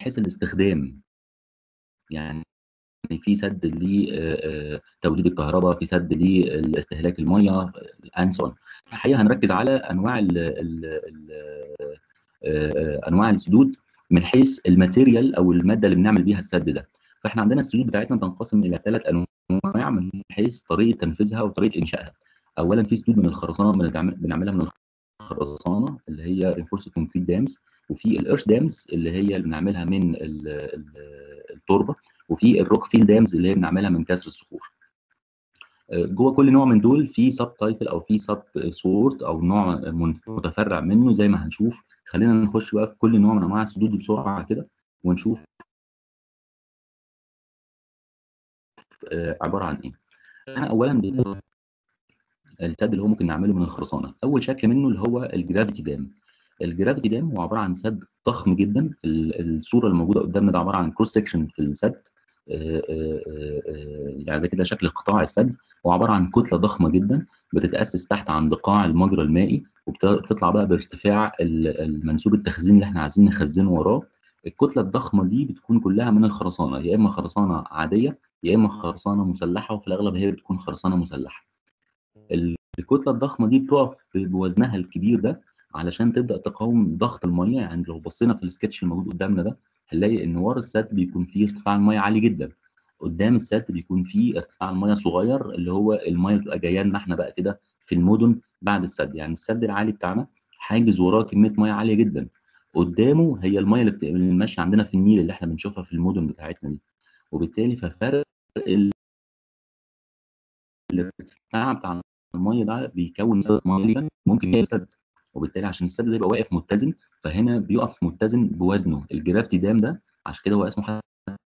حيث الاستخدام يعني في سد لتوليد الكهرباء في سد لاستهلاك الميه اند سون الحقيقه هنركز على انواع ال ال ال انواع السدود من حيث الماتيريال او الماده اللي بنعمل بيها السد ده فاحنا عندنا السدود بتاعتنا تنقسم الى ثلاث انواع من حيث طريقه تنفيذها وطريقه انشائها اولا في سدود من الخرسانه بنعملها من الخرسانه اللي هي رينفورس كونكريت دامز وفي الارث دامز اللي هي اللي بنعملها من التربه وفي الروك فيل دامز اللي هي بنعملها من كسر الصخور جوه كل نوع من دول في سب تايتل او في سب سورت او نوع متفرع منه زي ما هنشوف خلينا نخش بقى في كل نوع من انواع السدود بسرعه كده ونشوف عباره عن ايه احنا اولا السد اللي هو ممكن نعمله من الخرسانه اول شكل منه اللي هو الجرافيتي دام الجرافيتي دام هو عباره عن سد ضخم جدا الصوره الموجوده قدامنا ده عباره عن كروس سكشن في السد يعني ده كده شكل قطاع السد هو عباره عن كتله ضخمه جدا بتتاسس تحت عند قاع المجرى المائي وبتطلع بقى بارتفاع المنسوب التخزين اللي احنا عايزين نخزنه وراه الكتله الضخمه دي بتكون كلها من الخرسانه يا اما خرسانه عاديه يا اما خرسانه مسلحه وفي الاغلب هي بتكون خرسانه مسلحه الكتله الضخمه دي بتقف بوزنها الكبير ده علشان تبدا تقاوم ضغط الميه يعني لو بصينا في السكتش الموجود قدامنا ده هنلاقي ان ورا السد بيكون فيه ارتفاع الميه عالي جدا قدام السد بيكون فيه ارتفاع الميه صغير اللي هو الميه بتبقى جايه لنا احنا بقى كده في المدن بعد السد يعني السد العالي بتاعنا حاجز وراه كميه ميه عاليه جدا قدامه هي الميه اللي, بت... اللي ماشيه عندنا في النيل اللي احنا بنشوفها في المدن بتاعتنا دي وبالتالي ففرق ال... الارتفاع بتاع الميه ده بيكون ميه ممكن يسد وبالتالي عشان السد ده يبقى واقف متزن فهنا بيقف متزن بوزنه الجرافيتي دام ده عشان كده هو اسمه حتى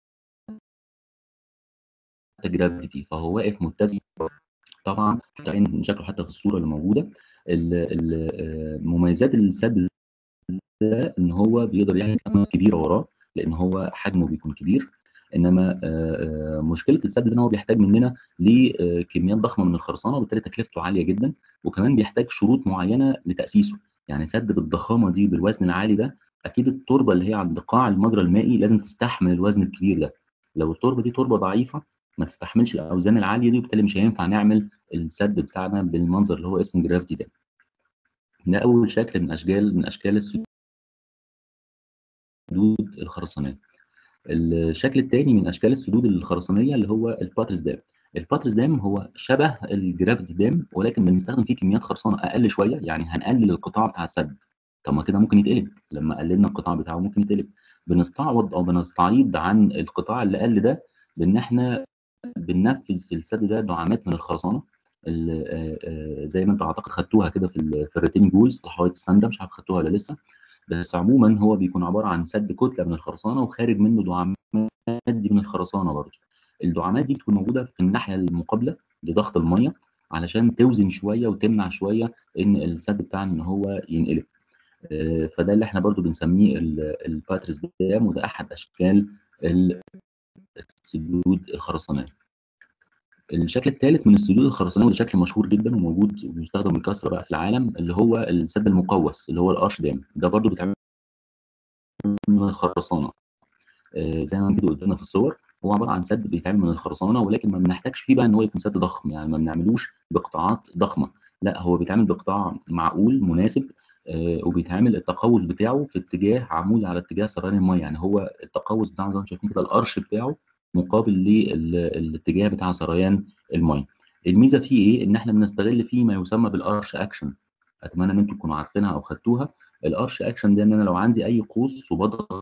جرافيتي فهو واقف متزن طبعا شكله حتى في الصوره اللي موجوده مميزات السد ده ان هو بيقدر يعمل كميات كبيره وراه لان هو حجمه بيكون كبير انما مشكله السد ده ان هو بيحتاج مننا لكميات ضخمه من الخرسانه وبالتالي تكلفته عاليه جدا وكمان بيحتاج شروط معينه لتاسيسه يعني سد بالضخامه دي بالوزن العالي ده اكيد التربه اللي هي عند قاع المجرى المائي لازم تستحمل الوزن الكبير ده لو التربه دي تربه ضعيفه ما تستحملش الاوزان العاليه دي وبالتالي مش هينفع نعمل السد بتاعنا بالمنظر اللي هو اسمه جرافيتي ده ده اول شكل من اشكال من اشكال السدود الخرسانيه الشكل الثاني من اشكال السدود الخرسانيه اللي هو الباترس دام الباترس دام هو شبه الجرافيتي دام ولكن بنستخدم فيه كميات خرسانه اقل شويه يعني هنقلل القطاع بتاع السد طب ما كده ممكن يتقلب لما قللنا القطاع بتاعه ممكن يتقلب بنستعوض او بنستعيض عن القطاع اللي قل ده بان احنا بننفذ في السد ده دعامات من الخرسانه زي ما انتوا اعتقد خدتوها كده في في الريتينج جولز في حوائط السنده مش عارف خدتوها ولا لسه بس عموما هو بيكون عباره عن سد كتله من الخرسانه وخارج منه دعامات دي من الخرسانه برضه الدعامات دي بتكون موجوده في الناحيه المقابله لضغط الميه علشان توزن شويه وتمنع شويه ان السد بتاعنا ان هو ينقلب فده اللي احنا برضو بنسميه الباترس دام وده احد اشكال السدود الخرسانيه الشكل الثالث من السدود الخرسانيه وده شكل مشهور جدا وموجود وبيستخدم بكثره بقى في العالم اللي هو السد المقوس اللي هو الارش دام ده برضو بيتعمل من الخرسانه زي ما كده قدامنا في الصور هو عباره عن سد بيتعمل من الخرسانه ولكن ما بنحتاجش فيه بقى ان هو يكون سد ضخم يعني ما بنعملوش بقطاعات ضخمه لا هو بيتعمل بقطاع معقول مناسب آه وبيتعمل التقوس بتاعه في اتجاه عمود على اتجاه سريان الميه يعني هو التقوس بتاعه زي ما شايفين كده الارش بتاعه مقابل للاتجاه بتاع سريان الميه الميزه فيه ايه ان احنا بنستغل فيه ما يسمى بالارش اكشن اتمنى ان انتم تكونوا عارفينها او خدتوها الارش اكشن ده ان انا لو عندي اي قوس وبضغط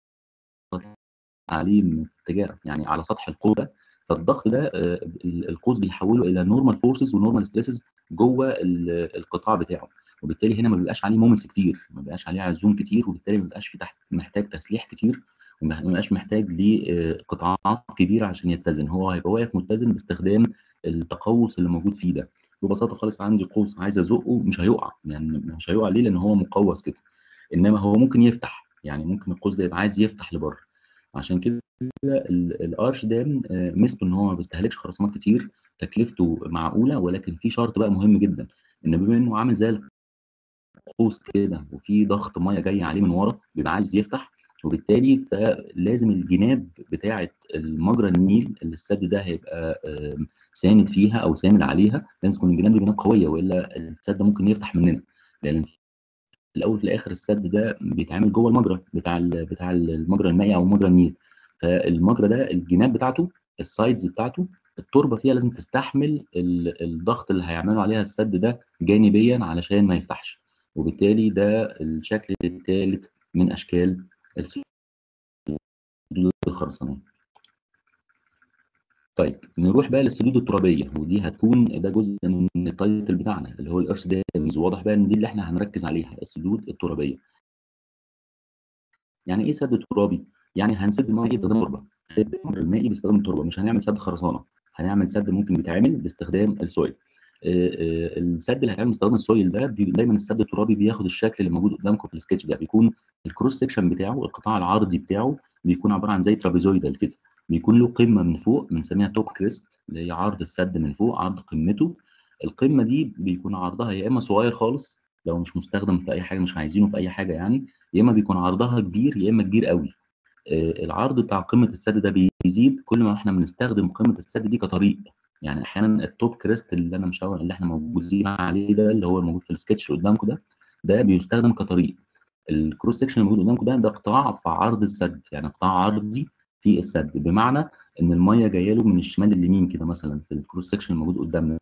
عليه من اتجاه يعني على سطح القوس ده فالضغط ده القوس بيحوله الى نورمال فورسز ونورمال ستريسز جوه القطاع بتاعه وبالتالي هنا ما بيبقاش عليه مومنتس كتير ما بيبقاش عليه عزوم كتير وبالتالي ما بيبقاش في تحت محتاج تسليح كتير وما بيبقاش محتاج لقطاعات كبيره عشان يتزن هو هيبقى واقف متزن باستخدام التقوس اللي موجود فيه ده ببساطه خالص عندي قوس عايز ازقه مش هيقع يعني مش هيقع ليه لان هو مقوس كده انما هو ممكن يفتح يعني ممكن القوس ده يبقى عايز يفتح لبره عشان كده الارش دام ميزته ان هو ما بيستهلكش خرسانات كتير تكلفته معقوله ولكن في شرط بقى مهم جدا ان بما انه عامل زي القوس كده وفي ضغط ميه جاي عليه من ورا بيبقى عايز يفتح وبالتالي فلازم الجناب بتاعه المجرى النيل اللي السد ده هيبقى آم، ساند فيها او ساند عليها لازم تكون الجناب دي جناب قويه والا السد ممكن يفتح مننا لان في الاول وفي الاخر السد ده بيتعمل جوه المجرى بتاع ال- بتاع المجرى المائي او مجرى النيل فالمجرى ده الجناب بتاعته السايدز بتاعته التربه فيها لازم تستحمل ال- الضغط اللي هيعمله عليها السد ده جانبيا علشان ما يفتحش وبالتالي ده الشكل الثالث من اشكال السدود الخرسانيه طيب نروح بقى للسدود الترابيه ودي هتكون ده جزء من التايتل بتاعنا اللي هو الارث دامز واضح بقى ان دي اللي احنا هنركز عليها السدود الترابيه يعني ايه سد ترابي يعني هنسد الميه باستخدام تربه الامر المائي باستخدام التربه مش هنعمل سد خرسانه هنعمل سد ممكن بيتعمل باستخدام السويل آه، آه، السد اللي هيتعمل باستخدام السويل ده بي- دايما السد الترابي بياخد الشكل اللي موجود قدامكم في السكتش ده بيكون الكروس سكشن بتاعه القطاع العرضي بتاعه بيكون عباره عن زي ترابيزويدال كده بيكون له قمه من فوق بنسميها توب كريست اللي هي عرض السد من فوق عرض قمته القمه دي بيكون عرضها يا اما صغير خالص لو مش مستخدم في اي حاجه مش عايزينه في اي حاجه يعني يا اما بيكون عرضها كبير يا اما كبير قوي آه، العرض بتاع قمه السد ده بيزيد كل ما احنا بنستخدم قمه السد دي كطريق يعني احيانا التوب كريست اللي انا مش اللي احنا موجودين عليه ده اللي هو موجود في السكتش اللي قدامكم ده ده بيستخدم كطريق الكروس سكشن اللي موجود قدامكم ده ده قطاع في عرض السد يعني قطاع عرضي في السد بمعنى ان الميه جايه له من الشمال لليمين كده مثلا في الكروس سكشن الموجود قدامنا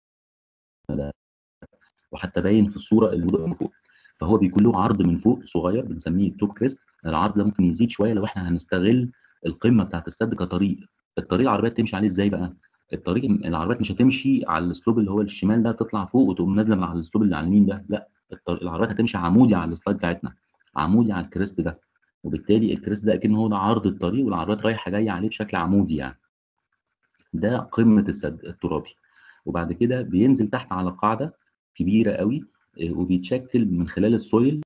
ده وحتى باين في الصوره اللي موجوده من فوق فهو بيكون له عرض من فوق صغير بنسميه توب كريست العرض ده ممكن يزيد شويه لو احنا هنستغل القمه بتاعت السد كطريق الطريق العربيات تمشي عليه ازاي بقى الطريق العربيات مش هتمشي على الاسلوب اللي هو الشمال ده تطلع فوق وتقوم نازله من على الاسلوب اللي على اليمين ده لا الطريق العربيات هتمشي عمودي على السلايد بتاعتنا عمودي على الكريست ده وبالتالي الكريست ده اكنه هو ده عرض الطريق والعربيات رايحه جايه عليه بشكل عمودي يعني ده قمه السد الترابي وبعد كده بينزل تحت على قاعده كبيره قوي آه، وبيتشكل من خلال السويل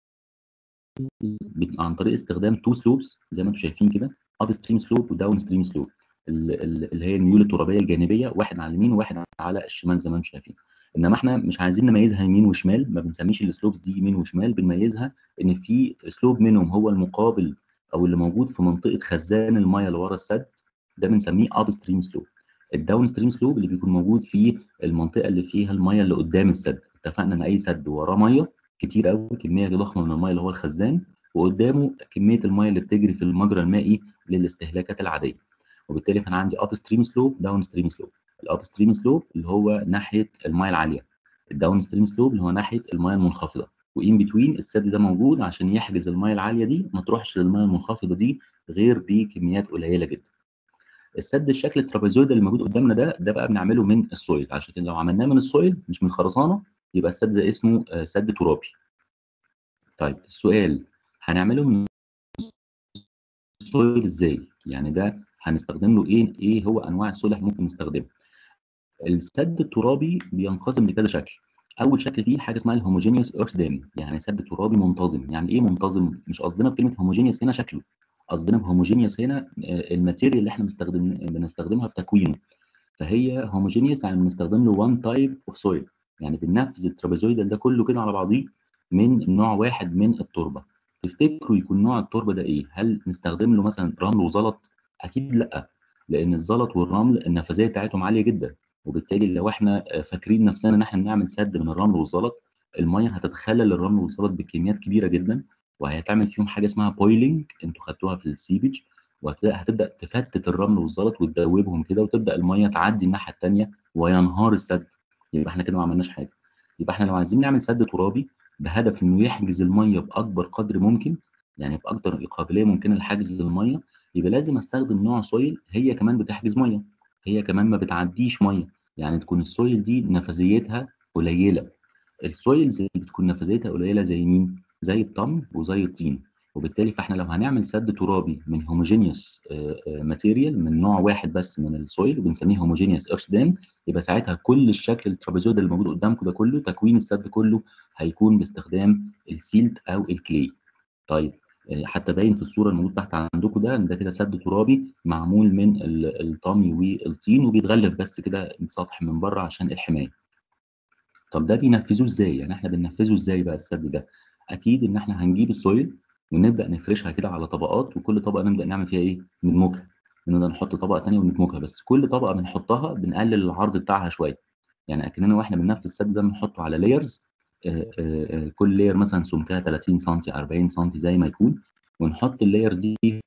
بت- عن طريق استخدام تو سلوبس زي ما انتم شايفين كده اب ستريم سلوب وداون ستريم سلوب اللي هي الميول الترابيه الجانبيه واحد على اليمين وواحد على الشمال زي ما انتم شايفين انما احنا مش عايزين نميزها يمين وشمال ما بنسميش السلوبس دي يمين وشمال بنميزها ان في سلوب منهم هو المقابل او اللي موجود في منطقه خزان الميه اللي ورا السد ده بنسميه اب ستريم سلوب الداون ستريم سلوب اللي بيكون موجود في المنطقه اللي فيها الميه اللي قدام السد اتفقنا ان اي سد وراه ميه كتير قوي كميه ضخمه من الميه اللي هو الخزان وقدامه كميه الميه اللي بتجري في المجرى المائي للاستهلاكات العاديه وبالتالي فانا عندي اب ستريم سلوب داون ستريم سلوب الاب ستريم سلوب اللي هو ناحيه الميه العاليه الداون ستريم سلوب اللي هو ناحيه الميه المنخفضه وان بتوين السد ده موجود عشان يحجز الميه العاليه دي ما تروحش للميه المنخفضه دي غير بكميات قليله جدا السد الشكل الترابيزويد اللي موجود قدامنا ده ده بقى بنعمله من السويل عشان كده لو عملناه من السويل مش من الخرسانه يبقى السد ده اسمه آه، سد ترابي طيب السؤال هنعمله من السويل ازاي يعني ده هنستخدم له ايه ايه هو انواع السويل اللي ممكن نستخدمها السد الترابي بينقسم لكذا شكل اول شكل فيه حاجه اسمها الهوموجينيوس ايرث دام يعني سد ترابي منتظم يعني ايه منتظم مش قصدنا بكلمه هوموجينيوس هنا شكله قصدنا بهوموجينيوس هنا آه، الماتيريال اللي احنا بنستخدم بنستخدمها في تكوينه فهي هوموجينيوس يعني بنستخدم له وان تايب اوف سويل يعني بننفذ الترابيزويدال ده كله كده على بعضيه من نوع واحد من التربه تفتكروا يكون نوع التربه ده ايه هل نستخدم له مثلا رمل وزلط اكيد لا لان الزلط والرمل النفاذيه بتاعتهم عاليه جدا وبالتالي لو احنا آه، فاكرين نفسنا ان احنا بنعمل سد من الرمل والزلط الميه هتتخلل الرمل والزلط بكميات كبيره جدا وهيتعمل فيهم حاجه اسمها بويلنج انتوا خدتوها في السيبج وهتبدا تفتت الرمل والزلط وتدوبهم كده وتبدا الميه تعدي الناحيه الثانيه وينهار السد يبقى احنا كده ما عملناش حاجه يبقى احنا لو عايزين نعمل سد ترابي بهدف انه يحجز الميه باكبر قدر ممكن يعني باكتر قابليه ممكنه لحجز الميه يبقى لازم استخدم نوع سويل هي كمان بتحجز ميه هي كمان ما بتعديش ميه يعني تكون السويل دي نفاذيتها قليله السويلز اللي بتكون نفاذيتها قليله زي مين زي الطمي وزي الطين وبالتالي فاحنا لو هنعمل سد ترابي من هوموجينيوس ماتيريال من نوع واحد بس من السويل وبنسميه هوموجينيوس ايرث دام يبقى ساعتها كل الشكل الترابيزويد اللي موجود قدامكم ده كله تكوين السد كله هيكون باستخدام السيلت او الكلي طيب آه، حتى باين في الصوره الموجود تحت عندكم ده ان ده كده سد ترابي معمول من ال- الطمي والطين وبيتغلف بس كده سطح من بره عشان الحمايه طب ده بينفذوه ازاي يعني احنا بننفذه ازاي بقى السد ده اكيد ان احنا هنجيب السويل ونبدا نفرشها كده على طبقات وكل طبقه نبدا نعمل فيها ايه ندمجها نبدا نحط طبقه ثانيه وندمجها بس كل طبقه بنحطها بنقلل العرض بتاعها شويه يعني اكننا واحنا بننفذ السد ده بنحطه على لايرز كل لاير مثلا سمكها 30 سم 40 سم زي ما يكون ونحط اللايرز دي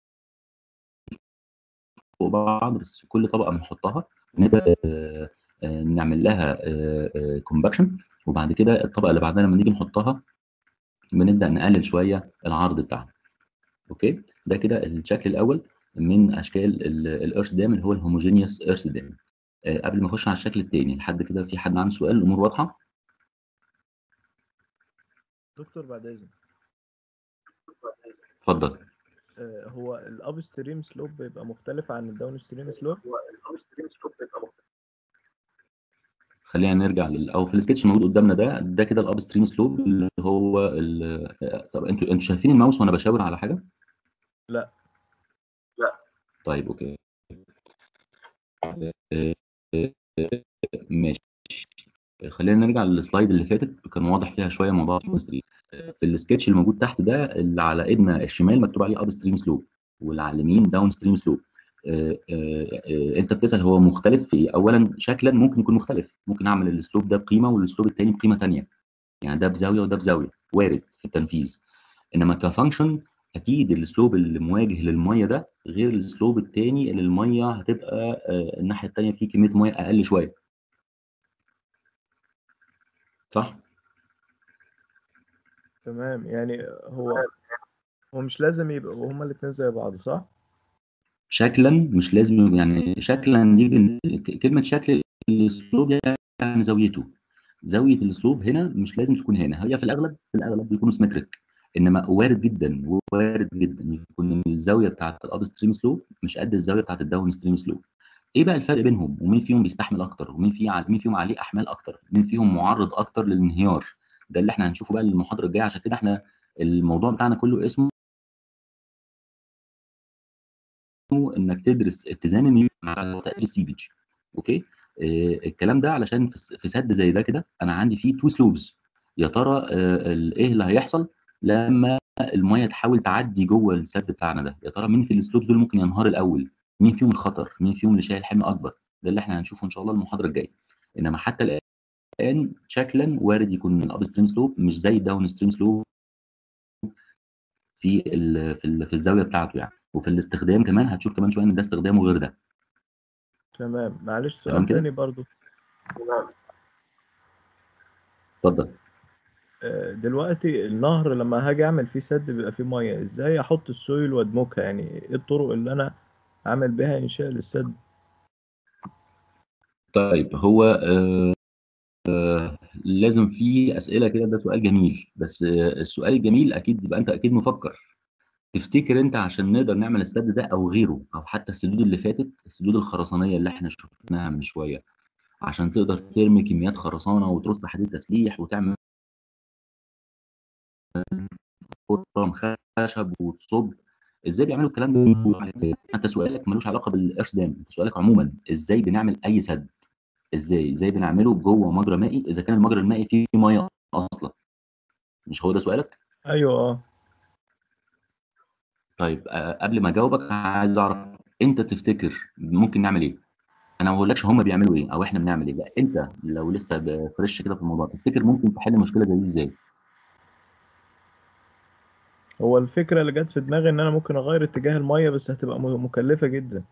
فوق بعض بس كل طبقه بنحطها نبدا نعمل لها كومباكشن وبعد كده الطبقه اللي بعدها لما نيجي نحطها بنبدا نقلل شويه العرض بتاعها اوكي ده كده الشكل الاول من اشكال الارث دام اللي هو الهوموجينيوس ايرث دام قبل ما اخش على الشكل الثاني لحد كده في حد عنده سؤال الامور واضحه دكتور بعد اذنك اتفضل آه، هو الاب ستريم سلوب بيبقى مختلف عن الداون ستريم سلوب خلينا نرجع لل او في السكتش الموجود قدامنا ده ده كده الاب ستريم سلوب اللي هو ال... طب انتوا انتوا شايفين الماوس وانا بشاور على حاجه؟ لا طيب اوكي ماشي خلينا نرجع للسلايد اللي فاتت كان واضح فيها شويه موضوع الكيمستري في السكتش الموجود تحت ده اللي على ايدنا الشمال مكتوب عليه اب ستريم سلوب واللي على اليمين داون ستريم سلوب انت بتسال هو مختلف في اولا شكلا ممكن يكون مختلف ممكن اعمل الاسلوب ده بقيمه والاسلوب الثاني بقيمه ثانيه يعني ده بزاويه وده بزاويه وارد في التنفيذ انما كفانكشن اكيد الاسلوب اللي مواجه للميه ده غير الاسلوب الثاني اللي الميه هتبقى الناحيه الثانيه فيه كميه ميه اقل شويه صح تمام يعني هو هو مش لازم يبقوا هما الاثنين زي بعض صح؟ شكلا مش لازم يعني شكلا دي كلمه شكل الاسلوب يعني زاويته زاويه الاسلوب هنا مش لازم تكون هنا هي في الاغلب في الاغلب بيكونوا سيمتريك انما وارد جدا وارد جدا يكون الزاويه بتاعت الاب ستريم سلوب مش قد الزاويه بتاعت الداون ستريم سلوب ايه بقى الفرق بينهم ومين فيهم بيستحمل اكتر ومين في مين فيهم عليه احمال اكتر مين فيهم معرض اكتر للانهيار ده اللي احنا هنشوفه بقى المحاضره الجايه عشان كده احنا الموضوع بتاعنا كله اسمه انك تدرس اتزان النيوتن مع تاثير السيبج اوكي آه الكلام ده علشان في سد زي ده كده انا عندي فيه تو سلوبز يا ترى آه ايه اللي هيحصل لما الميه تحاول تعدي جوه السد بتاعنا ده يا ترى مين في السلوبز دول ممكن ينهار الاول مين فيهم الخطر مين فيهم اللي شايل حمل اكبر ده اللي احنا هنشوفه ان شاء الله المحاضره الجايه انما حتى الان شكلا وارد يكون الاب ستريم سلوب مش زي الداون ستريم سلوب في ال في, ال في الزاويه بتاعته يعني وفي الاستخدام كمان هتشوف كمان شويه ان ده استخدامه غير ده تمام معلش تمام سؤال كده؟ تاني برضو اتفضل آه، دلوقتي النهر لما هاجي اعمل فيه سد بيبقى فيه ميه ازاي احط السويل وادمجها يعني ايه الطرق اللي انا اعمل بيها انشاء للسد طيب هو آه آه لازم في اسئله كده ده سؤال جميل بس آه السؤال الجميل اكيد يبقى انت اكيد مفكر تفتكر انت عشان نقدر نعمل السد ده او غيره او حتى السدود اللي فاتت السدود الخرسانيه اللي احنا شفناها من شويه عشان تقدر ترمي كميات خرسانه وترص حديد تسليح وتعمل فرم خشب وتصب ازاي بيعملوا الكلام ده انت سؤالك ملوش علاقه بالارث دام انت سؤالك عموما ازاي بنعمل اي سد ازاي ازاي بنعمله جوه مجرى مائي اذا كان المجرى المائي فيه ميه اصلا مش هو ده سؤالك ايوه اه طيب آه، قبل ما اجاوبك عايز اعرف انت تفتكر ممكن نعمل ايه انا ما بقولكش هم بيعملوا ايه او احنا بنعمل ايه لا انت لو لسه فريش كده في الموضوع تفتكر ممكن تحل مشكله زي دي ازاي هو الفكره اللي جت في دماغي ان انا ممكن اغير اتجاه الميه بس هتبقى م- مكلفه جدا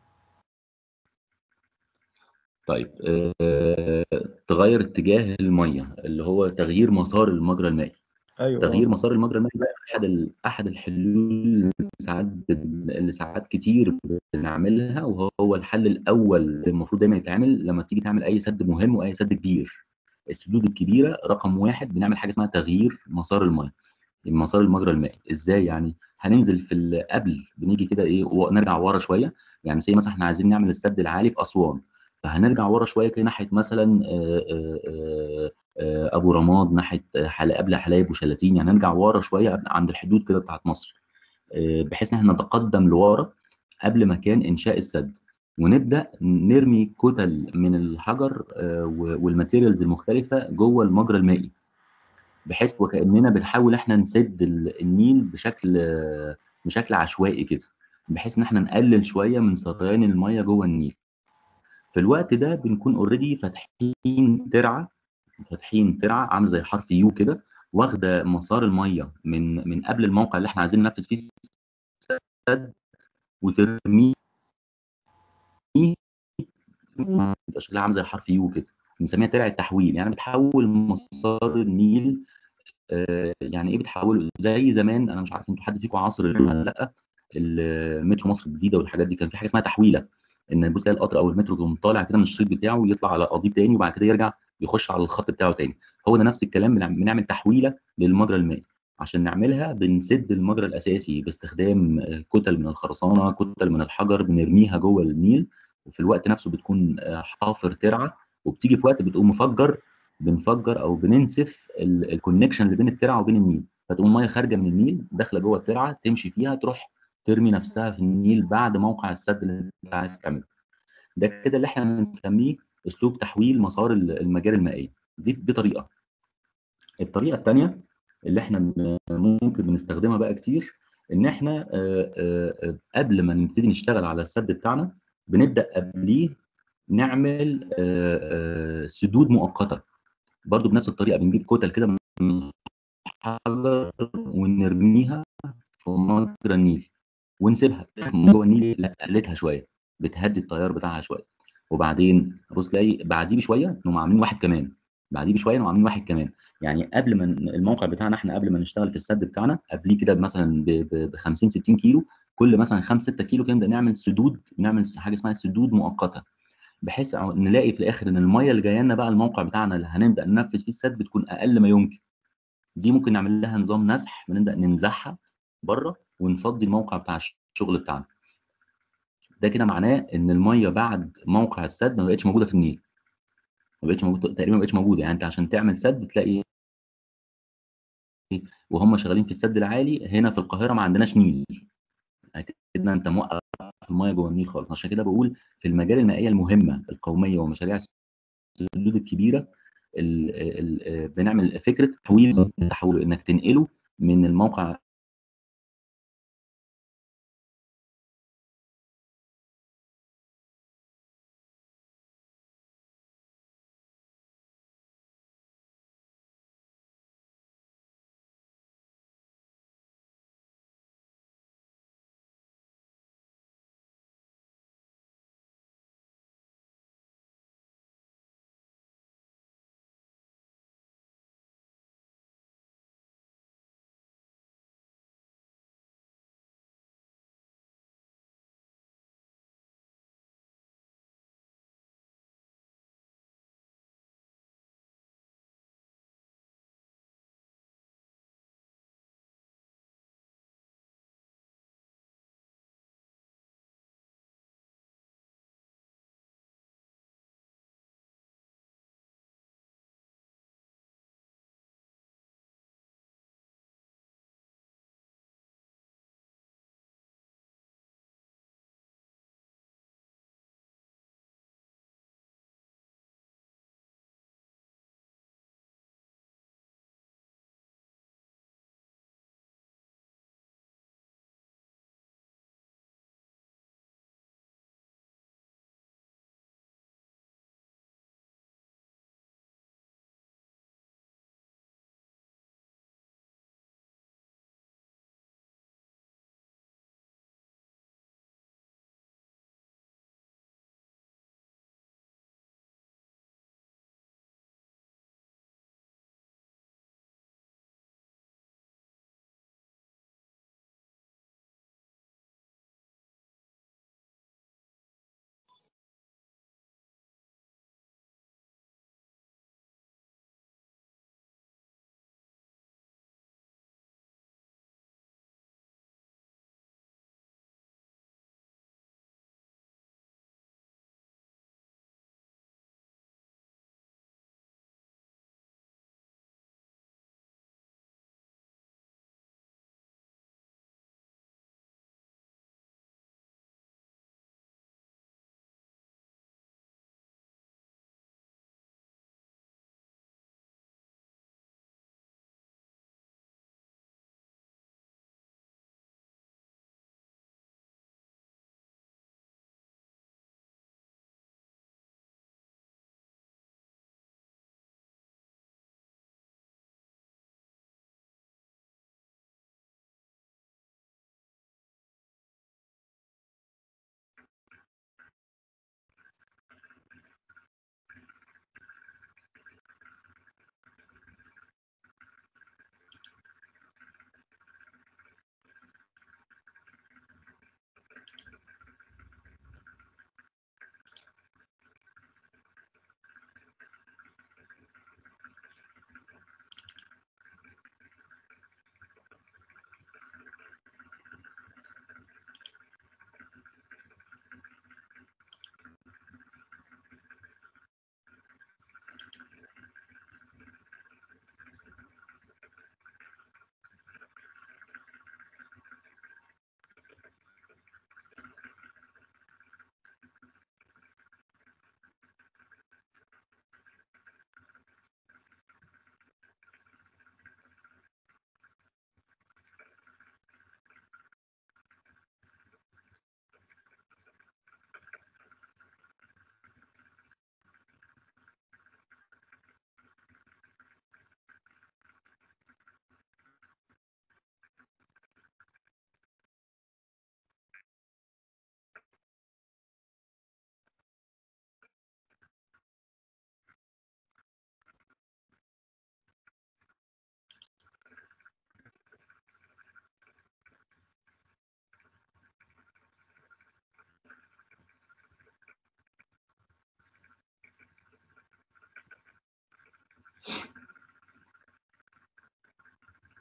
طيب آه، تغير اتجاه الميه اللي هو تغيير مسار المجرى المائي ايوه تغيير اه مسار المجرى المائي ده احد ال- احد الحلول اللي ساعات بن- اللي ساعات كتير بنعملها وهو الحل الاول اللي المفروض دايما يتعمل لما تيجي تعمل اي سد مهم واي سد كبير السدود الكبيره رقم واحد بنعمل حاجه اسمها تغيير مسار الميه مسار المجرى المائي ازاي يعني هننزل في ال- قبل بنيجي كده ايه ونرجع ورا شويه يعني زي مثلا احنا عايزين نعمل السد العالي في اسوان فهنرجع ورا شويه كده ناحيه مثلا آه، آه، آه، آه، ابو رماد ناحيه آه، حلا قبل حلايب وشلاتين يعني نرجع ورا شويه عند الحدود كده بتاعت مصر آه، بحيث ان احنا نتقدم لورا قبل مكان انشاء السد ونبدا نرمي كتل من الحجر آه، و- والماتيريالز المختلفه جوه المجرى المائي بحيث وكاننا بنحاول احنا نسد ال- النيل بشكل بشكل عشوائي كده بحيث ان احنا نقلل شويه من سريان الميه جوه النيل في الوقت ده بنكون اوريدي فاتحين ترعه فاتحين ترعه عامله زي حرف يو كده واخده مسار الميه من من قبل الموقع اللي احنا عايزين ننفذ فيه السد وترميه يبقى شكلها عامل زي حرف يو كده بنسميها ترع التحويل يعني بتحول مسار النيل آه، يعني ايه بتحوله زي زمان انا مش عارف انتوا حد فيكم عصر ولا لا المترو مصر الجديده والحاجات دي كان في حاجه اسمها تحويله ان بص تلاقي القطر او المترو يقوم طالع كده من الشريط بتاعه ويطلع على قضيب تاني وبعد كده يرجع يخش على الخط بتاعه تاني هو ده نفس الكلام بنعم- بنعمل تحويله للمجرى المائي عشان نعملها بنسد المجرى الاساسي باستخدام آه، كتل من الخرسانه كتل من الحجر بنرميها جوه النيل وفي الوقت نفسه بتكون آه، حافر ترعه وبتيجي في وقت بتقوم مفجر بنفجر او بننسف الكونكشن اللي بين الترعه وبين النيل فتقوم ميه خارجه من النيل داخله جوه الترعه تمشي فيها تروح ترمي نفسها في النيل بعد موقع السد اللي انت عايز تعمله ده كده اللي احنا بنسميه اسلوب تحويل مسار ال- المجاري المائيه دي دي طريقه الطريقه الثانيه اللي احنا م- ممكن بنستخدمها بقى كتير ان احنا آه، آه، آه، قبل ما نبتدي نشتغل على السد بتاعنا بنبدا قبليه نعمل آه، آه، سدود مؤقته برضو بنفس الطريقه بنجيب كتل كده من الحجر ونرميها في مجرى النيل ونسيبها جوه النيل لا قلتها شويه بتهدي التيار بتاعها شويه وبعدين بص تلاقي بعديه بشويه انهم عاملين واحد كمان بعديه بشويه انهم عاملين واحد كمان يعني قبل ما ن- الموقع بتاعنا احنا قبل ما نشتغل في السد بتاعنا قبليه كده مثلا ب 50 60 كيلو كل مثلا 5 6 كيلو كده نبدا نعمل سدود نعمل حاجه اسمها سدود مؤقته بحيث نلاقي في الاخر ان الميه اللي جايه لنا بقى الموقع بتاعنا اللي هنبدا ننفذ فيه السد بتكون اقل ما يمكن دي ممكن نعمل لها نظام نسح بنبدا ننزعها بره ونفضي الموقع بتاع الشغل بتاعنا ده كده معناه ان الميه بعد موقع السد ما بقتش موجوده في النيل ما بقتش موجوده تقريبا ما بقتش موجوده يعني انت عشان تعمل سد تلاقي وهم شغالين في السد العالي هنا في القاهره ما عندناش نيل يعني كده انت موقف الميه جوه النيل خالص عشان كده بقول في المجال المائيه المهمه القوميه ومشاريع السدود الكبيره ال ال بنعمل فكره تحويل تحويل انك تنقله من الموقع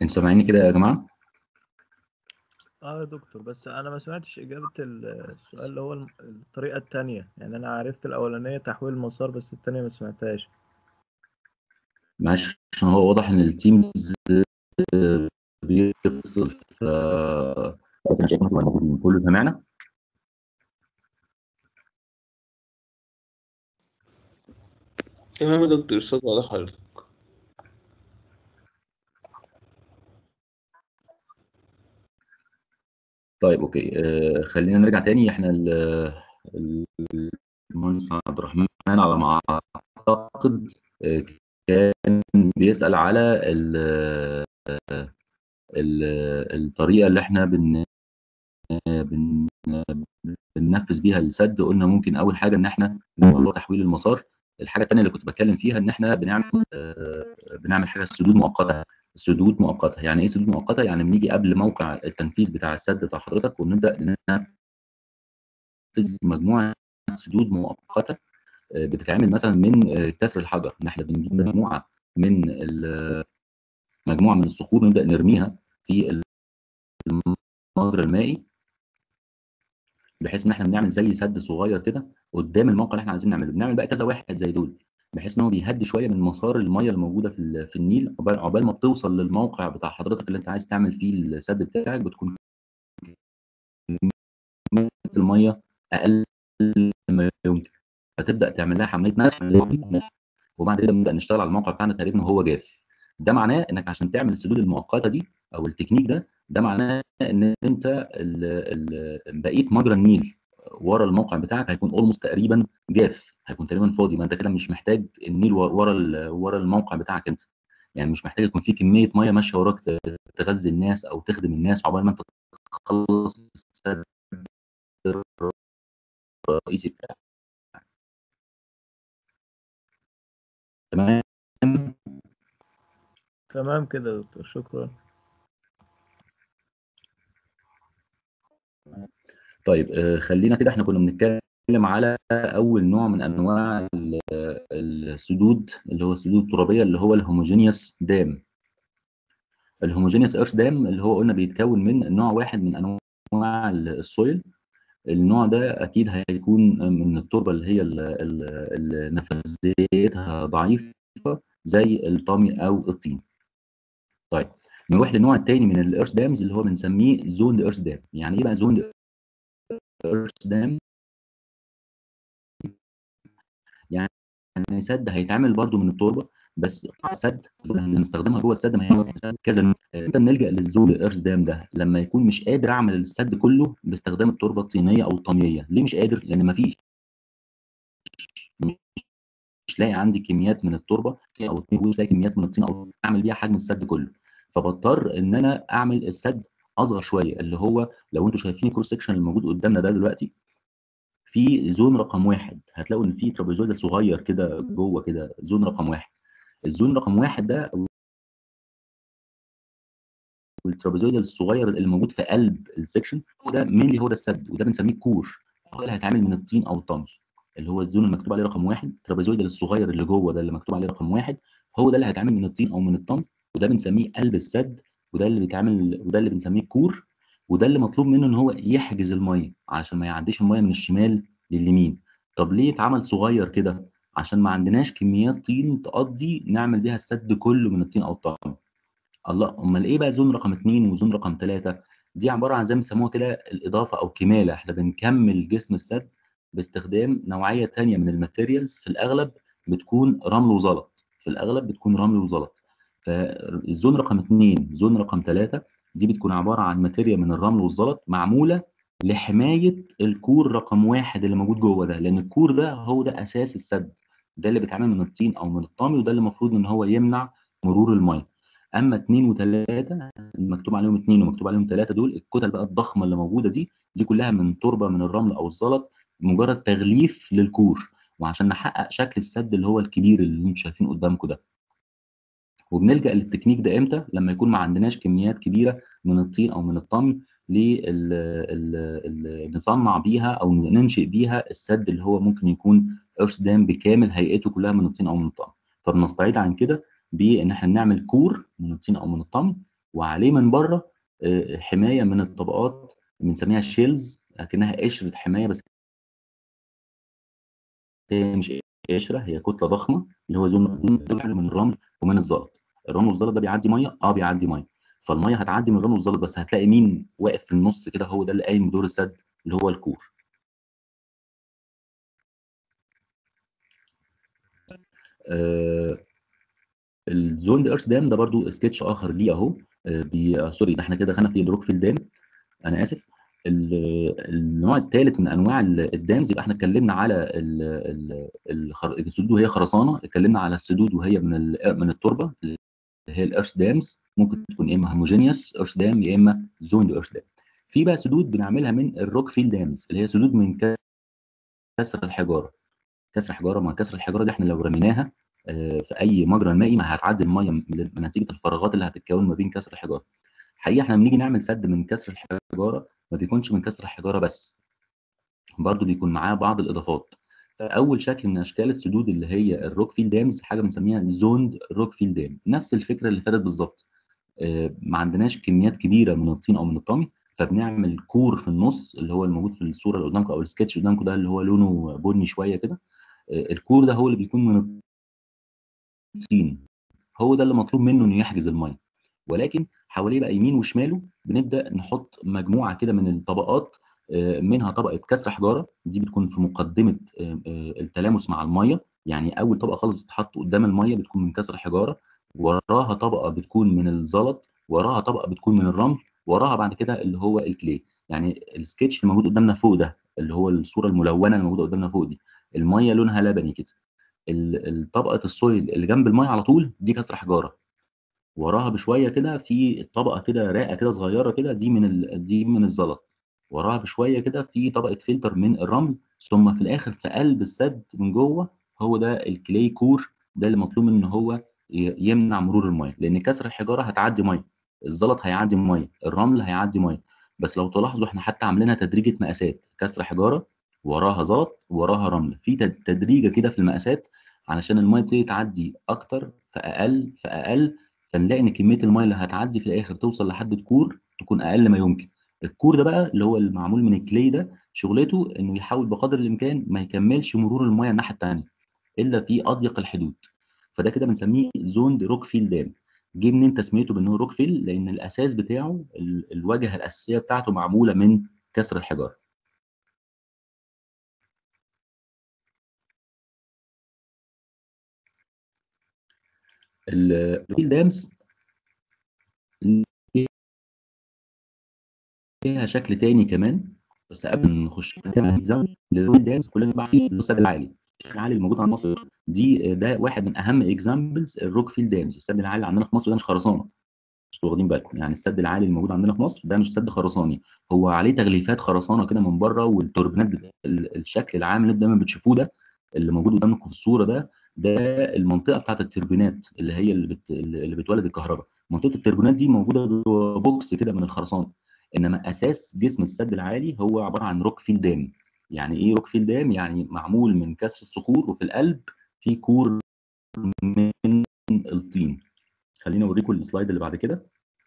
انتوا سامعيني كده يا جماعه اه يا دكتور بس انا ما سمعتش اجابة ال- السؤال اللي هو الم- الطريقة التانية يعني انا عرفت الاولانية تحويل المسار بس التانية ما سمعتهاش معلش عشان هو واضح ان التيمز بيفصل ف لكن شايف انتوا موجودين كله سامعنا تمام يا دكتور الصوت واضح حضرتك طيب اوكي آه خلينا نرجع تاني احنا ال- ال- المهندس عبد الرحمن على ما اعتقد آه، كان بيسأل على ال ال الطريقه اللي احنا بن بن بننفذ بيها السد قلنا ممكن اول حاجه ان احنا موضوع تحويل المسار الحاجه الثانيه اللي كنت بتكلم فيها ان احنا بنعمل آه، بنعمل حاجه سدود مؤقته سدود مؤقته يعني ايه سدود مؤقته يعني بنيجي قبل موقع التنفيذ بتاع السد بتاع حضرتك ونبدا ننفذ مجموعه سدود مؤقته آه، بتتعمل مثلا من آه، كسر الحجر ان احنا بنجيب مجموعه من ال- مجموعه من الصخور نبدا نرميها في المجرى المائي بحيث ان احنا بنعمل زي سد صغير كده قدام الموقع اللي احنا عايزين نعمله بنعمل بقى كذا واحد زي دول بحيث ان هو بيهدي شويه من مسار الميه اللي موجوده في ال- في النيل عقبال عقبال ما بتوصل للموقع بتاع حضرتك اللي انت عايز تعمل فيه السد بتاعك بتكون كمية الميه اقل ما يمكن فتبدا تعمل لها حمليه نفخ وبعد كده نبدا نشتغل على الموقع بتاعنا تقريبا وهو جاف ده معناه انك عشان تعمل السدود المؤقته دي او التكنيك ده ده معناه ان انت ال ال بقيه مجرى النيل ورا الموقع بتاعك هيكون اولموست تقريبا جاف هيكون تقريبا فاضي ما انت كده مش محتاج النيل ورا ال- ورا الموقع بتاعك انت يعني مش محتاج يكون في كميه ميه ماشيه وراك ت- تغذي الناس او تخدم الناس عقبال ما انت تخلص السد الرئيسي بتاعك تمام تمام كده يا دكتور شكرا طيب آه، خلينا كده احنا كنا بنتكلم على اول نوع من انواع ال- السدود اللي هو السدود الترابيه اللي هو الهوموجينيوس دام الهوموجينيوس ايرث دام اللي هو قلنا بيتكون من نوع واحد من انواع السويل النوع ده اكيد هيكون من التربه اللي هي ال- ال- اللي نفاذيتها ضعيفه زي الطامي او الطين طيب نروح للنوع الثاني من الايرث دامز اللي هو بنسميه زوند ايرث دام يعني ايه بقى زوند ايرث دام يعني سد هيتعمل برضو من التربه بس سد هنستخدمها جوه السد ما هي سد كذا نوع. انت بنلجا للزول ايرث دام ده لما يكون مش قادر اعمل السد كله باستخدام التربه الطينيه او الطاميه ليه مش قادر لان مفيش مش لاقي عندي كميات من التربه او الطين مش لاقي كميات من الطين او اعمل بيها حجم السد كله فبضطر ان انا اعمل السد اصغر شويه اللي هو لو انتم شايفين الكروس سكشن الموجود قدامنا ده دلوقتي في زون رقم واحد هتلاقوا ان في ترابيزويد صغير كده جوه كده زون رقم واحد الزون رقم واحد ده والترابيزويد الصغير اللي موجود في قلب السكشن هو ده مينلي هو ده السد وده بنسميه كور هو اللي هيتعمل من الطين او الطمي اللي هو الزون المكتوب عليه رقم واحد الترابيزويد الصغير اللي جوه ده اللي مكتوب عليه رقم واحد هو ده اللي هيتعمل من الطين او من الطمي وده بنسميه قلب السد وده اللي بيتعمل وده اللي بنسميه كور وده اللي مطلوب منه ان هو يحجز الميه عشان ما يعديش الميه من الشمال لليمين طب ليه اتعمل صغير كده عشان ما عندناش كميات طين تقضي نعمل بيها السد كله من الطين او الطمي الله امال ايه بقى زون رقم اثنين وزون رقم ثلاثه دي عباره عن زي ما بيسموها كده الاضافه او كماله احنا بنكمل جسم السد باستخدام نوعيه ثانيه من الماتيريالز في الاغلب بتكون رمل وزلط في الاغلب بتكون رمل وزلط فالزون رقم اثنين زون رقم ثلاثه دي بتكون عباره عن ماتيريال من الرمل والزلط معموله لحمايه الكور رقم واحد اللي موجود جوه ده لان الكور ده هو ده اساس السد ده اللي بيتعمل من الطين او من الطامي وده اللي المفروض ان هو يمنع مرور الميه اما اثنين وثلاثه مكتوب عليهم اثنين ومكتوب عليهم ثلاثه دول الكتل بقى الضخمه اللي موجوده دي دي كلها من تربه من الرمل او الزلط مجرد تغليف للكور وعشان نحقق شكل السد اللي هو الكبير اللي انتم شايفين قدامكم ده وبنلجا للتكنيك ده امتى لما يكون ما عندناش كميات كبيره من الطين او من الطمي نصنع بيها او ننشئ بيها السد اللي هو ممكن يكون ايرث دام بكامل هيئته كلها من الطين او من الطمي فبنستعيد عن كده بان احنا نعمل كور من الطين او من الطمي وعليه من بره آه، حمايه من الطبقات بنسميها شيلز اكنها قشره حمايه بس هي مش قشره هي كتله ضخمه اللي هو زون من الرمل ومن الزلط الرمل والزلط ده بيعدي ميه اه بيعدي ميه فالميه هتعدي من الرمل والزلط بس هتلاقي مين واقف في النص كده هو ده اللي قايم بدور السد اللي هو الكور آه الزون ايرث دام ده برضو سكتش اخر ليه اهو آه بي... آه سوري ده احنا كده دخلنا في الروكفيل دام انا اسف ال- النوع الثالث من انواع ال- الدامز يبقى احنا اتكلمنا على ال- ال- الخر- السدود وهي خرسانه اتكلمنا على السدود وهي من ال- من التربه اللي هي الارث دامز ممكن تكون يا اما هوموجينيوس ارث دام يا اما زوند ارث دام في بقى سدود بنعملها من الروك فيل دامز اللي هي سدود من كسر الحجاره كسر حجاره ما كسر الحجاره دي احنا لو رميناها آه، في اي مجرى مائي ما هتعدي الميه من من نتيجه الفراغات اللي هتتكون ما بين كسر الحجاره حقيقه احنا لما بنيجي نعمل سد من كسر الحجاره ما بيكونش من كسر الحجاره بس برضه بيكون معاه بعض الاضافات فاول شكل من اشكال السدود اللي هي الروك فيل دامز حاجه بنسميها زوند روك فيل دام نفس الفكره اللي فاتت بالظبط آه، ما عندناش كميات كبيره من الطين او من الطمي فبنعمل كور في النص اللي هو الموجود في الصوره اللي قدامكم او السكتش اللي قدامكم ده اللي هو لونه بني شويه كده آه، الكور ده هو اللي بيكون من الطين هو ده اللي مطلوب منه انه يحجز الميه ولكن حواليه بقى يمين وشماله بنبدا نحط مجموعه كده من الطبقات آه، منها طبقه كسر حجاره دي بتكون في مقدمه آه، آه، التلامس مع الميه يعني اول طبقه خالص بتتحط قدام الميه بتكون من كسر حجاره وراها طبقه بتكون من الزلط وراها طبقه بتكون من الرمل وراها بعد كده اللي هو الكلي يعني السكتش اللي موجود قدامنا فوق ده اللي هو الصوره الملونه اللي موجوده قدامنا فوق دي الميه لونها لبني كده ال- الطبقه السويل اللي جنب الميه على طول دي كسر حجاره وراها بشويه كده في طبقه كده راقه كده صغيره كده دي من ال... دي من الزلط وراها بشويه كده في طبقه فلتر من الرمل ثم في الاخر في قلب السد من جوه هو ده الكلي كور ده اللي مطلوب منه ان هو ي- يمنع مرور الميه لان كسر الحجاره هتعدي ميه الزلط هيعدي ميه الرمل هيعدي ميه بس لو تلاحظوا احنا حتى عاملينها تدريجه مقاسات كسر حجاره وراها زلط وراها رمل في تد- تدريجه كده في المقاسات علشان الميه تبتدي تعدي اكتر فاقل فاقل فنلاقي ان كميه الميه اللي هتعدي في الاخر توصل لحد الكور تكون اقل ما يمكن الكور ده بقى اللي هو المعمول من الكلي ده شغلته انه يحاول بقدر الامكان ما يكملش مرور الميه الناحيه الثانيه الا في اضيق الحدود فده كده بنسميه زوند روك فيل دام جه منين تسميته بان هو روك فيل لان الاساس بتاعه ال- الواجهه الاساسيه بتاعته معموله من كسر الحجاره الفيل دامز ليها شكل تاني كمان بس قبل ما نخش في الزمن للرويل دامز كلنا بقى السد العالي السد العالي الموجود عند مصر دي ده واحد من اهم اكزامبلز الروك فيل دامز السد العالي عندنا في مصر ده مش خرسانه مش واخدين بالكم يعني السد العالي الموجود عندنا في مصر ده مش سد خرساني هو عليه تغليفات خرسانه كده من بره والتوربينات بت- ال- الشكل العام اللي دايما بتشوفوه ده اللي موجود قدامكم في الصوره ده ده المنطقه بتاعت التوربينات اللي هي اللي, بت... اللي بتولد الكهرباء منطقه التوربينات دي موجوده جوه بوكس كده من الخرسانه انما اساس جسم السد العالي هو عباره عن روك فيل دام يعني ايه روك فيل دام يعني معمول من كسر الصخور وفي القلب في كور من الطين خليني اوريكم السلايد اللي بعد كده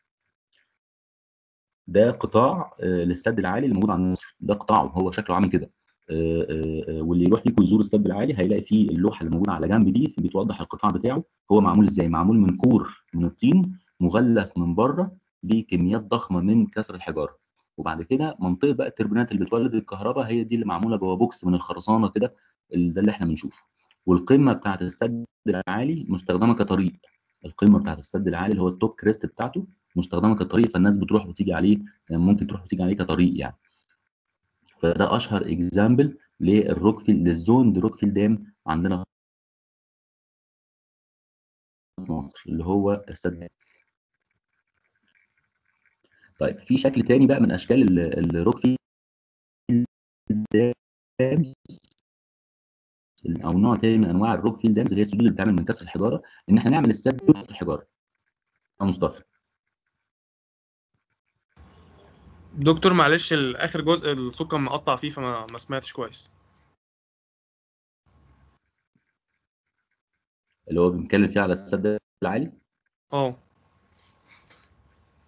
ده قطاع آه، للسد العالي اللي موجود عند مصر ده قطاعه هو شكله عامل كده آه، آه، آه، واللي يروح ليكم يزور السد العالي هيلاقي فيه اللوحه اللي موجوده على جنب دي بتوضح القطاع بتاعه هو معمول ازاي معمول من كور من الطين مغلف من بره بكميات ضخمه من كسر الحجاره وبعد كده منطقه بقى التربينات اللي بتولد الكهرباء هي دي اللي معموله جوه بوكس من الخرسانه كده ال- ده اللي احنا بنشوفه والقمه بتاعت السد العالي مستخدمه كطريق القمه بتاعت السد العالي اللي هو التوب كريست بتاعته مستخدمه كطريق فالناس بتروح وتيجي عليه يعني ممكن تروح وتيجي عليه كطريق يعني فده اشهر اكزامبل للروكفيل للزون روكفيل دام عندنا في مصر اللي هو السد طيب في شكل تاني بقى من اشكال ال- الروكفيل دامز او نوع تاني من انواع الروكفيل دامز اللي هي السدود اللي بتتعمل من كسر الحجاره ان احنا نعمل السد من كسر الحجاره يا مصطفى دكتور معلش الاخر جزء الصوت كان مقطع فيه فما ما سمعتش كويس اللي هو بنتكلم فيه على السد العالي اه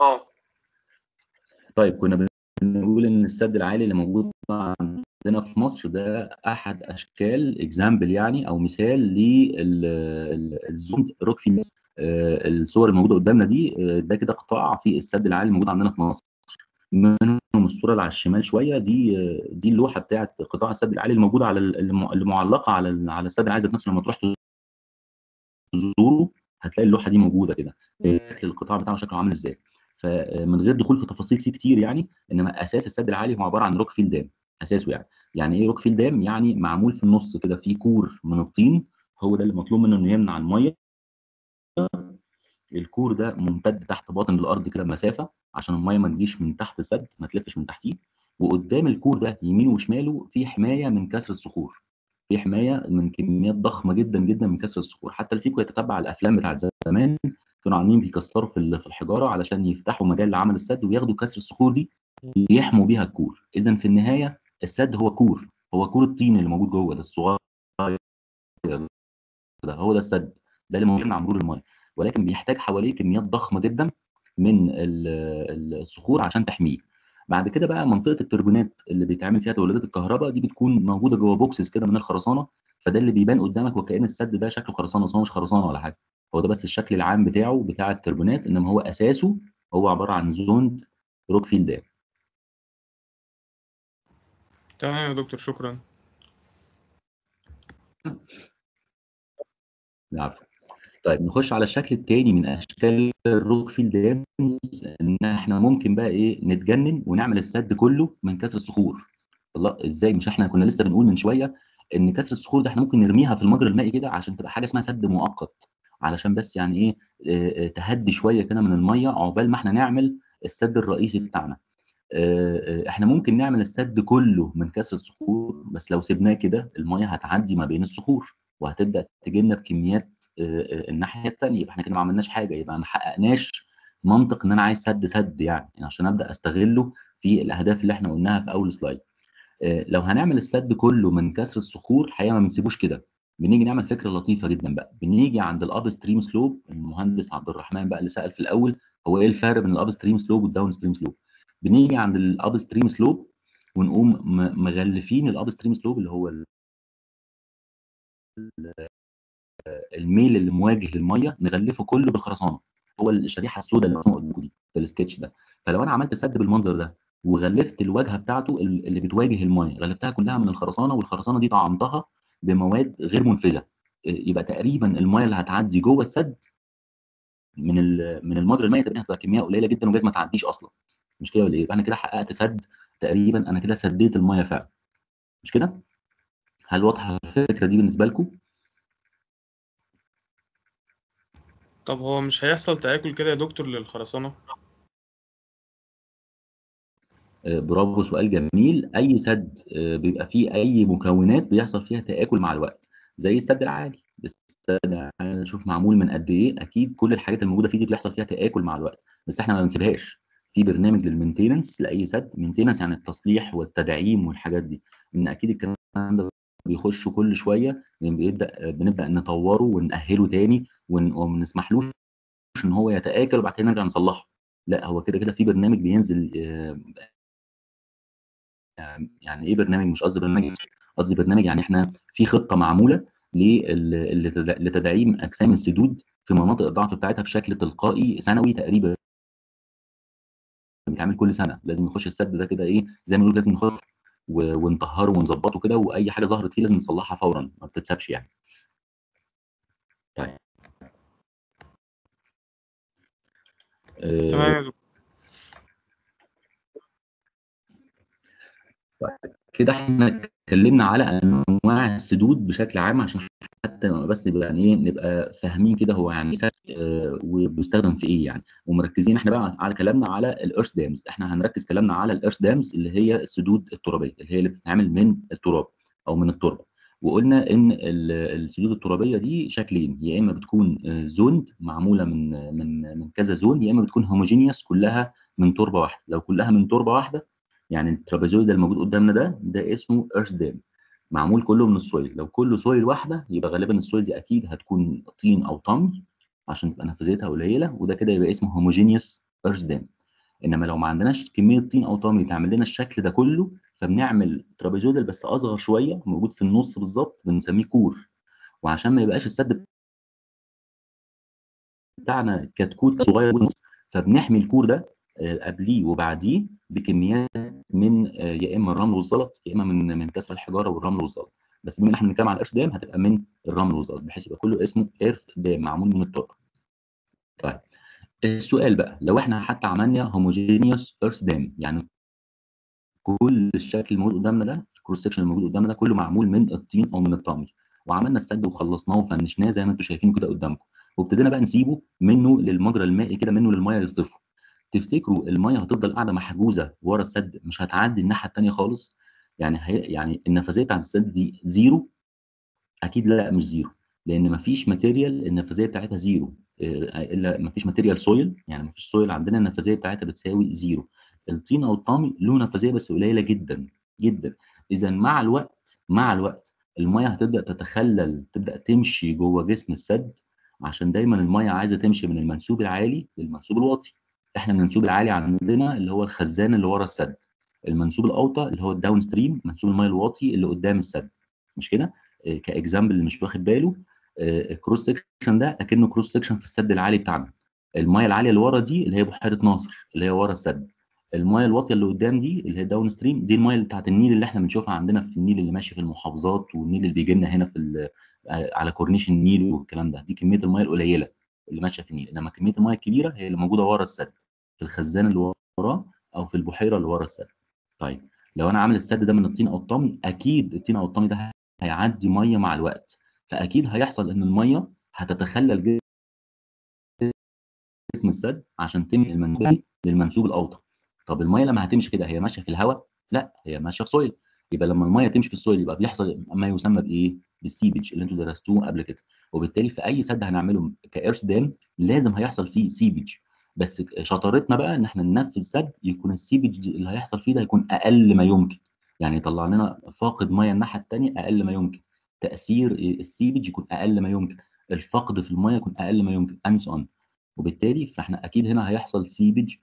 اه طيب كنا بنقول ان السد العالي اللي موجود عندنا في مصر ده احد اشكال اكزامبل يعني او مثال للزون روكفيل آه، الصور الموجوده قدامنا دي آه، ده كده قطاع في السد العالي الموجود عندنا في مصر منهم الصوره اللي على الشمال شويه دي آه، دي اللوحه بتاعه قطاع السد العالي الموجوده على ال- الم- اللي معلقه على ال- على السد العالي ذات نفسه لما تروح تزوره هتلاقي اللوحه دي موجوده كده شكل القطاع بتاعه شكله عامل ازاي فمن غير دخول في تفاصيل فيه كتير يعني انما اساس السد العالي هو عباره عن روكفيل دام اساسه يعني يعني ايه روكفيل دام يعني معمول في النص كده فيه كور من الطين هو ده اللي مطلوب منه انه يمنع الميه الكور ده ممتد تحت باطن الارض كده بمسافه عشان الميه ما تجيش من تحت السد ما تلفش من تحتيه وقدام الكور ده يمينه وشماله في حمايه من كسر الصخور في حمايه من كميات ضخمه جدا جدا من كسر الصخور حتى اللي فيكم يتتبع الافلام بتاعت زمان كانوا عاملين بيكسروا في ال- في الحجاره علشان يفتحوا مجال لعمل السد وياخدوا كسر الصخور دي يحموا بيها الكور اذا في النهايه السد هو كور هو كور الطين اللي موجود جوه ده الصغير ده هو ده السد ده اللي موجود مع مرور الميه ولكن بيحتاج حواليه كميات ضخمه جدا من ال- ال- الصخور عشان تحميه بعد كده بقى منطقه التربونات اللي بيتعمل فيها توليدات الكهرباء دي بتكون موجوده جوه بوكسز كده من الخرسانه فده اللي بيبان قدامك وكأن السد ده شكله خرسانه بس هو مش خرسانه ولا حاجه هو ده بس الشكل العام بتاعه بتاع التربونات انما هو اساسه هو عباره عن زوند روكفيل دام تمام يا دكتور شكرا العفو طيب نخش على الشكل الثاني من اشكال الروكفيل دامز ان احنا ممكن بقى ايه نتجنن ونعمل السد كله من كسر الصخور الله ازاي مش احنا كنا لسه بنقول من شويه ان كسر الصخور ده احنا ممكن نرميها في المجرى المائي كده عشان تبقى حاجه اسمها سد مؤقت علشان بس يعني ايه آه، آه، تهدي شويه كده من الميه عقبال ما احنا نعمل السد الرئيسي بتاعنا آه، آه، احنا ممكن نعمل السد كله من كسر الصخور بس لو سيبناه كده الميه هتعدي ما بين الصخور وهتبدا تجينا بكميات آه، آه، الناحيه الثانيه يبقى احنا كده ما عملناش حاجه يبقى ما حققناش منطق ان انا عايز سد سد يعني عشان ابدا استغله في الاهداف اللي احنا قلناها في اول سلايد آه، لو هنعمل السد كله من كسر الصخور الحقيقه ما بنسيبوش كده بنيجي نعمل فكره لطيفه جدا بقى بنيجي عند الاب ستريم سلوب المهندس عبد الرحمن بقى اللي سال في الاول هو ايه الفرق بين الاب ستريم سلوب والداون ستريم سلوب بنيجي عند الاب ستريم سلوب ونقوم م- مغلفين الاب ستريم سلوب اللي هو ال- الميل اللي مواجه للميه نغلفه كله بالخرسانه هو الشريحه السوداء اللي مرسومه قدامكم دي في السكتش ده فلو انا عملت سد بالمنظر ده وغلفت الواجهه بتاعته ال- اللي بتواجه الميه غلفتها كلها من الخرسانه والخرسانه دي طعمتها بمواد غير منفذه إيه، يبقى تقريبا الميه اللي هتعدي جوه السد من ال- من المجرى المائي تقريبا هتبقى كميه قليله جدا وجايز ما تعديش اصلا مش كده ولا ايه؟ يبقى انا كده حققت سد تقريبا انا كده سديت الميه فعلا مش كده؟ هل واضحه الفكره دي بالنسبه لكم؟ طب هو مش هيحصل تآكل كده يا دكتور للخرسانة آه، برافو سؤال جميل اي سد آه، بيبقى فيه اي مكونات بيحصل فيها تآكل مع الوقت زي السد العالي السد العالي نشوف معمول من قد ايه اكيد كل الحاجات الموجوده فيه دي بيحصل فيها تآكل مع الوقت بس احنا ما بنسيبهاش في برنامج للمينتيننس لاي سد مينتيننس يعني التصليح والتدعيم والحاجات دي ان اكيد الكلام ده بيخش كل شويه بيبدا بنبدا نطوره ونأهله تاني ون- وما نسمحلوش ان هو يتآكل وبعد كده نرجع نصلحه لا هو كده كده في برنامج بينزل آه، يعني ايه برنامج مش قصدي برنامج قصدي برنامج يعني احنا في خطه معموله لل- لتد- لتدعيم اجسام السدود في مناطق الضعف بتاعتها بشكل تلقائي سنوي تقريبا بيتعمل كل سنه لازم نخش السد ده كده ايه زي ما نقول لازم نخش و- ونطهره ونظبطه كده واي حاجه ظهرت فيه لازم نصلحها فورا ما بتتسابش يعني طيب آه، تمام يا دكتور كده احنا اتكلمنا على انواع السدود بشكل عام عشان حتى بس نبقى يعني ايه نبقى فاهمين كده هو يعني ايه سد آه، وبيستخدم في ايه يعني ومركزين احنا بقى على كلامنا على الارث دامز احنا هنركز كلامنا على الارث دامز اللي هي السدود الترابيه اللي هي اللي بتتعمل من التراب او من التربه وقلنا ان ال- السدود الترابيه دي شكلين يا اما بتكون آه، زوند معموله من من من كذا زون يا اما بتكون هوموجينيوس كلها من تربه واحده لو كلها من تربه واحده يعني الترابيزويد اللي موجود قدامنا ده ده اسمه ايرث دام معمول كله من السويل لو كله سويل واحده يبقى غالبا السويل دي اكيد هتكون طين او طمي عشان تبقى نفاذيتها قليله وده كده يبقى اسمه هوموجينيوس ايرث دام انما لو ما عندناش كميه طين او طامي تعمل لنا الشكل ده كله فبنعمل ترابيزودال بس اصغر شويه موجود في النص بالظبط بنسميه كور وعشان ما يبقاش السد بتاعنا كتكوت صغير بالنص فبنحمي الكور ده آه، قبليه وبعديه بكميات من آه، يا اما الرمل والزلط يا اما من من كسر الحجاره والرمل والزلط بس بما ان احنا بنتكلم على الارث دام هتبقى من الرمل والزلط بحيث يبقى كله اسمه ايرث دام معمول من التراب طيب السؤال بقى لو احنا حتى عملنا هوموجينيوس ايرث دام يعني كل الشكل الموجود قدامنا ده الكروس سكشن الموجود قدامنا ده كله معمول من الطين او من الطمي وعملنا السد وخلصناه وفنشناه زي ما انتم شايفينه كده قدامكم وابتدينا بقى نسيبه منه للمجرى المائي كده منه للميه يصطفوا تفتكروا الميه هتفضل قاعده محجوزه ورا السد مش هتعدي الناحيه الثانيه خالص يعني هي يعني النفاذيه بتاعت السد دي زيرو اكيد لا مش زيرو لان مفيش ماتيريال النفاذيه بتاعتها زيرو آه، الا مفيش ماتيريال سويل يعني مفيش سويل عندنا النفاذيه بتاعتها بتساوي زيرو الطين او الطامي له نفاذيه بس قليله جدا جدا اذا مع الوقت مع الوقت الميه هتبدا تتخلل تبدا تمشي جوه جسم السد عشان دايما الميه عايزه تمشي من المنسوب العالي للمنسوب الواطي احنا المنسوب العالي عندنا اللي هو الخزان اللي ورا السد المنسوب الاوطى اللي هو الداون ستريم منسوب الميه الواطي اللي قدام السد مش كده آه، كاكزامبل اللي مش واخد باله آه، الكروس سكشن ده اكنه كروس سكشن في السد العالي بتاعنا الميه العاليه اللي ورا دي اللي هي بحيره ناصر اللي هي ورا السد الميه الواطيه اللي قدام دي اللي هي داون ستريم دي الميه اللي بتاعت النيل اللي احنا بنشوفها عندنا في النيل اللي ماشي في المحافظات والنيل اللي بيجي لنا هنا في ال- آه، على كورنيش النيل والكلام ده دي كميه الميه القليله اللي ماشيه في النيل انما كميه الميه الكبيره هي اللي موجوده ورا السد في الخزان اللي وراه او في البحيره اللي ورا السد طيب لو انا عامل السد ده من الطين او الطمي اكيد الطين او الطمي ده هيعدي ميه مع الوقت فاكيد هيحصل ان الميه هتتخلل جسم السد عشان تمشي المنسوب للمنسوب الاوطى طب الميه لما هتمشي كده هي ماشيه في الهواء لا هي ماشيه في سويل يبقى لما الميه تمشي في السويل يبقى بيحصل ما يسمى بايه بالسيبج اللي انتوا درستوه قبل كده وبالتالي في اي سد هنعمله كايرث دام لازم هيحصل فيه سيبج بس شطارتنا بقى ان احنا ننفذ سد يكون السيبج اللي هيحصل فيه ده يكون اقل ما يمكن يعني يطلع لنا فاقد ميه الناحيه الثانيه اقل ما يمكن تاثير السيبج يكون اقل ما يمكن الفقد في الميه يكون اقل ما يمكن انس اون وبالتالي فاحنا اكيد هنا هيحصل سيبج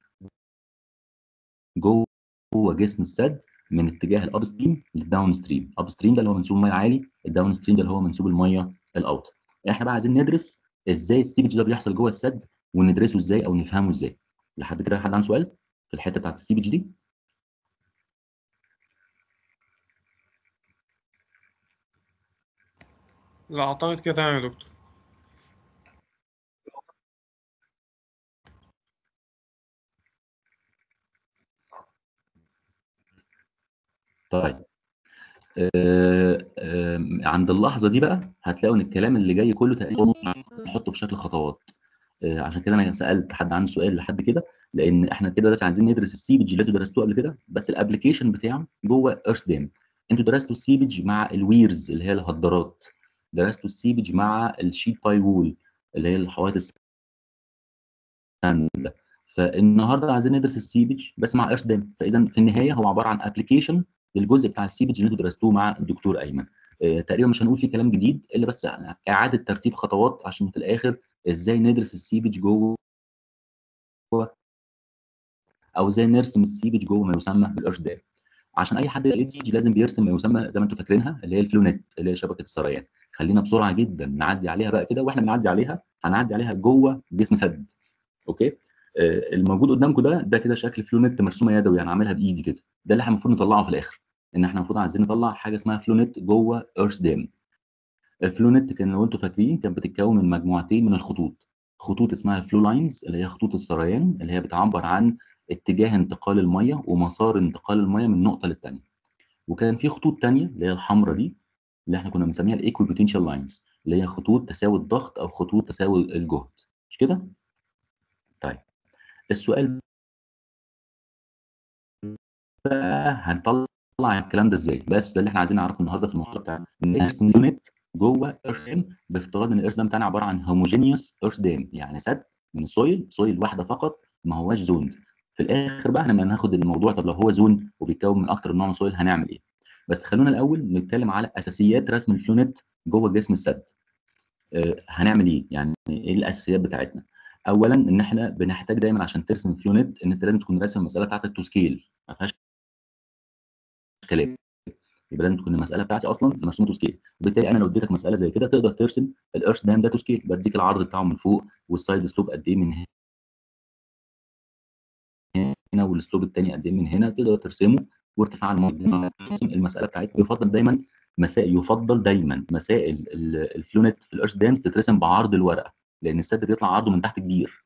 جوه جوه جسم السد من اتجاه الاب ستريم للداون ستريم اب ستريم ده اللي هو منسوب الميه العالي الداون ستريم ده اللي هو منسوب الميه الاوطى احنا بقى عايزين ندرس ازاي السيبج ده بيحصل جوه السد وندرسه ازاي او نفهمه ازاي لحد كده حد عنده سؤال في الحته بتاعت السيبج دي لا اعتقد كده تمام يا دكتور طيب آه، آه، عند اللحظه دي بقى هتلاقوا ان الكلام اللي جاي كله تقريبا نحطه في شكل خطوات آه، عشان كده انا سالت حد عنده سؤال لحد كده لان احنا كده دلوقتي عايزين ندرس السيبج اللي انتوا درستوه قبل كده بس الابلكيشن بتاعه جوه ايرث دام انتوا درستوا السيبج مع الويرز اللي هي الهدارات درستوا السيبج مع الشيت باي وول اللي هي الحوائط السند فالنهارده عايزين ندرس السيبج بس مع ايرث دام فاذا في النهايه هو عباره عن ابلكيشن للجزء بتاع السيبج اللي انتوا درستوه مع الدكتور ايمن آه، تقريبا مش هنقول فيه كلام جديد الا بس اعاده ترتيب خطوات عشان في الاخر ازاي ندرس السيبج جوه او ازاي نرسم السيبج جوه ما يسمى بالارش دام عشان اي حد يجي لازم بيرسم ما يسمى زي ما انتم فاكرينها اللي هي الفلونت اللي هي شبكه السريان خلينا بسرعه جدا نعدي عليها بقى كده واحنا بنعدي عليها هنعدي عليها جوه جسم سد اوكي آه، الموجود قدامكم ده ده كده شكل فلونت مرسومه يدوي انا عاملها بايدي كده ده اللي احنا المفروض نطلعه في الاخر ان احنا المفروض عايزين نطلع حاجه اسمها فلونت جوه ايرث دام الفلونت كان لو انتم فاكرين كانت بتتكون من مجموعتين من الخطوط خطوط اسمها فلو لاينز اللي هي خطوط السريان اللي هي بتعبر عن اتجاه انتقال الميه ومسار انتقال الميه من نقطه للثانيه وكان في خطوط ثانيه اللي هي الحمراء دي اللي احنا كنا بنسميها الايكوي بوتنشال لاينز اللي هي خطوط تساوي الضغط او خطوط تساوي الجهد مش كده طيب السؤال بقى هنطلع الكلام ده ازاي بس ده اللي احنا عايزين نعرفه النهارده في المحاضره بتاعنا نرسم يونت جوه ايرث دام بافتراض ان الايرث دام بتاعنا عباره عن هوموجينيوس ايرث دام يعني سد من سويل سويل واحده فقط ما هواش زون في الاخر بقى احنا لما ناخد الموضوع طب لو هو زون وبيتكون من اكتر من نوع من سويل هنعمل ايه بس خلونا الاول نتكلم على اساسيات رسم الفلونت جوه جسم السد آه، هنعمل ايه يعني ايه الاساسيات بتاعتنا اولا ان احنا بنحتاج دايما عشان ترسم فلو نت ان انت لازم تكون راسم المساله بتاعتك تو سكيل ما فيهاش كلام يبقى لازم تكون المساله بتاعتي اصلا مرسومه تو سكيل وبالتالي انا لو اديتك مساله زي كده تقدر ترسم الارث دام ده تو سكيل بديك العرض بتاعه من فوق والسايد سلوب قد ايه من هنا والسلوب الثاني قد ايه من هنا تقدر ترسمه وارتفاع المواد ترسم المساله بتاعتك يفضل دايما مسائل يفضل دايما مسائل الفلو نت في الارث دامز تترسم بعرض الورقه لان السد بيطلع عرضه من تحت كبير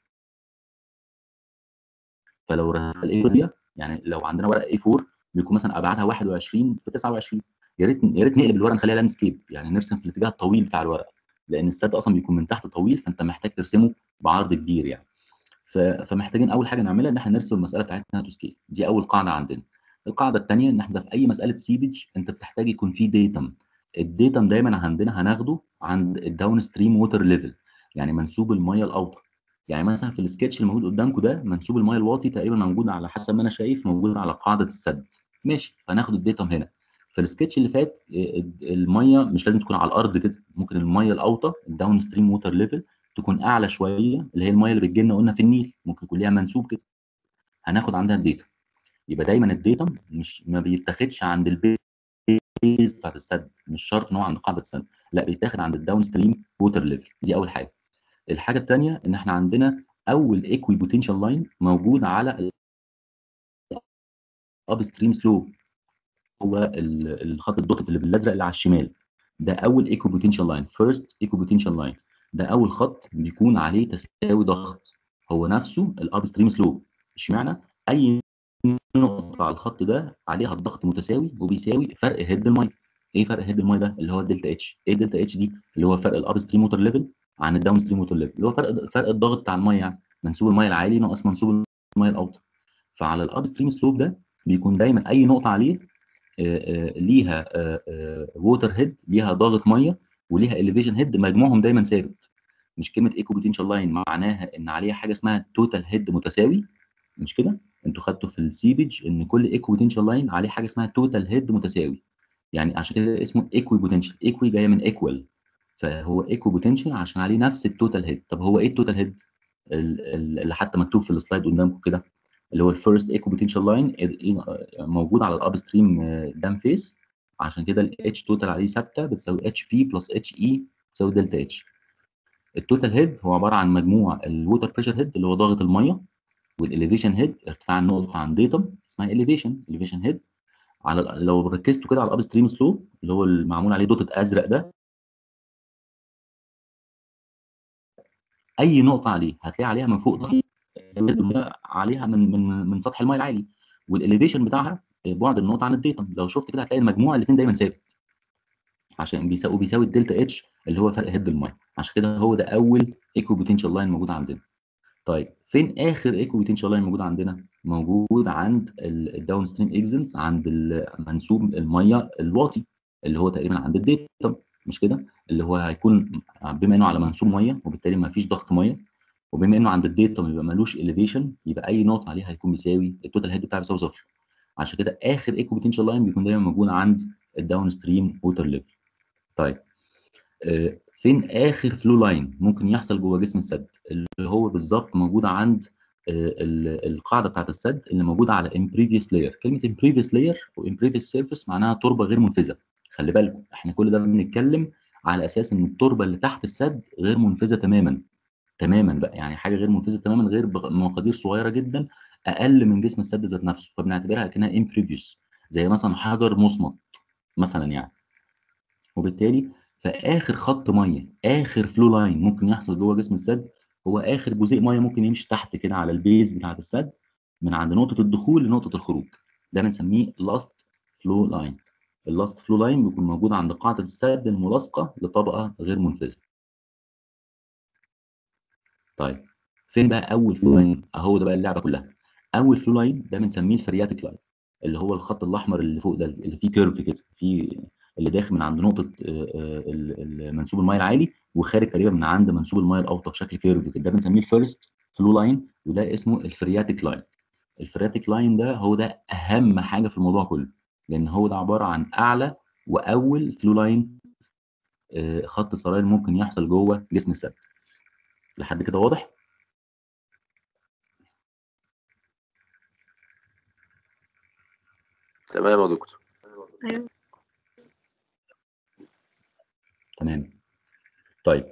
فلو رسمنا يعني لو عندنا ورقه اي 4 بيكون مثلا ابعادها 21 في 29 يا ريت يا ريت نقلب الورقه نخليها لاندسكيب يعني نرسم في الاتجاه الطويل بتاع الورقه لان السد اصلا بيكون من تحت طويل فانت محتاج ترسمه بعرض كبير يعني ف... فمحتاجين اول حاجه نعملها ان احنا نرسم المساله بتاعتنا تو سكيل دي اول قاعده عندنا القاعده الثانيه ان احنا في اي مساله سيبج انت بتحتاج يكون في ديتم الديتم دايما عندنا هناخده عند الداون ستريم ووتر ليفل يعني منسوب الميه الاوطى يعني مثلا في السكتش اللي موجود قدامكم ده منسوب الميه الواطي تقريبا موجود على حسب ما انا شايف موجود على قاعده السد ماشي فناخد الديتم هنا في السكتش اللي فات الميه مش لازم تكون على الارض كده ممكن الميه الاوطى الداون ستريم ووتر ليفل تكون اعلى شويه اللي هي الميه اللي بتجي لنا قلنا في النيل ممكن يكون ليها منسوب كده هناخد عندها الديتم يبقى دايما الديتم مش ما بيتاخدش عند البيز بتاعت السد مش شرط ان هو عند قاعده السد لا بيتاخد عند الداون ستريم ووتر ليفل دي اول حاجه الحاجه الثانيه ان احنا عندنا اول ايكوي بوتنشال لاين موجود على الاب ستريم سلوب هو الخط الدوتد اللي بالازرق اللي على الشمال ده اول ايكو بوتنشال لاين فيرست ايكو بوتنشال لاين ده اول خط بيكون عليه تساوي ضغط هو نفسه الاب ستريم سلوب اشمعنى اي نقطه على الخط ده عليها الضغط متساوي وبيساوي فرق هيد الميه ايه فرق هيد الميه ده اللي هو الدلتا اتش ايه الدلتا اتش دي اللي هو فرق الاب ستريم ووتر ليفل عن الداون ستريم ووتر ليفل اللي هو فرق فرق الضغط بتاع الميه يعني منسوب الميه العالي ناقص منسوب الميه الاوطى فعلى الاب ستريم سلوب ده بيكون دايما اي نقطه عليه ليها ووتر هيد ليها ضغط ميه وليها اليفيشن هيد مجموعهم دايما ثابت مش كلمه ايكو بوتنشال لاين معناها ان عليها حاجه اسمها توتال هيد متساوي مش كده انتوا خدتوا في السيبج ان كل ايكو بوتنشال لاين عليه حاجه اسمها توتال هيد متساوي يعني عشان كده اسمه ايكوي بوتنشال ايكوي جايه من ايكوال فهو ايكو بوتنشال عشان عليه نفس التوتال هيد طب هو ايه التوتال هيد اللي حتى مكتوب في السلايد قدامكم كده اللي هو الفيرست ايكو بوتنشال لاين موجود على الاب ستريم دام فيس عشان كده الاتش توتال عليه ثابته بتساوي اتش بي بلس اتش اي تساوي دلتا اتش التوتال هيد هو عباره عن مجموع الووتر بريشر هيد اللي هو ضغط الميه والاليفيشن هيد ارتفاع النقطه عن ديتم اسمها اليفيشن اليفيشن هيد على لو ركزتوا كده على الاب ستريم سلوب اللي هو المعمول عليه دوتة ازرق ده اي نقطه عليه هتلاقي عليها من فوق ضغط عليها من من من سطح الماء العالي والاليفيشن بتاعها بعد النقطه عن الديتم لو شفت كده هتلاقي المجموع الاثنين دايما ثابت عشان بيساوي بيساوي الدلتا اتش اللي هو فرق هيد الماء عشان كده هو ده اول ايكو بوتنشال لاين موجود عندنا طيب فين اخر ايكو بوتنشال لاين موجود عندنا موجود عند الداون ستريم اكزنس عند منسوب الميه الواطي اللي هو تقريبا عند الديتم مش كده اللي هو هيكون بما انه على منسوب ميه وبالتالي ما فيش ضغط ميه وبما انه عند الديتم يبقى ملوش اليفيشن يبقى اي نقطه عليه هيكون بيساوي التوتال هيد بتاعه بيساوي صفر عشان كده اخر ايكو بوتنشال لاين بيكون دايما موجود عند الداون ستريم ووتر ليفل طيب آه فين اخر فلو لاين ممكن يحصل جوه جسم السد اللي هو بالظبط موجود عند آه القاعده بتاعه السد اللي موجوده على امبريفيوس لاير كلمه امبريفيوس لاير وامبريفيوس سيرفيس معناها تربه غير منفذه خلي بالكم احنا كل ده بنتكلم على اساس ان التربه اللي تحت السد غير منفذه تماما تماما بقى يعني حاجه غير منفذه تماما غير بمقادير صغيره جدا اقل من جسم السد ذات نفسه فبنعتبرها كانها امبريفيوس زي مثلا حجر مصمت مثلا يعني وبالتالي فاخر خط ميه اخر فلو لاين ممكن يحصل جوه جسم السد هو اخر جزيء ميه ممكن يمشي تحت كده على البيز بتاعه السد من عند نقطه الدخول لنقطه الخروج ده بنسميه لاست فلو لاين اللاست فلو لاين بيكون موجود عند قاعده السد الملاصقه لطبقه غير منفذه طيب فين بقى اول فلو لاين اهو ده بقى اللعبه كلها اول فلو لاين ده بنسميه الفرياتيك لاين اللي هو الخط الاحمر اللي فوق ده اللي فيه كيرف كده في اللي داخل من عند نقطه منسوب الميه العالي وخارج تقريبا من عند منسوب الميه الاوطى بشكل كيرف كده ده بنسميه الفيرست فلو لاين وده اسمه الفرياتيك لاين الفرياتيك لاين ده هو ده اهم حاجه في الموضوع كله لان هو ده عباره عن اعلى واول فلو لاين خط سراير ممكن يحصل جوه جسم السد لحد كده واضح تمام يا دكتور ايوه تمام طيب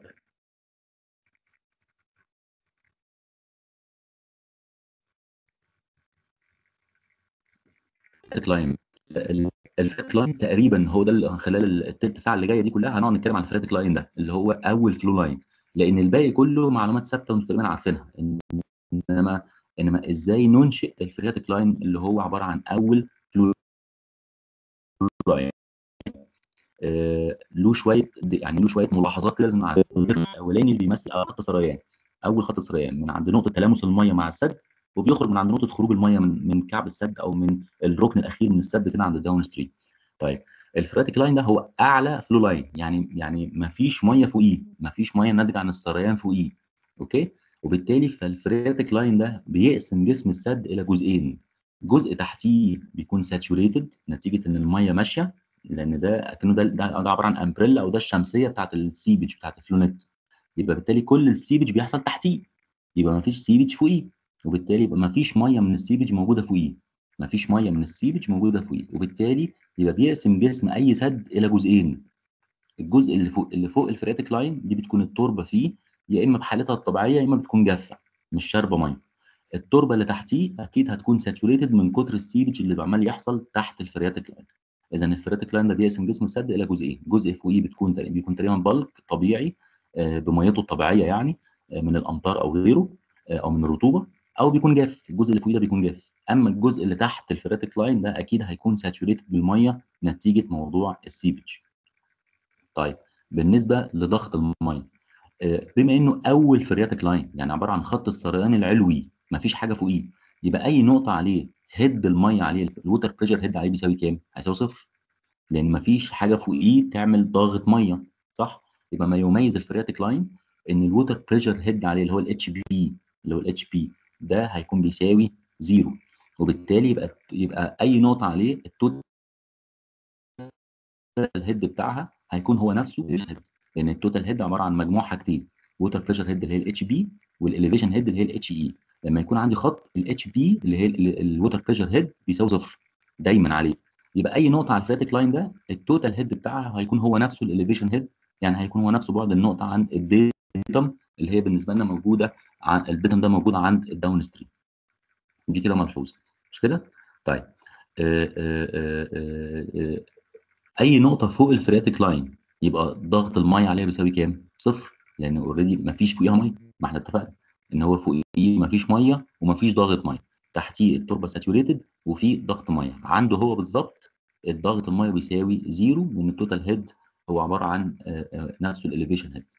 لاين الفريتك لاين تقريبا هو ده اللي خلال التلت ساعه اللي جايه دي كلها هنقعد نتكلم عن الفريتك لاين ده اللي هو اول فلو لاين لان الباقي كله معلومات ثابته وانتم تقريبا عارفينها انما انما ازاي ننشئ الفريتك لاين اللي هو عباره عن اول فلو لاين آه، له شويه يعني له شويه ملاحظات كده لازم نعرفها الاولاني اللي بيمثل أول خط سريان اول خط سريان من عند نقطه تلامس الميه مع السد وبيخرج من عند نقطه خروج الميه من من كعب السد او من الركن الاخير من السد كده عند الداون ستريم طيب الفراتيك لاين ده هو اعلى فلو لاين يعني يعني ما فيش ميه فوقيه ما فيش ميه ناتجه عن السريان فوقيه اوكي وبالتالي فالفراتيك لاين ده بيقسم جسم السد الى جزئين جزء تحتيه بيكون ساتوريتد نتيجه ان الميه ماشيه لان ده اكنه ده ده, ده عباره عن امبريلا او ده الشمسيه بتاعت السيبج بتاعت الفلونت يبقى بالتالي كل السيبج بيحصل تحتيه يبقى ما فيش سيبج فوقيه وبالتالي يبقى ما فيش ميه من السيبج موجوده فوقيه ما فيش ميه من السيبج موجوده فوقيه وبالتالي يبقى بيقسم جسم اي سد الى جزئين الجزء اللي فوق اللي فوق الفرياتيك لاين دي بتكون التربه فيه يا اما بحالتها الطبيعيه يا اما بتكون جافه مش شاربه ميه التربه اللي تحتيه اكيد هتكون ساتوريتد من كتر السيبج اللي عمال يحصل تحت الفرياتيك لاين اذا الفرياتيك لاين ده بيقسم جسم السد الى جزئين جزء فوقيه بتكون بيكون تقريبا بلك طبيعي آه، بميته الطبيعيه يعني آه، من الامطار او غيره آه، او من الرطوبه او بيكون جاف الجزء اللي فوقيه ده بيكون جاف اما الجزء اللي تحت الفرياتيك لاين ده اكيد هيكون ساتوريتد بالميه نتيجه موضوع السيبج طيب بالنسبه لضغط الميه آه، بما انه اول فرياتيك لاين يعني عباره عن خط السريان العلوي مفيش حاجه فوقيه يبقى اي نقطه عليه هيد الميه عليه الووتر بريشر هيد عليه بيساوي كام؟ هيساوي صفر لان مفيش حاجه فوقيه تعمل ضغط ميه صح؟ يبقى ما يميز الفرياتيك لاين ان الووتر بريشر هيد عليه اللي هو الاتش بي اللي هو الاتش بي ده هيكون بيساوي زيرو وبالتالي يبقى يبقى اي نقطه عليه التوتال هيد بتاعها هيكون هو نفسه الهيد لان التوتال هيد عباره عن مجموع حاجتين ووتر بريشر هيد اللي هي الاتش بي والاليفيشن هيد اللي هي الاتش اي لما يكون عندي خط الاتش بي اللي هي الووتر بريشر هيد بيساوي صفر دايما عليه يبقى اي نقطه على الفاتيك لاين ده التوتال هيد بتاعها هيكون هو نفسه الاليفيشن هيد يعني هيكون هو نفسه بعد النقطه عن الديتم اللي هي بالنسبه لنا موجوده عن الديتم ده موجود عند الداون ستريم دي كده ملحوظه مش كده طيب آه، آه، آه، آه، آه، اي نقطه فوق الفرياتيك لاين يبقى ضغط الميه عليها بيساوي كام صفر لان اوريدي ما فيش فوقيها ميه ما احنا اتفقنا ان هو فوقيه ما فيش ميه وما فيش ضغط ميه تحتيه التربه ساتوريتد وفي ضغط ميه عنده هو بالظبط الضغط الميه بيساوي زيرو لان التوتال هيد هو عباره عن آه، آه، نفسه الاليفيشن هيد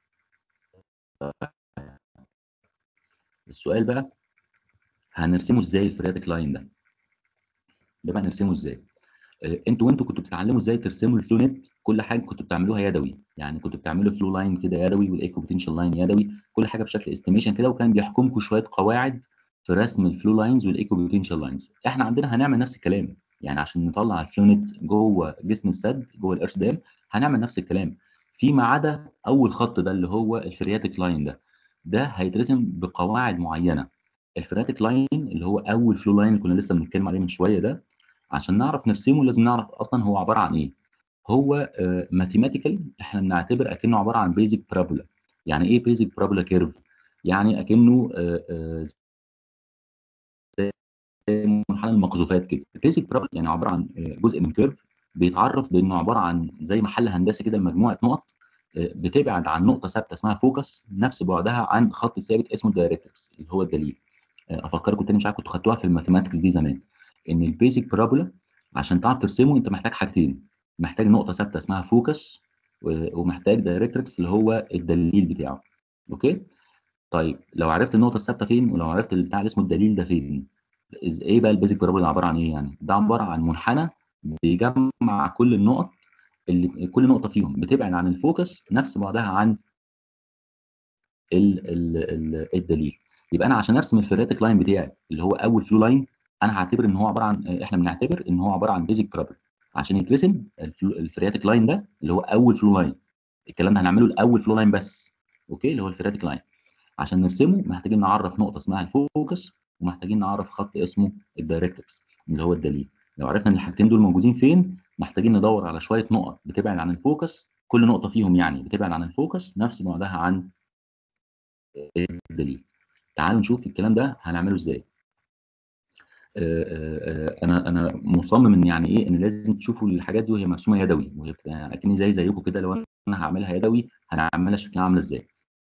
السؤال بقى هنرسمه ازاي الفرياتيك لاين ده ده بقى نرسمه ازاي آه، انتوا وانتوا كنتوا بتتعلموا ازاي ترسموا الفلو نت كل حاجه كنتوا بتعملوها يدوي يعني كنتوا بتعملوا فلو لاين كده يدوي والايكو بوتنشال لاين يدوي كل حاجه بشكل استيميشن كده وكان بيحكمكم شويه قواعد في رسم الفلو لاينز والايكو بوتنشال لاينز احنا عندنا هنعمل نفس الكلام يعني عشان نطلع الفلو نت جوه جسم السد جوه الارش دام هنعمل نفس الكلام فيما عدا اول خط ده اللي هو الفرياتيك لاين ده ده هيترسم بقواعد معينه الفرياتيك لاين اللي هو اول فلو لاين اللي كنا لسه بنتكلم عليه من شويه ده عشان نعرف نرسمه لازم نعرف اصلا هو عباره عن ايه هو ماثيماتيكال احنا بنعتبر اكنه عباره عن بيزك بارابولا يعني ايه بيزك بارابولا كيرف يعني اكنه آه، آه، زي منحنى المقذوفات كده البيزك بارابولا يعني عباره عن آه، جزء من كيرف بيتعرف بانه عباره عن زي محل هندسي كده مجموعه نقط آه، بتبعد عن نقطه ثابته اسمها فوكس نفس بعدها عن خط ثابت اسمه الدايركتريكس اللي هو الدليل آه، افكركم تاني مش عارف كنتوا خدتوها في الماثيماتكس دي زمان ان البيزك بارابولا عشان تعرف ترسمه انت محتاج حاجتين محتاج نقطه ثابته اسمها فوكس و- ومحتاج دايركتريكس اللي هو الدليل بتاعه اوكي طيب لو عرفت النقطه الثابته فين ولو عرفت البتاع اللي اسمه الدليل ده فين إز- ايه بقى البيزك بارابولا عباره عن ايه يعني ده عباره عن منحنى بيجمع كل النقط اللي كل نقطه فيهم بتبعد عن الفوكس نفس بعدها عن ال ال ال الدليل يبقى انا عشان ارسم الفرياتيك لاين بتاعي اللي هو اول فلو لاين انا هعتبر ان هو عباره عن احنا بنعتبر ان هو عباره عن بيزك بارابولا عشان يترسم الفلو- الفرياتيك لاين ده اللي هو اول فلو لاين الكلام ده هنعمله الاول فلو لاين بس اوكي اللي هو الفرياتيك لاين عشان نرسمه محتاجين نعرف نقطه اسمها الفوكس ومحتاجين نعرف خط اسمه الدايركتريكس اللي هو الدليل لو عرفنا ان الحاجتين دول موجودين فين محتاجين ندور على شويه نقط بتبعد عن الفوكس كل نقطه فيهم يعني بتبعد عن الفوكس نفس بعدها عن الدليل تعالوا نشوف الكلام ده هنعمله ازاي آه، آه، آه، انا انا مصمم ان يعني ايه ان لازم تشوفوا الحاجات دي وهي مرسومه يدوي وهي بت- اكني زي زيكم كده لو انا هعملها يدوي هنعملها شكلها عامله ازاي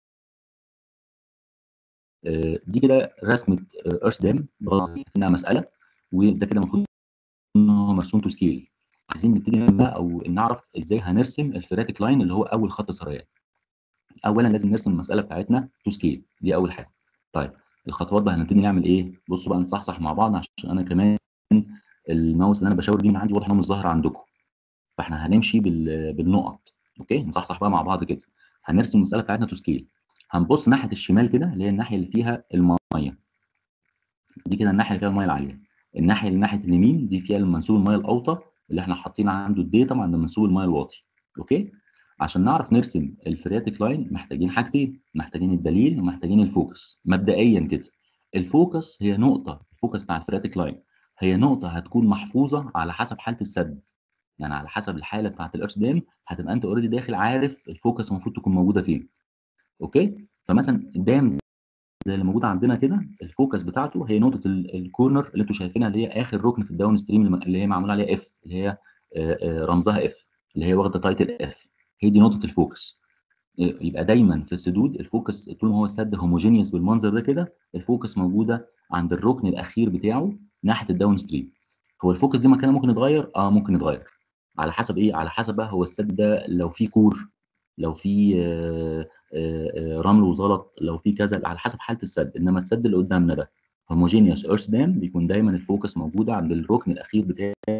آه، دي كده رسمه ايرث دام انها مساله وده كده المفروض ان هو مرسوم تو سكيل عايزين نبتدي بقى او نعرف ازاي هنرسم الفيراتيك لاين اللي هو اول خط سريان اولا لازم نرسم المساله بتاعتنا تو سكيل دي اول حاجه طيب الخطوات بقى هنبتدي نعمل ايه بصوا بقى نصحصح مع بعض عشان انا كمان الماوس اللي انا بشاور بيه من عندي واضح انه مش ظاهر عندكم فاحنا هنمشي بال... بالنقط اوكي نصحصح بقى مع بعض كده هنرسم المساله بتاعتنا تو سكيل هنبص ناحيه الشمال كده اللي هي الناحيه اللي فيها الميه دي كده الناحيه اللي فيها الميه العاليه الناحيه اللي ناحيه اليمين دي فيها منسوب الميه الاوطى اللي احنا حاطين عنده الداتا عند منسوب الميه الواطي اوكي عشان نعرف نرسم الفرياتيك لاين محتاجين حاجتين محتاجين الدليل ومحتاجين الفوكس مبدئيا كده الفوكس هي نقطه الفوكس بتاع الفرياتيك لاين هي نقطه هتكون محفوظه على حسب حاله السد يعني على حسب الحاله بتاعت الارث دام هتبقى انت اوريدي داخل عارف الفوكس المفروض تكون موجوده فين اوكي فمثلا الدام زي اللي موجود عندنا كده الفوكس بتاعته هي نقطه ال- الكورنر اللي انتوا شايفينها اللي هي اخر ركن في الداون ستريم اللي م- اللي هي معمول عليها اف اللي هي آه، آه، رمزها اف اللي هي واخده تايتل اف هي دي نقطه الفوكس يبقى دايما في السدود الفوكس طول ما هو السد هوموجينيوس بالمنظر ده كده الفوكس موجوده عند الركن الاخير بتاعه ناحيه الداون ستريم هو الفوكس دي مكانه ممكن يتغير اه ممكن يتغير على حسب ايه على حسب بقى هو السد ده لو فيه كور لو في آه، آه، آه، رمل وزلط لو في كذا على حسب حاله السد انما السد اللي قدامنا ده هوموجينيوس ايرث دام بيكون دايما الفوكس موجوده عند الركن الاخير بتاعه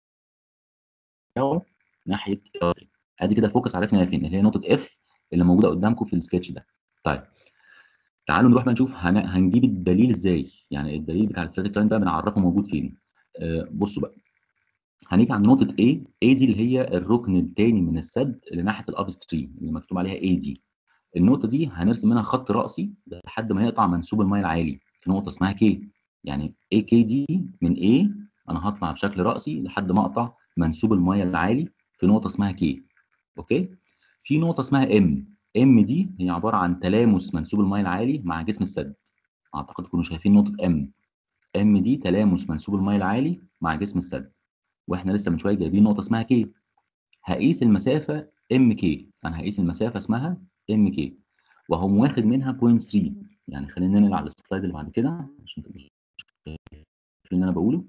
ناحيه الأرض. ادي كده الفوكس عرفنا هي فين اللي هي نقطه اف اللي موجوده قدامكم في السكتش ده طيب تعالوا نروح بقى نشوف هن... هنجيب الدليل ازاي يعني الدليل بتاع الفلاتيك لاين ده بنعرفه موجود فين آه بصوا بقى هنيجي عند نقطه A A دي اللي هي الركن الثاني من السد اللي ناحيه الاب ستريم اللي مكتوب عليها A دي النقطه دي هنرسم منها خط رأسي لحد ما يقطع منسوب الميه العالي في نقطه اسمها K يعني AK دي من A انا هطلع بشكل رأسي لحد ما اقطع منسوب الميه العالي في نقطه اسمها K اوكي في نقطه اسمها M M دي هي عباره عن تلامس منسوب الميه العالي مع جسم السد اعتقد تكونوا شايفين نقطه M M دي تلامس منسوب الميه العالي مع جسم السد واحنا لسه من شويه جايبين نقطه اسمها K هقيس المسافه MK انا هقيس المسافه اسمها MK وهقوم واخد منها 0.3 يعني خلينا ننقل على السلايد اللي بعد كده عشان تبقوا شايفين اللي انا بقوله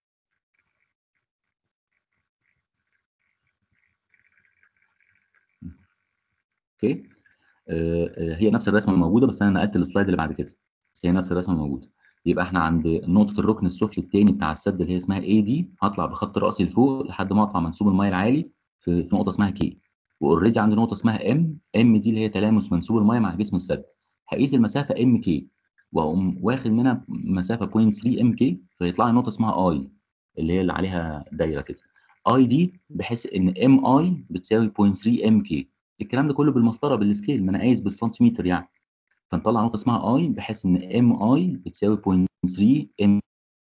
اوكي آه، آه، هي نفس الرسمه الموجوده بس انا نقلت السلايد اللي بعد كده بس هي نفس الرسمه الموجوده يبقى احنا عند نقطه الركن السفلي الثاني بتاع السد اللي هي اسمها اي دي هطلع بخط راسي لفوق لحد ما اقطع منسوب الميه العالي في في نقطه اسمها كي واوريدي عندي نقطه اسمها ام ام دي اللي هي تلامس منسوب الميه مع جسم السد هقيس المسافه ام كي واقوم واخد منها مسافه 0.3 ام كي فيطلع لي نقطه اسمها اي اللي هي اللي عليها دايره كده اي دي بحيث ان ام اي بتساوي 0.3 ام كي الكلام ده كله بالمسطره بالسكيل ما انا قايس بالسنتيمتر يعني فنطلع نقطه اسمها اي بحيث ان ام اي بتساوي 0.3 ام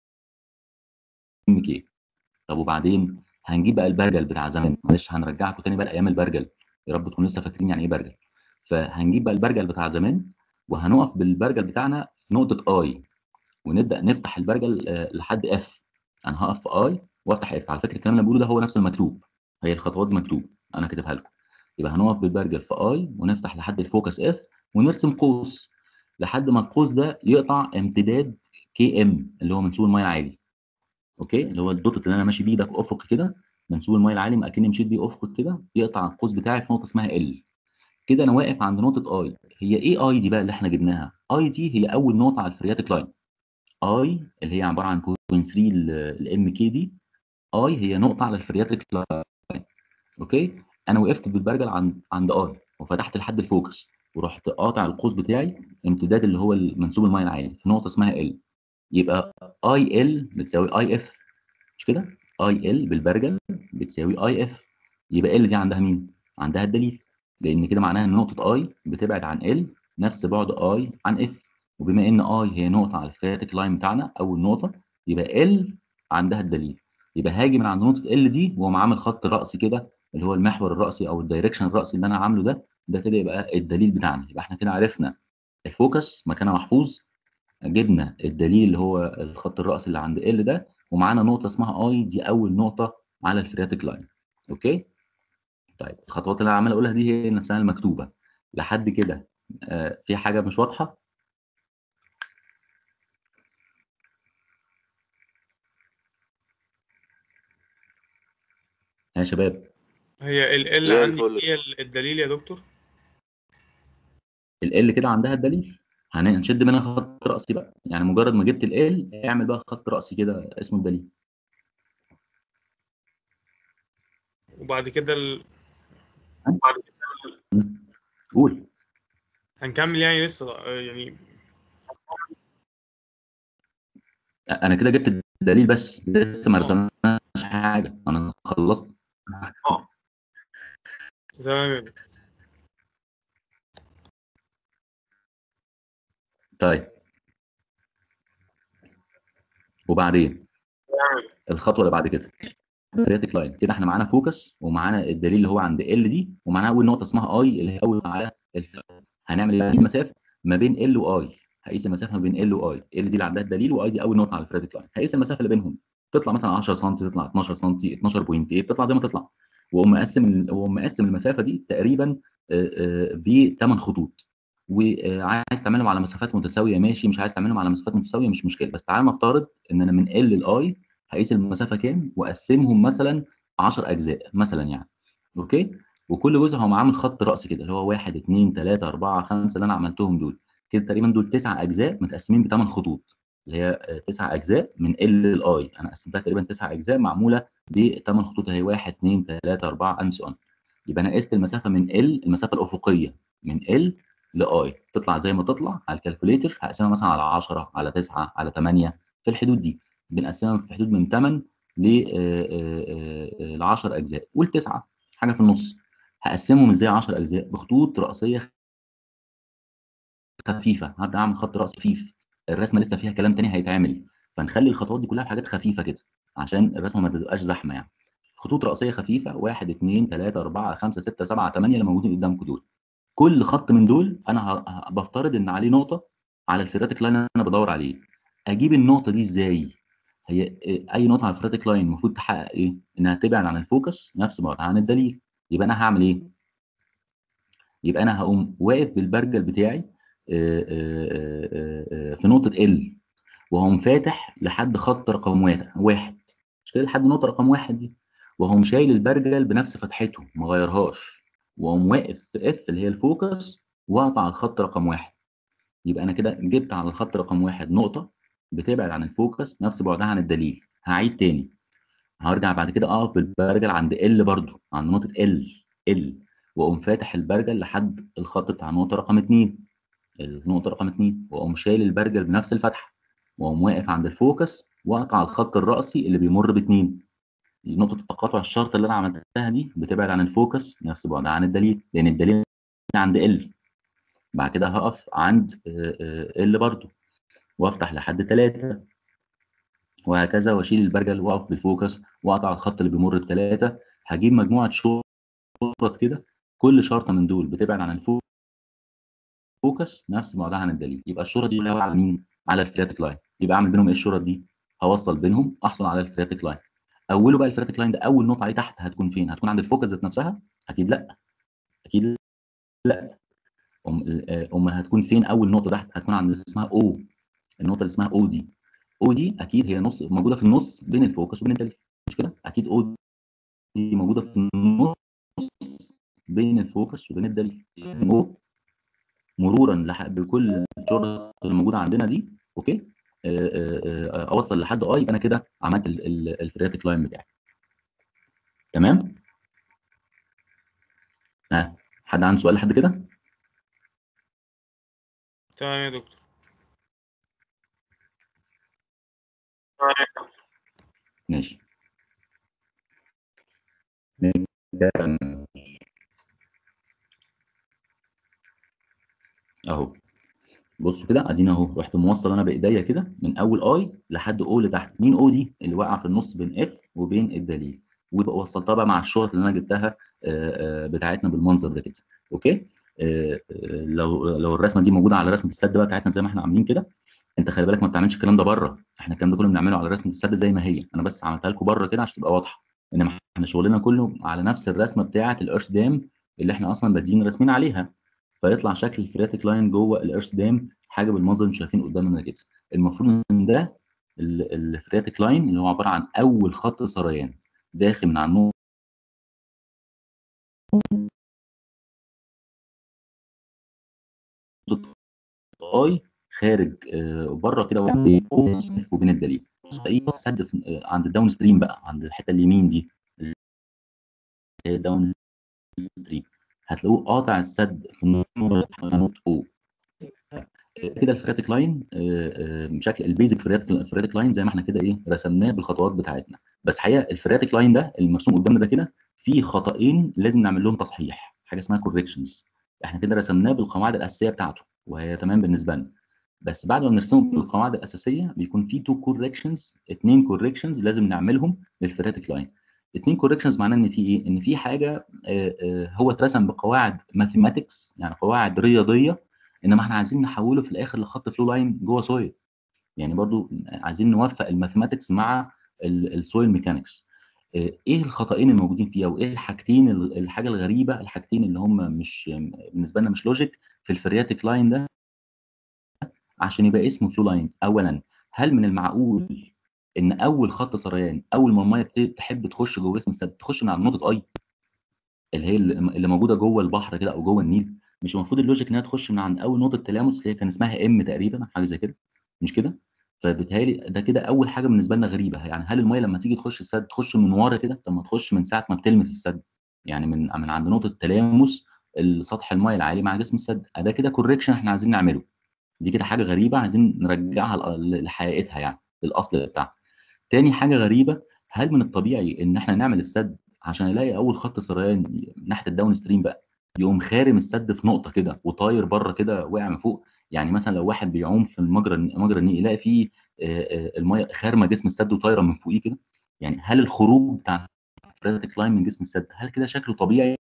كي طب وبعدين هنجيب بقى البرجل بتاع زمان معلش هنرجعكم تاني بقى لايام البرجل يا رب تكونوا لسه فاكرين يعني ايه برجل فهنجيب بقى البرجل بتاع زمان وهنقف بالبرجل بتاعنا في نقطه اي ونبدا نفتح البرجل آه، لحد اف انا هقف في اي وافتح اف على فكره الكلام اللي أنا بقوله ده هو نفس المكتوب هي الخطوات دي مكتوب انا كاتبها لكم يبقى هنقف بالبرجل في اي ونفتح لحد الفوكس اف ونرسم قوس لحد ما القوس ده يقطع امتداد كي ام اللي هو منسوب الميه العالي اوكي اللي هو الدوت اللي انا ماشي بيه ده في افق كده منسوب الميه العالي ما اكني مشيت بيه افق كده يقطع القوس بتاعي في نقطه اسمها ال كده انا واقف عند نقطه اي هي ايه اي دي بقى اللي احنا جبناها اي دي هي اول نقطه على الفرياتيك لاين اي اللي هي عباره عن 0.3 الام كي دي اي هي نقطه على الفرياتيك لاين اوكي انا وقفت بالبرجل عند عند اي وفتحت لحد الفوكس ورحت قاطع القوس بتاعي امتداد اللي هو منسوب الميه العالي في نقطه اسمها ال يبقى اي ال بتساوي اي اف مش كده اي ال بالبرجل بتساوي اي اف يبقى ال دي عندها مين عندها الدليل لان كده معناها ان نقطه اي بتبعد عن ال نفس بعد اي عن اف وبما ان اي هي نقطه على الفاتيك لاين بتاعنا اول نقطه يبقى ال عندها الدليل يبقى هاجي من عند نقطه ال دي واقوم عامل خط راسي كده اللي هو المحور الراسي او الدايركشن الراسي اللي انا عامله ده ده كده يبقى الدليل بتاعنا يبقى احنا كده عرفنا الفوكس مكانها محفوظ جبنا الدليل اللي هو الخط الراسي اللي عند ال ده ومعانا نقطه اسمها اي دي اول نقطه على الفرياتيك لاين اوكي طيب الخطوات اللي انا عمال اقولها دي هي نفسها المكتوبه لحد كده آه في حاجه مش واضحه يا شباب هي ال ال زي عندي الفل. هي ال- الدليل يا دكتور ال كده عندها الدليل هنشد منها خط راسي بقى يعني مجرد ما جبت ال اعمل بقى خط راسي كده اسمه الدليل وبعد كده ال... ها؟ بعد كده مم. قول هنكمل يعني لسه آه، يعني انا كده جبت الدليل بس لسه ما رسمناش حاجه انا خلصت تمام يا دكتور. طيب وبعدين الخطوه اللي بعد كده فرياتيك لاين كده احنا معانا فوكس ومعانا الدليل اللي هو عند ال دي ومعانا اول نقطه اسمها اي اللي هي اول على الف... هنعمل ايه المسافه ما بين ال واي هقيس المسافه ما بين ال واي ال دي اللي عندها الدليل واي دي اول نقطه على الفرياتيك لاين هقيس المسافه اللي بينهم تطلع مثلا 10 سم تطلع 12 سم 12.8 بتطلع زي ما تطلع واقوم مقسم واقوم مقسم المسافه دي تقريبا ب 8 خطوط وعايز تعملهم على مسافات متساويه ماشي مش عايز تعملهم على مسافات متساويه مش مشكله بس تعال نفترض ان انا من ال لاي هقيس المسافه كام واقسمهم مثلا 10 اجزاء مثلا يعني اوكي وكل جزء هو عامل خط راسي كده اللي هو 1 2 3 4 5 اللي انا عملتهم دول كده تقريبا دول تسع اجزاء متقسمين بثمان خطوط اللي هي آه، تسع اجزاء من ال لاي انا قسمتها تقريبا تسع اجزاء معموله بثمان خطوط اهي 1 2 3 4 اند سو يبقى انا قست المسافه من ال المسافه الافقيه من ال لاي تطلع زي ما تطلع على الكالكوليتر هقسمها مثلا على 10 على 9 على 8 في الحدود دي بنقسمها في حدود من 8 ل 10 اجزاء قول 9 حاجه في النص هقسمهم ازاي 10 اجزاء بخطوط راسيه خفيفه هبدا اعمل خط راس خفيف الرسمه لسه فيها كلام تاني هيتعمل فنخلي الخطوات دي كلها حاجات خفيفه كده عشان الرسمه ما تبقاش زحمه يعني خطوط راسيه خفيفه 1 2 3 4 5 6 7 8 اللي موجودين قدامكم دول كل خط من دول انا ه- ه- بفترض ان عليه نقطه على الفيراتيك لاين اللي انا بدور عليه اجيب النقطه دي ازاي هي إيه- اي نقطه على الفيراتيك لاين المفروض تحقق ايه انها تبعد عن الفوكس نفس بعدها عن الدليل يبقى انا هعمل ايه يبقى انا هقوم واقف بالبرجل بتاعي آه، آه، آه، آه، في نقطه ال وهقوم فاتح لحد خط رقم واحد واحد مش كده لحد نقطه رقم واحد دي وهقوم شايل البرجل بنفس فتحته ما غيرهاش واقوم واقف في اف اللي هي الفوكس واقطع الخط رقم واحد يبقى انا كده جبت على الخط رقم واحد نقطه بتبعد عن الفوكس نفس بعدها عن الدليل هعيد تاني هرجع بعد كده اقف بالبرجل عند ال برضو عند نقطه ال ال واقوم فاتح البرجل لحد الخط بتاع النقطه رقم اتنين النقطه رقم اتنين واقوم شايل البرجل بنفس الفتحه واقوم واقف عند الفوكس واقطع الخط الرأسي اللي بيمر باتنين نقطه التقاطع الشرط اللي انا عملتها دي بتبعد عن الفوكس نفس بعدها عن الدليل لان الدليل عند ال بعد كده هقف عند ال برضو وافتح لحد ثلاثة وهكذا واشيل البرجل واقف بالفوكس واقطع الخط اللي بيمر بثلاثة هجيب مجموعة شرط كده كل شرطة من دول بتبعد عن الفوكس نفس بعدها عن الدليل يبقى الشرط دي كلها على مين؟ على الفرياتيك لاين يبقى اعمل بينهم ايه الشرط دي؟ هوصل بينهم احصل على الفرياتيك لاين اوله بقى الفرياتيك لاين ده اول نقطة عليه تحت هتكون فين؟ هتكون عند الفوكس ذات نفسها؟ اكيد لا اكيد لا أم امال هتكون فين اول نقطة تحت؟ هتكون عند اسمها او النقطة اللي اسمها او دي او دي اكيد هي نص موجوده في النص بين الفوكس وبين الدليل مش كده اكيد او دي موجوده في النص بين الفوكس وبين الدليل او مرورا لح- بكل الشرط اللي موجوده عندنا دي اوكي آه، آه، آه، اوصل لحد اي يبقى انا كده عملت ال- ال- الفرياتيك لاين بتاعي تمام ها حد عنده سؤال لحد كده تمام يا دكتور ماشي نكمل. اهو بصوا كده ادينا اهو رحت موصل انا بايديا كده من اول اي لحد او لتحت مين او دي اللي واقعه في النص بين اف وبين الدليل ووصلتها بقى مع الشرط اللي انا جبتها آه، آه، بتاعتنا بالمنظر ده كده اوكي آه، آه، لو لو الرسمه دي موجوده على رسمه السد بقى بتاعتنا زي ما احنا عاملين كده انت خلي بالك ما بتعملش الكلام ده بره احنا الكلام ده كله بنعمله على رسمه السد زي ما هي انا بس عملتها لكم بره كده عشان تبقى واضحه انما احنا شغلنا كله على نفس الرسمه بتاعه الارث دام اللي احنا اصلا بادئين راسمين عليها فيطلع شكل الفرياتيك لاين جوه الارث دام حاجه بالمنظر اللي انتم شايفين قدامنا كده المفروض ان ده ال- الفرياتيك لاين اللي هو عباره عن اول خط سريان داخل من على النقطه اي خارج آه، بره كده وبين وبين الدليل اي سد في- آه، عند الداون ستريم بقى عند الحته اليمين دي اللي هي داون ستريم هتلاقوه قاطع السد في نقطه او كده الفرياتيك لاين آه، آه، بشكل البيزك فرياتيك لاين زي ما احنا كده ايه رسمناه بالخطوات بتاعتنا بس حقيقه الفرياتيك لاين ده المرسوم قدامنا ده كده فيه خطأين لازم نعمل لهم تصحيح حاجه اسمها كوركشنز احنا كده رسمناه بالقواعد الاساسيه بتاعته وهي تمام بالنسبه لنا بس بعد ما نرسمه بالقواعد الاساسيه بيكون في تو كوركشنز اثنين كوركشنز لازم نعملهم للفرياتيك لاين اثنين كوركشنز معناه ان في ايه ان في حاجه آه، آه، هو اترسم بقواعد ماثيماتكس يعني قواعد رياضيه انما احنا عايزين نحوله في الاخر لخط فلو لاين جوه سويل يعني برضو عايزين نوفق الماثيماتكس مع السويل ميكانكس ايه الخطأين الموجودين فيها وايه الحاجتين الحاجه الغريبه الحاجتين اللي هم مش بالنسبه لنا مش لوجيك في الفرياتيك لاين ده عشان يبقى اسمه فلو لاين اولا هل من المعقول ان اول خط سريان اول ما الميه بت- تحب تخش جوه اسم السد تخش من على نقطه اي اللي هي اللي اللي موجوده جوه البحر كده او جوه النيل مش المفروض اللوجيك انها تخش من عند اول نقطه تلامس اللي هي كان اسمها ام تقريبا حاجه زي كده مش كده فبالتالي ده كده اول حاجه بالنسبه لنا غريبه يعني هل الميه لما تيجي تخش السد تخش من ورا كده طب ما تخش من ساعه ما بتلمس السد يعني من من عند نقطه تلامس سطح الميه العالي مع جسم السد ده كده كوريكشن احنا عايزين نعمله دي كده حاجه غريبه عايزين نرجعها ل- لحقيقتها يعني الاصل بتاعها تاني حاجه غريبه هل من الطبيعي ان احنا نعمل السد عشان نلاقي اول خط سريان ناحيه الداون ستريم بقى يقوم خارم السد في نقطه كده وطاير بره كده واقع من فوق يعني مثلا لو واحد بيعوم في المجرى مجرى النيل يلاقي فيه آه، آه، الميه خارمه جسم السد وطايره من فوقيه كده يعني هل الخروج بتاع فرياتيك لاين من جسم السد هل كده شكله طبيعي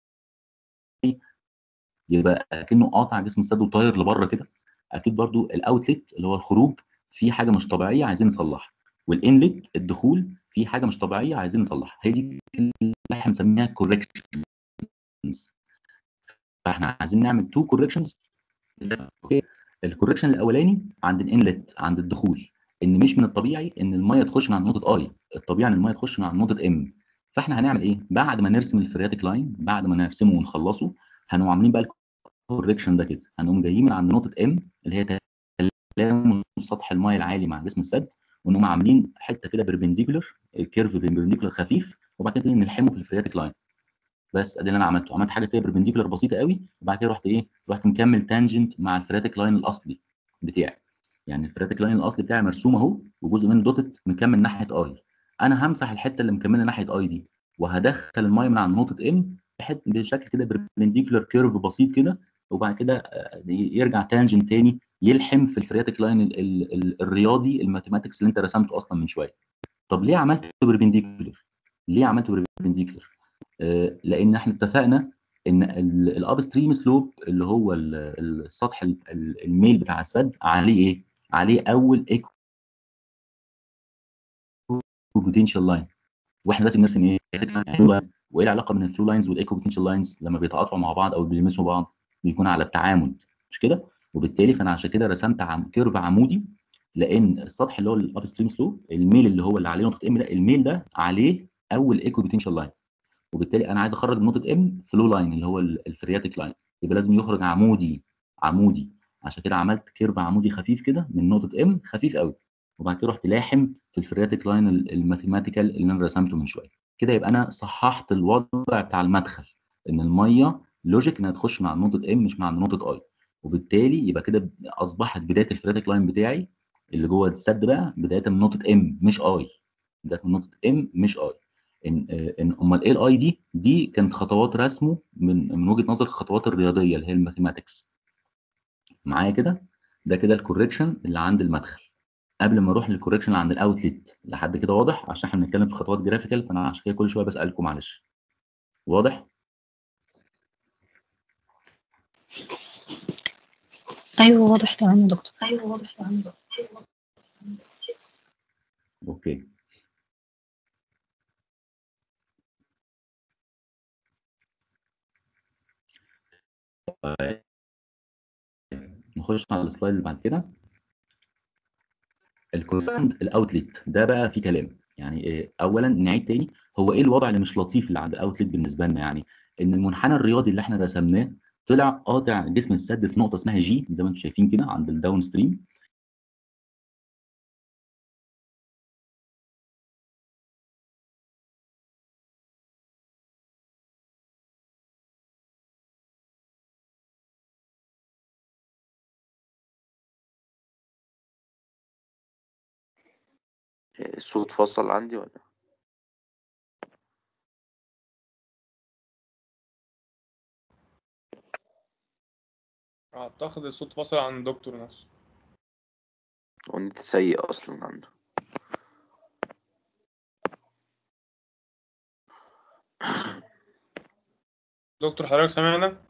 يبقى اكنه قاطع جسم السد وطاير لبره كده اكيد برضو الاوتلت اللي هو الخروج في حاجه مش طبيعيه عايزين نصلحها والانلت الدخول في حاجه مش طبيعيه عايزين نصلحها هي دي اللي احنا بنسميها كوركشنز فاحنا عايزين نعمل تو كوركشنز اوكي الكوركشن الاولاني عند الانلت عند الدخول ان مش من الطبيعي ان الميه تخش من عند نقطه اي الطبيعي ان الميه تخش من عند نقطه ام فاحنا هنعمل ايه بعد ما نرسم الفرياتيك لاين بعد ما نرسمه ونخلصه هنقوم عاملين بقى الكوركشن ده كده هنقوم جايين من عند نقطه ام اللي هي تلامس سطح الميه العالي مع جسم السد ونقوم عاملين حته كده بربنديكولر كيرف بربنديكولر خفيف وبعد كده نلحمه في الفرياتيك لاين بس ده اللي انا عملته عملت حاجه كده بربنديكولر بسيطه قوي وبعد كده رحت ايه رحت مكمل تانجنت مع الفرياتيك لاين الاصلي بتاعي يعني الفرياتيك لاين الاصلي بتاعي مرسوم اهو وجزء منه دوتت مكمل ناحيه اي انا همسح الحته اللي مكمله ناحيه اي دي وهدخل الميه من عند نقطه ام بشكل كده بربنديكولر كيرف بسيط كده وبعد كده آه، يرجع تانجنت تاني يلحم في الفرياتيك لاين ال- ال- ال- الرياضي الماثيماتكس اللي انت رسمته اصلا من شويه طب ليه عملت بربنديكولر ليه عملته بربنديكولر آه، لان احنا اتفقنا ان الاب ستريم سلوب اللي هو ال- ال- السطح ال- ال- الميل بتاع السد عليه ايه عليه اول ايكو بوتنشال لاين واحنا دلوقتي بنرسم ايه وايه العلاقه بين الفلو لاينز والايكو بوتنشال لاينز لما بيتقاطعوا مع بعض او بيلمسوا بعض بيكون على التعامد مش كده وبالتالي فانا عشان كده رسمت عم كيرف عمودي لان السطح اللي هو الاب ستريم سلوب الميل اللي هو اللي عليه نقطه ام ده الميل ده عليه اول ايكو بوتنشال لاين وبالتالي انا عايز اخرج من نقطه ام فلو لاين اللي هو ال- الفرياتيك لاين يبقى لازم يخرج عمودي عمودي عشان كده عملت كيرف عمودي خفيف كده من نقطه ام خفيف قوي وبعد كده رحت لاحم في الفرياتيك لاين ال- الماثيماتيكال اللي انا رسمته من شويه كده يبقى انا صححت الوضع بتاع المدخل ان الميه لوجيك انها تخش من عند نقطه ام مش من عند نقطه اي وبالتالي يبقى كده اصبحت بدايه الفرياتيك لاين بتاعي اللي جوه السد بقى بدايه من نقطه ام مش اي بدايه من نقطه ام مش اي ان آه، ان امال ايه الاي دي دي كانت خطوات رسمه من من وجهه نظر الخطوات الرياضيه اللي هي الماثيماتكس معايا كده ده كده الكوريكشن اللي عند المدخل قبل ما اروح للكوركشن عند الاوتلت لحد كده واضح عشان احنا بنتكلم في خطوات جرافيكال فانا عشان كده كل شويه بسالكم معلش واضح ايوه واضح تمام يا دكتور ايوه واضح تمام يا دكتور اوكي طيب. نخش على السلايد اللي بعد كده الكوماند الاوتلت ده بقى في كلام يعني إيه، اولا نعيد تاني هو ايه الوضع اللي مش لطيف اللي عند الاوتلت بالنسبه لنا يعني ان المنحنى الرياضي اللي احنا رسمناه طلع قاطع جسم السد في نقطه اسمها جي زي ما انتم شايفين كده عند الداون ستريم الصوت فصل عندي ولا اعتقد الصوت فصل عن الدكتور نفسه والنت سيء اصلا عنده دكتور حضرتك سامعنا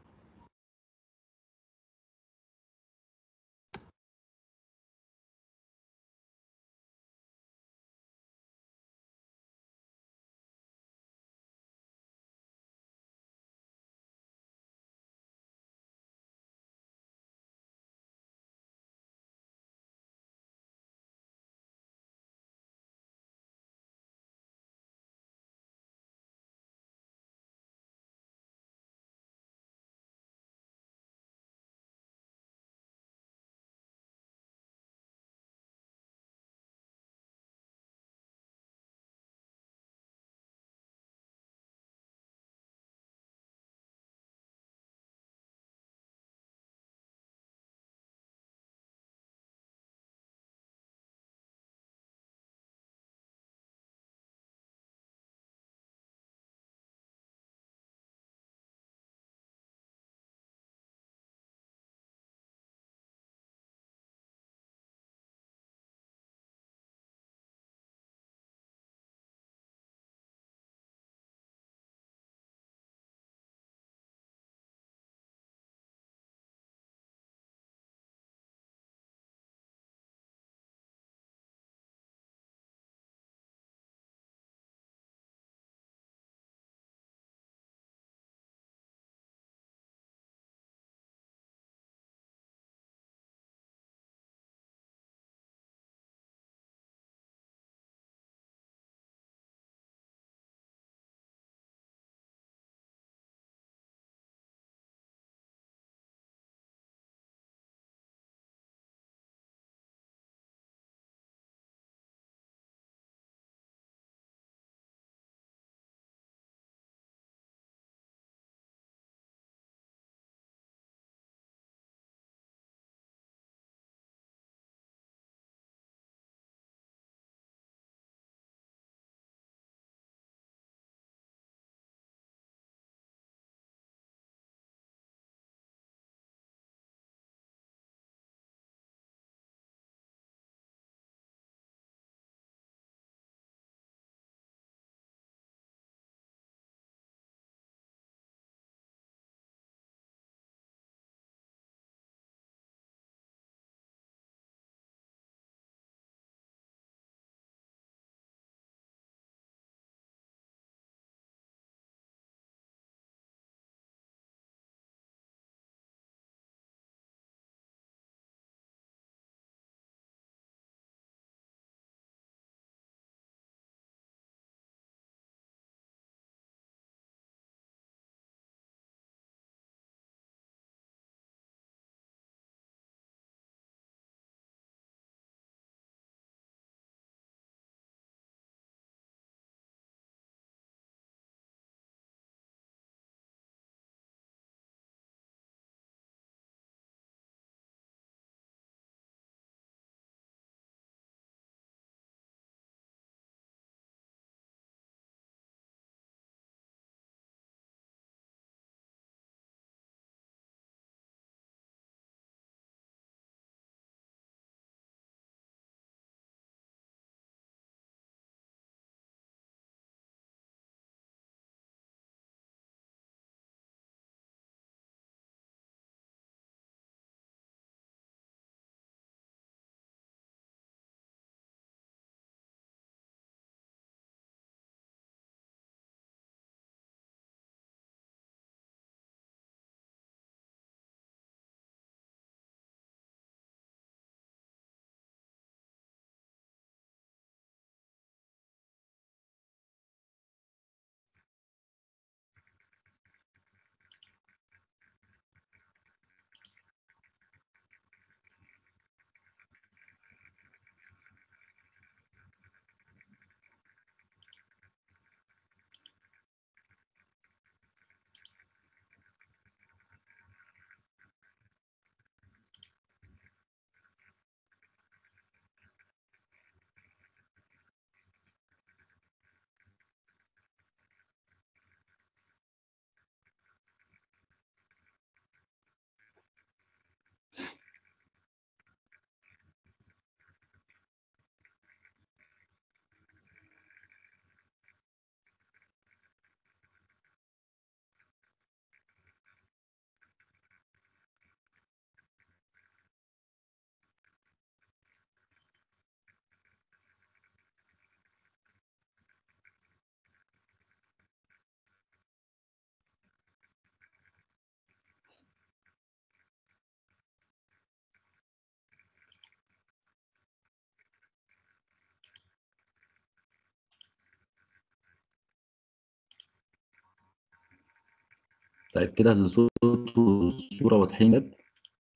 طيب كده الصوت والصورة واضحين يا شباب؟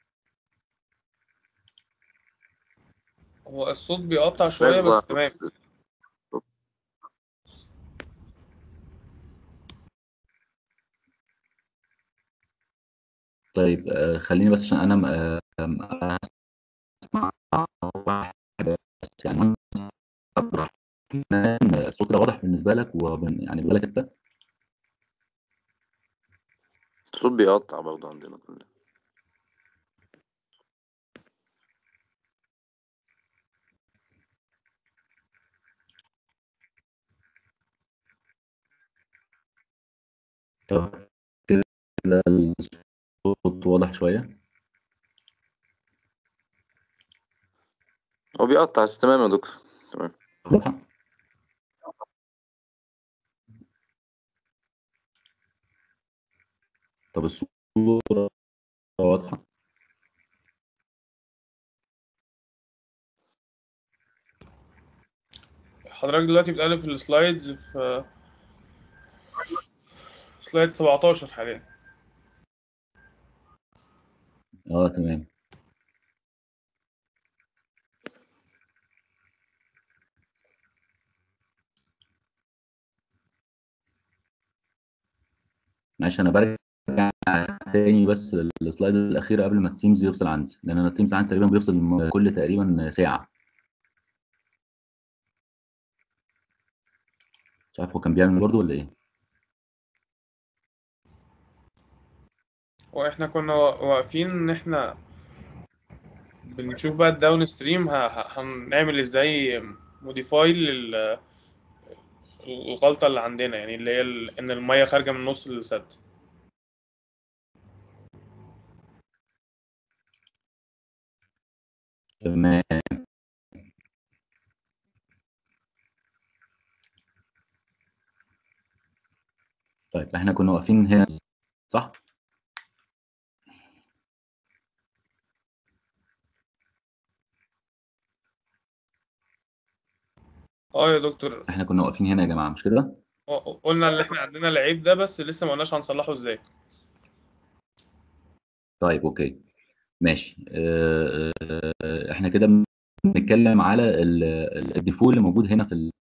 هو الصوت بيقطع مش شوية عايز بس أعرف تمام بس- طيب آه، خليني بس عشان انا م- آه، م- اسمع واحد بس يعني عبد الرحمن الصوت ده واضح بالنسبه لك وبن يعني بالك انت الصوت بيقطع برضه عندنا كلنا طب كده الصوت واضح شويه هو بيقطع بس تمام يا دكتور تمام واضحه طب الصوره واضحه حضرتك دلوقتي بتقلب في السلايدز في سلايد 17 حاليا اه تمام معلش انا برجع تاني بس للسلايد الاخيره قبل ما التيمز يفصل عندي لان انا التيمز عندي تقريبا بيفصل م- كل تقريبا ساعه مش عارف هو كان بيعمل برضه ولا ايه واحنا كنا وا- واقفين ان احنا بنشوف بقى الداون ستريم ه- ه- هنعمل ازاي موديفاي لل الغلطة اللي عندنا يعني اللي هي ال- ان المية خارجة من نص السد تمام طيب احنا كنا واقفين هنا صح اه يا دكتور احنا كنا واقفين هنا يا جماعه مش كده ق- قلنا ان احنا عندنا العيب ده بس لسه ما قلناش هنصلحه ازاي طيب اوكي ماشي اه اه احنا كده بنتكلم على ال- ال- الديفو اللي موجود هنا في ال-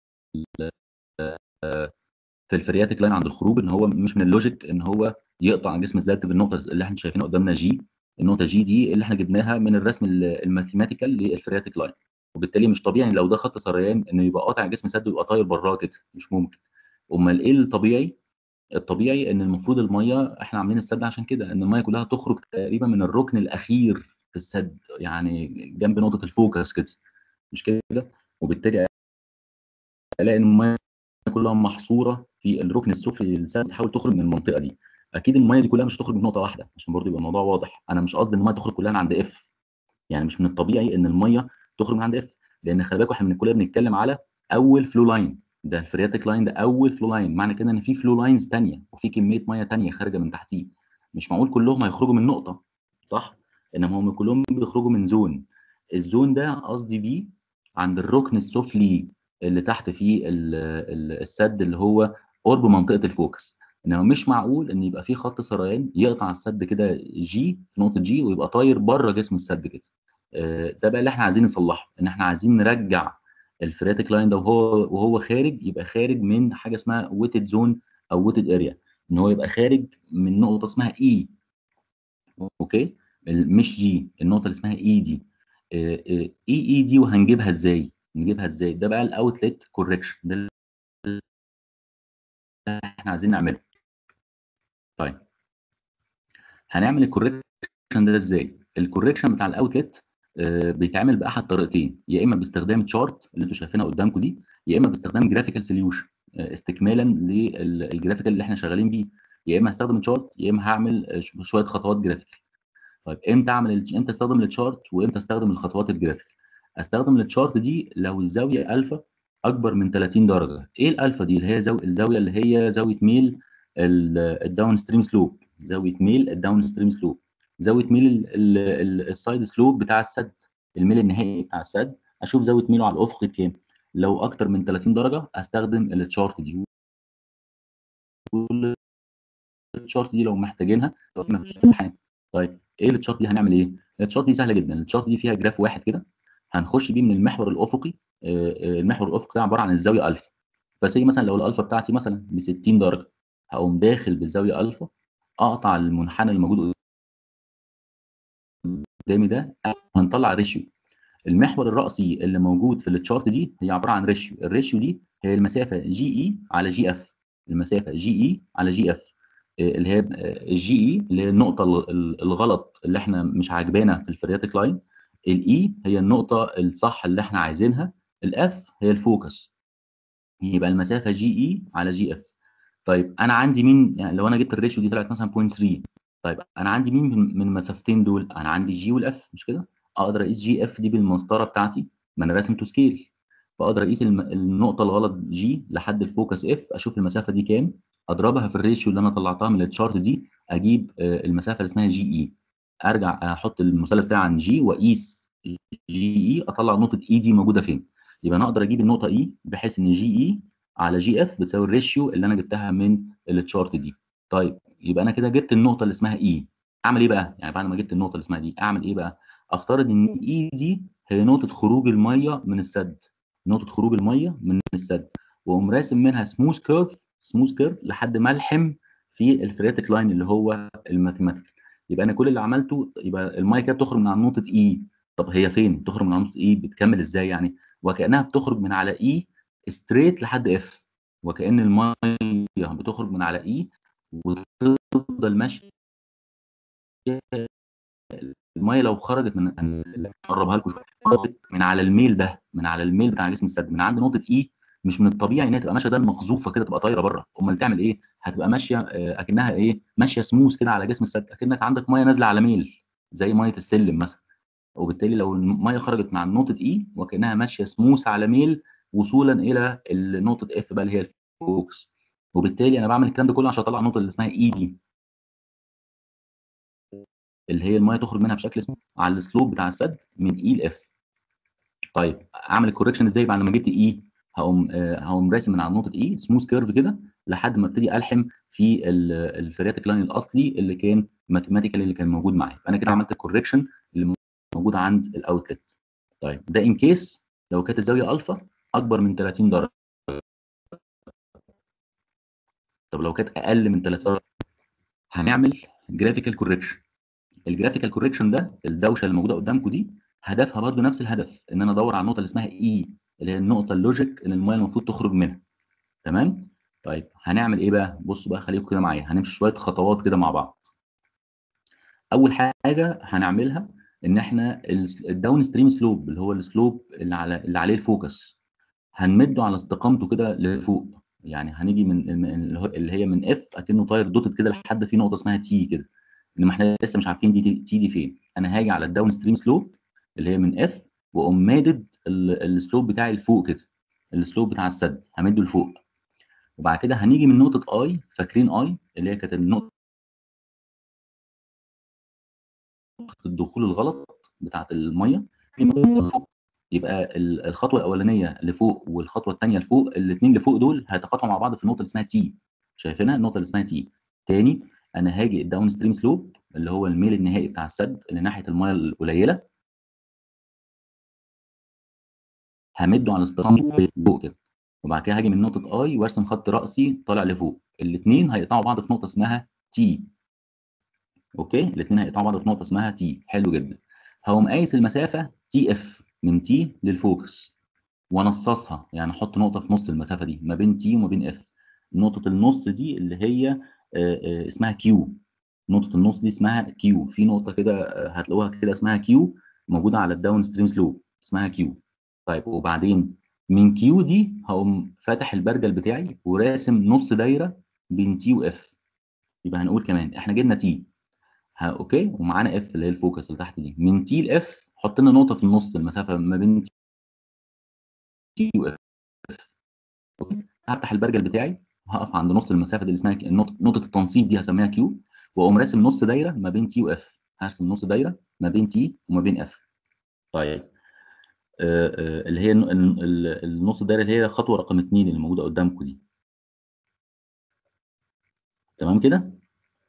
في الفرياتيك لاين عند الخروج ان هو مش من اللوجيك ان هو يقطع جسم الذات بالنقطه اللي احنا شايفينها قدامنا جي النقطه جي دي اللي احنا جبناها من الرسم ال- الماثيماتيكال للفرياتيك لاين وبالتالي مش طبيعي لو ده خط سريان انه يبقى قاطع جسم سد ويبقى طاير براه كده مش ممكن امال ايه الطبيعي الطبيعي ان المفروض الميه احنا عاملين السد عشان كده ان الميه كلها تخرج تقريبا من الركن الاخير في السد يعني جنب نقطه الفوكس كده مش كده وبالتالي الاقي ان الميه كلها محصوره في الركن السفلي للسد بتحاول تخرج من المنطقه دي اكيد الميه دي كلها مش هتخرج من نقطه واحده عشان برضه يبقى الموضوع واضح انا مش قصدي ان الميه تخرج كلها من عند اف يعني مش من الطبيعي ان الميه تخرج من عند اف لان خلي بالكوا احنا من كلنا بنتكلم على اول فلو لاين ده الفرياتيك لاين ده اول فلو لاين معنى كده ان في فلو لاينز ثانيه وفي كميه ميه ثانيه خارجه من تحتيه مش معقول كلهم هيخرجوا من نقطه صح انما هم كلهم بيخرجوا من زون الزون ده قصدي بيه عند الركن السفلي اللي تحت فيه ال- ال- السد اللي هو قرب منطقه الفوكس انما مش معقول ان يبقى في خط سريان يقطع السد كده جي في نقطه جي ويبقى طاير بره جسم السد كده آه، ده بقى اللي احنا عايزين نصلحه ان احنا عايزين نرجع الفرياتيك لاين ده وهو وهو خارج يبقى خارج من حاجه اسمها ويتد زون او ويتد اريا ان هو يبقى خارج من نقطه اسمها اي اوكي ال- مش جي النقطه اللي اسمها اي دي اي اي دي وهنجيبها ازاي نجيبها ازاي ده بقى الاوتلت كوركشن ده اللي احنا عايزين نعمله طيب هنعمل الكوركشن ده ازاي الكوركشن بتاع الاوتلت آه، بيتعمل باحد طريقتين يا اما باستخدام تشارت اللي انتوا شايفينها قدامكم دي يا اما باستخدام جرافيكال سوليوشن استكمالا للجرافيكال اللي احنا شغالين بيه يا اما هستخدم تشارت يا اما هعمل آه، ش- شويه خطوات جرافيكال طيب امتى اعمل ال- امتى استخدم التشارت وامتى استخدم الخطوات الجرافيكال استخدم التشارت دي لو الزاويه الفا اكبر من 30 درجه ايه الالفا دي اللي هي زاويه الزاويه اللي هي زاويه ميل الداون ستريم سلوب زاويه ميل الداون ستريم سلوب زاويه ميل ال- ال- ال- السايد سلوب بتاع السد الميل النهائي بتاع السد اشوف زاويه ميله على الافق كام لو اكتر من 30 درجه استخدم التشارت دي التشارت دي لو محتاجينها لو في مفيش امتحان طيب ايه التشارت دي هنعمل ايه التشارت دي سهله جدا التشارت دي فيها جراف واحد كده هنخش بيه من المحور الافقي آه، آه، المحور الافقي ده عباره عن الزاويه الفا فسي مثلا لو الالفا بتاعتي مثلا ب 60 درجه هقوم داخل بالزاويه الفا اقطع المنحنى الموجود قدامي ده هنطلع ريشيو المحور الرأسي اللي موجود في التشارت دي هي عباره عن ريشيو الريشيو دي هي المسافه جي اي على جي اف المسافه جي اي على جي اف اللي هي الجي اي اللي هي النقطه ال- ال- الغلط اللي احنا مش عاجبانا في الفرياتيك لاين الاي هي النقطه الصح اللي احنا عايزينها الاف هي الفوكس يبقى المسافه جي اي على جي اف طيب انا عندي مين يعني لو انا جبت الريشيو دي طلعت مثلا 0.3 طيب انا عندي مين من من المسافتين دول انا عندي جي والاف مش كده اقدر اقيس جي اف دي بالمسطره بتاعتي ما انا راسم تو سكيل فاقدر اقيس الم- النقطه الغلط جي لحد الفوكس اف اشوف المسافه دي كام اضربها في الريشيو اللي انا طلعتها من التشارت دي اجيب آه، المسافه اللي اسمها جي اي ارجع احط المثلث بتاعي عن جي واقيس جي اي اطلع نقطه اي دي موجوده فين يبقى انا اقدر اجيب النقطه اي بحيث ان جي اي على جي اف بتساوي الريشيو اللي انا جبتها من التشارت دي طيب يبقى انا كده جبت النقطه اللي اسمها اي اعمل ايه بقى يعني بعد ما جبت النقطه اللي اسمها دي اعمل ايه بقى افترض ان اي دي هي نقطه خروج الميه من السد نقطه خروج الميه من السد واقوم راسم منها سموث كيرف سموث كيرف لحد ما الحم في الفرياتيك لاين اللي هو الماثيماتيكال يبقى انا كل اللي عملته يبقى الميه كده بتخرج من على نقطه اي طب هي فين بتخرج من على نقطه اي بتكمل ازاي يعني وكانها بتخرج من على اي ستريت لحد اف وكان الميه بتخرج من على اي وتفضل ماشيه الميه لو خرجت من اقربها لكم شويه خرجت من على الميل ده من على الميل بتاع جسم السد من عند نقطه اي مش من الطبيعي انها تبقى ماشيه زي المقذوفه كده تبقى طايره بره امال تعمل ايه هتبقى ماشيه آه، اكنها ايه ماشيه سموث كده على جسم السد اكنك عندك ميه نازله على ميل زي ميه السلم مثلا وبالتالي لو الميه خرجت من عند نقطه اي وكانها ماشيه سموث على ميل وصولا الى نقطه اف بقى اللي هي الفوكس وبالتالي انا بعمل الكلام ده كله عشان اطلع النقطه اللي اسمها اي دي اللي هي الميه تخرج منها بشكل اسمه على السلوب بتاع السد من اي لاف طيب اعمل الكوركشن ازاي بعد ما جبت اي هقوم آه، هقوم راسم من على نقطه اي سموث كيرف كده لحد ما ابتدي الحم في الفرياتيك لاين الاصلي اللي كان ماثيماتيكال اللي كان موجود معايا فانا كده عملت الكوركشن اللي موجود عند الاوتلت طيب ده ان كيس لو كانت الزاويه الفا اكبر من 30 درجه طب لو كانت اقل من 30 درجه هنعمل جرافيكال كوركشن الجرافيكال كوركشن ده الدوشه اللي موجوده قدامكم دي هدفها برضو نفس الهدف ان انا ادور على النقطه اللي اسمها اي اللي هي النقطه اللوجيك اللي الميه المفروض تخرج منها تمام طيب هنعمل ايه بقى بصوا بقى خليكم كده معايا هنمشي شويه خطوات كده مع بعض اول حاجه هنعملها ان احنا الداون ستريم سلوب اللي هو السلوب اللي على اللي عليه الفوكس هنمده على استقامته كده لفوق يعني هنيجي من من- اللي هي من اف اكنه طاير دوتد كده لحد في نقطه اسمها تي كده انما احنا لسه مش عارفين دي تي دي فين انا هاجي على الداون ستريم سلوب اللي هي من اف واقوم مادد ال- السلوب بتاعي لفوق كده السلوب بتاع السد همده لفوق وبعد كده هنيجي من نقطه اي فاكرين اي اللي هي كانت النقطه الدخول الغلط بتاعت الميه في نقطة فوق. يبقى ال- الخطوه الاولانيه لفوق والخطوه الثانيه لفوق الاثنين لفوق دول هيتقاطعوا مع بعض في النقطه اللي اسمها تي شايفينها النقطه اللي اسمها تي تاني انا هاجي الداون ستريم سلوب اللي هو الميل النهائي بتاع السد اللي ناحيه الميه القليله همده على استقامته فوق كده وبعد كده هاجي من نقطه اي وارسم خط راسي طالع لفوق الاثنين هيقطعوا بعض في نقطه اسمها تي اوكي الاثنين هيقطعوا بعض في نقطه اسمها تي حلو جدا هقوم قايس المسافه تي اف من تي للفوكس وانصصها يعني احط نقطه في نص المسافه دي ما بين تي وما بين اف نقطه النص دي اللي هي آه، آه، اسمها كيو نقطه النص دي اسمها كيو في نقطه كده آه، هتلاقوها كده اسمها كيو موجوده على الداون ستريم سلوب اسمها كيو طيب وبعدين من كيو دي هقوم فاتح البرجل بتاعي وراسم نص دايره بين تي واف يبقى هنقول كمان احنا جبنا تي ها اوكي ومعانا اف اللي هي الفوكس اللي تحت دي من تي لاف حط لنا نقطه في النص المسافه ما بين تي واف اوكي هفتح البرجل بتاعي هقف عند نص المسافه دي اللي اسمها ك- نقطه نقطه التنصيف دي هسميها كيو واقوم راسم نص دايره ما بين تي واف هرسم نص دايره ما بين تي وما بين اف طيب آه، آه، اللي هي الن- ال- ال- النص الدايره اللي هي خطوه رقم اثنين اللي موجوده قدامكم دي تمام كده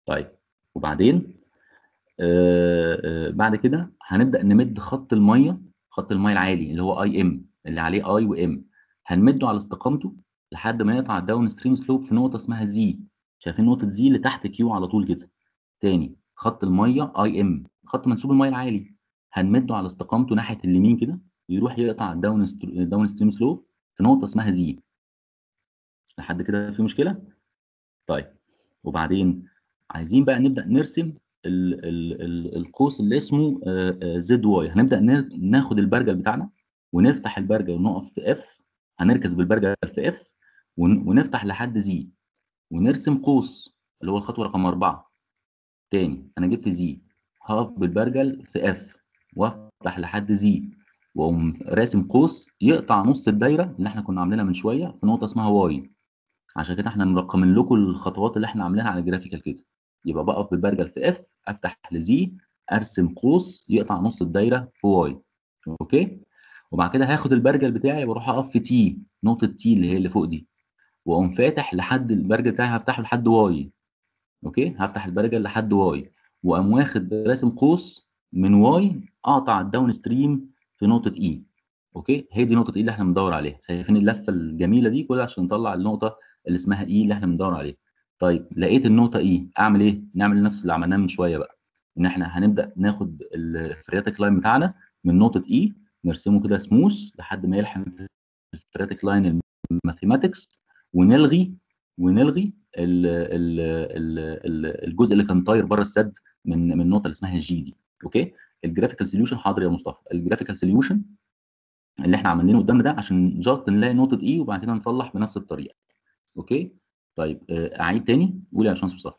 طيب وبعدين آه آه بعد كده هنبدا نمد خط الميه خط الميه العالي اللي هو اي ام اللي عليه اي وام هنمده على استقامته لحد ما يقطع الداون ستريم سلوب في نقطه اسمها زي شايفين نقطه زي اللي تحت كيو على طول كده تاني خط الميه اي ام خط منسوب الميه العالي هنمده على استقامته ناحيه اليمين كده يروح يقطع الداون داون ستريم سلوب في نقطه اسمها زي لحد كده في مشكله طيب وبعدين عايزين بقى نبدا نرسم ال ال ال القوس اللي اسمه زد واي هنبدا ناخد البرجل بتاعنا ونفتح البرجل ونقف في اف هنركز بالبرجل في اف ونفتح لحد زي ونرسم قوس اللي هو الخطوه رقم أربعة تاني انا جبت زي هقف بالبرجل في اف وافتح لحد زي واقوم راسم قوس يقطع نص الدايره اللي احنا كنا عاملينها من شويه في نقطه اسمها واي عشان كده احنا مرقمين لكم الخطوات اللي احنا عاملينها على الجرافيكال كده يبقى بقف بالبرجل في اف افتح لزي ارسم قوس يقطع نص الدايره في واي اوكي وبعد كده هاخد البرجل بتاعي واروح اقف في تي نقطه تي اللي هي اللي فوق دي واقوم فاتح لحد البرجل بتاعي هفتحه لحد واي اوكي هفتح البرجل لحد واي واقوم واخد راسم قوس من واي اقطع الداون ستريم في نقطه اي اوكي هي دي نقطه اي اللي احنا بندور عليها شايفين اللفه الجميله دي كلها عشان نطلع النقطه اللي اسمها اي اللي احنا بندور عليها طيب لقيت النقطه اي اعمل ايه نعمل نفس اللي عملناه من شويه بقى ان احنا هنبدا ناخد الفرياتيك لاين بتاعنا من نقطه اي نرسمه كده سموث لحد ما يلحم الفرياتيك لاين الماثيماتكس ونلغي ونلغي ال ال ال الجزء اللي كان طاير بره السد من من النقطه اللي اسمها جي دي اوكي الجرافيكال سوليوشن حاضر يا مصطفى الجرافيكال سوليوشن اللي احنا عاملينه قدامنا ده عشان جاست نلاقي نقطه اي وبعد كده نصلح بنفس الطريقه اوكي طيب اعيد تاني قول يا باشمهندس مصطفى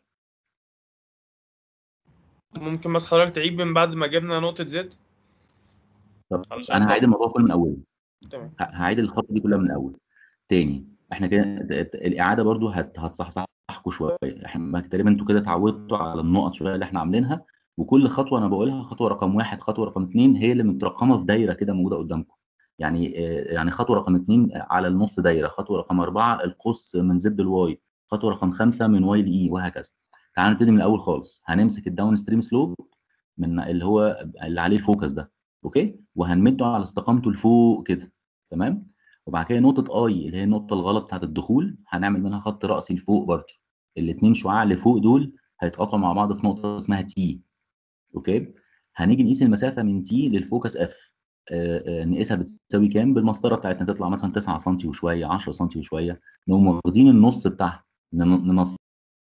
ممكن بس حضرتك تعيد من بعد ما جبنا نقطه زد طب علشان انا هعيد الموضوع كله من اوله تمام هعيد الخطوه دي كلها من الاول تاني احنا كده الاعاده برضو هت هتصحصحكم شويه احنا تقريبا انتوا كده اتعودتوا على النقط شويه اللي احنا عاملينها وكل خطوه انا بقولها خطوه رقم واحد خطوه رقم اثنين هي اللي مترقمه في دايره كده موجوده قدامكم يعني يعني خطوه رقم اثنين على النص دايره خطوه رقم اربعه القوس من زد لواي خطوه رقم خمسه من واي لاي وهكذا تعالوا نبتدي من الاول خالص هنمسك الداون ستريم سلوب من اللي هو اللي عليه الفوكس ده اوكي وهنمده على استقامته لفوق كده تمام وبعد كده نقطه اي اللي هي النقطه الغلط بتاعت الدخول هنعمل منها خط راسي لفوق برضه الاثنين شعاع اللي فوق دول هيتقاطعوا مع بعض في نقطه اسمها تي اوكي هنيجي نقيس المسافه من تي للفوكس اف آه آه نقيسها بتساوي كام بالمسطره بتاعتنا تطلع مثلا 9 سم وشويه 10 سم وشويه نقوم واخدين النص بتاعها ننصفها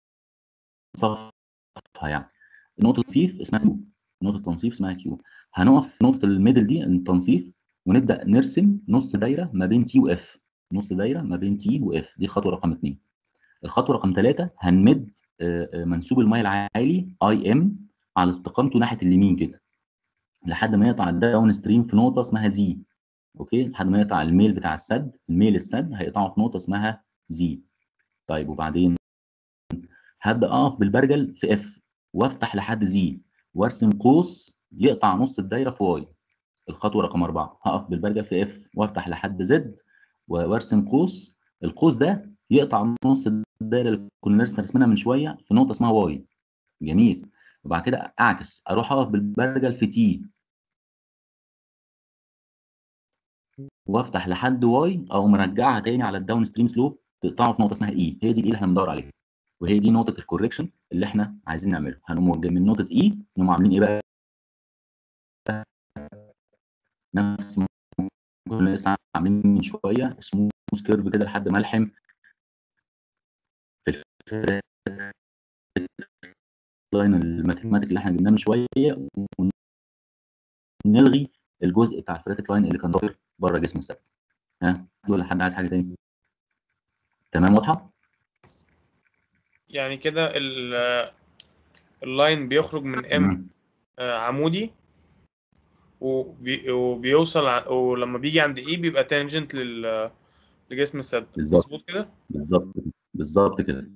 يعني نقطه تنصيف اسمها كيو نقطه تنصيف اسمها كيو هنقف في نقطه الميدل دي التنصيف ونبدا نرسم نص دايره ما بين تي واف نص دايره ما بين تي واف دي خطوه رقم اثنين الخطوه رقم ثلاثه هنمد منسوب الميه العالي اي ام على استقامته ناحيه اليمين كده لحد ما يقطع الداون ستريم في نقطه اسمها زي اوكي لحد ما يقطع الميل بتاع السد الميل السد هيقطعه في نقطه اسمها زي طيب وبعدين هبدا اقف بالبرجل في اف وافتح لحد زي وارسم قوس يقطع نص الدايره في واي الخطوه رقم أربعة هقف بالبرجل في اف وافتح لحد زد وارسم قوس القوس ده يقطع نص الدايره اللي كنا لسه رسمينها من شويه في نقطه اسمها واي جميل وبعد كده اعكس اروح اقف بالبرجل في تي وافتح لحد واي او مرجعها تاني على الداون ستريم سلوب تقطعه في نقطه اسمها اي هي دي الاي اللي احنا بندور عليها وهي دي نقطه الكوركشن اللي احنا عايزين نعمله هنقوم من نقطه اي نقوم عاملين ايه بقى نفس ما كنا لسه عاملين من شويه سموث كيرف كده لحد ما الحم في اللاين الماثيماتيك اللي احنا جبناه من شويه ونلغي الجزء بتاع الفريتك لاين اللي كان ظاهر بره جسم السد ها ولا حد عايز حاجه تاني تمام واضحه يعني كده اللاين بيخرج من ام عمودي وبي وبيوصل ع... ولما بيجي عند اي بيبقى تانجنت لل لجسم السد بالظبط مظبوط كده بالظبط بالظبط كده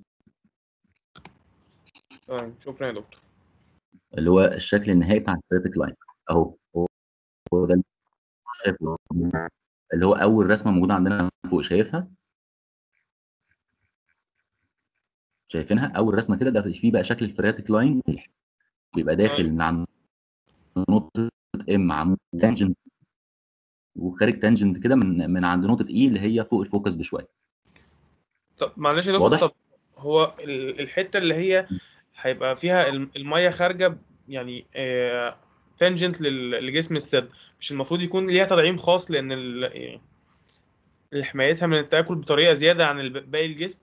تمام شكرا يا دكتور اللي هو الشكل النهائي بتاع الفريتك لاين اهو هو ده شايفه اللي هو اول رسمه موجوده عندنا فوق شايفها شايفينها اول رسمه كده ده فيه بقى شكل الفرياتيك لاين بيبقى داخل من عند نقطه ام عمود تانجنت وخارج تانجنت كده من من عند نقطه اي اللي هي فوق الفوكس بشويه طب معلش يا دكتور واضح؟ طب هو ال- الحته اللي هي هيبقى فيها الم- الميه خارجه يعني تانجنت لجسم السد مش المفروض يكون ليها تدعيم خاص لان ال- يعني حمايتها من التآكل بطريقه زياده عن الب- باقي الجسم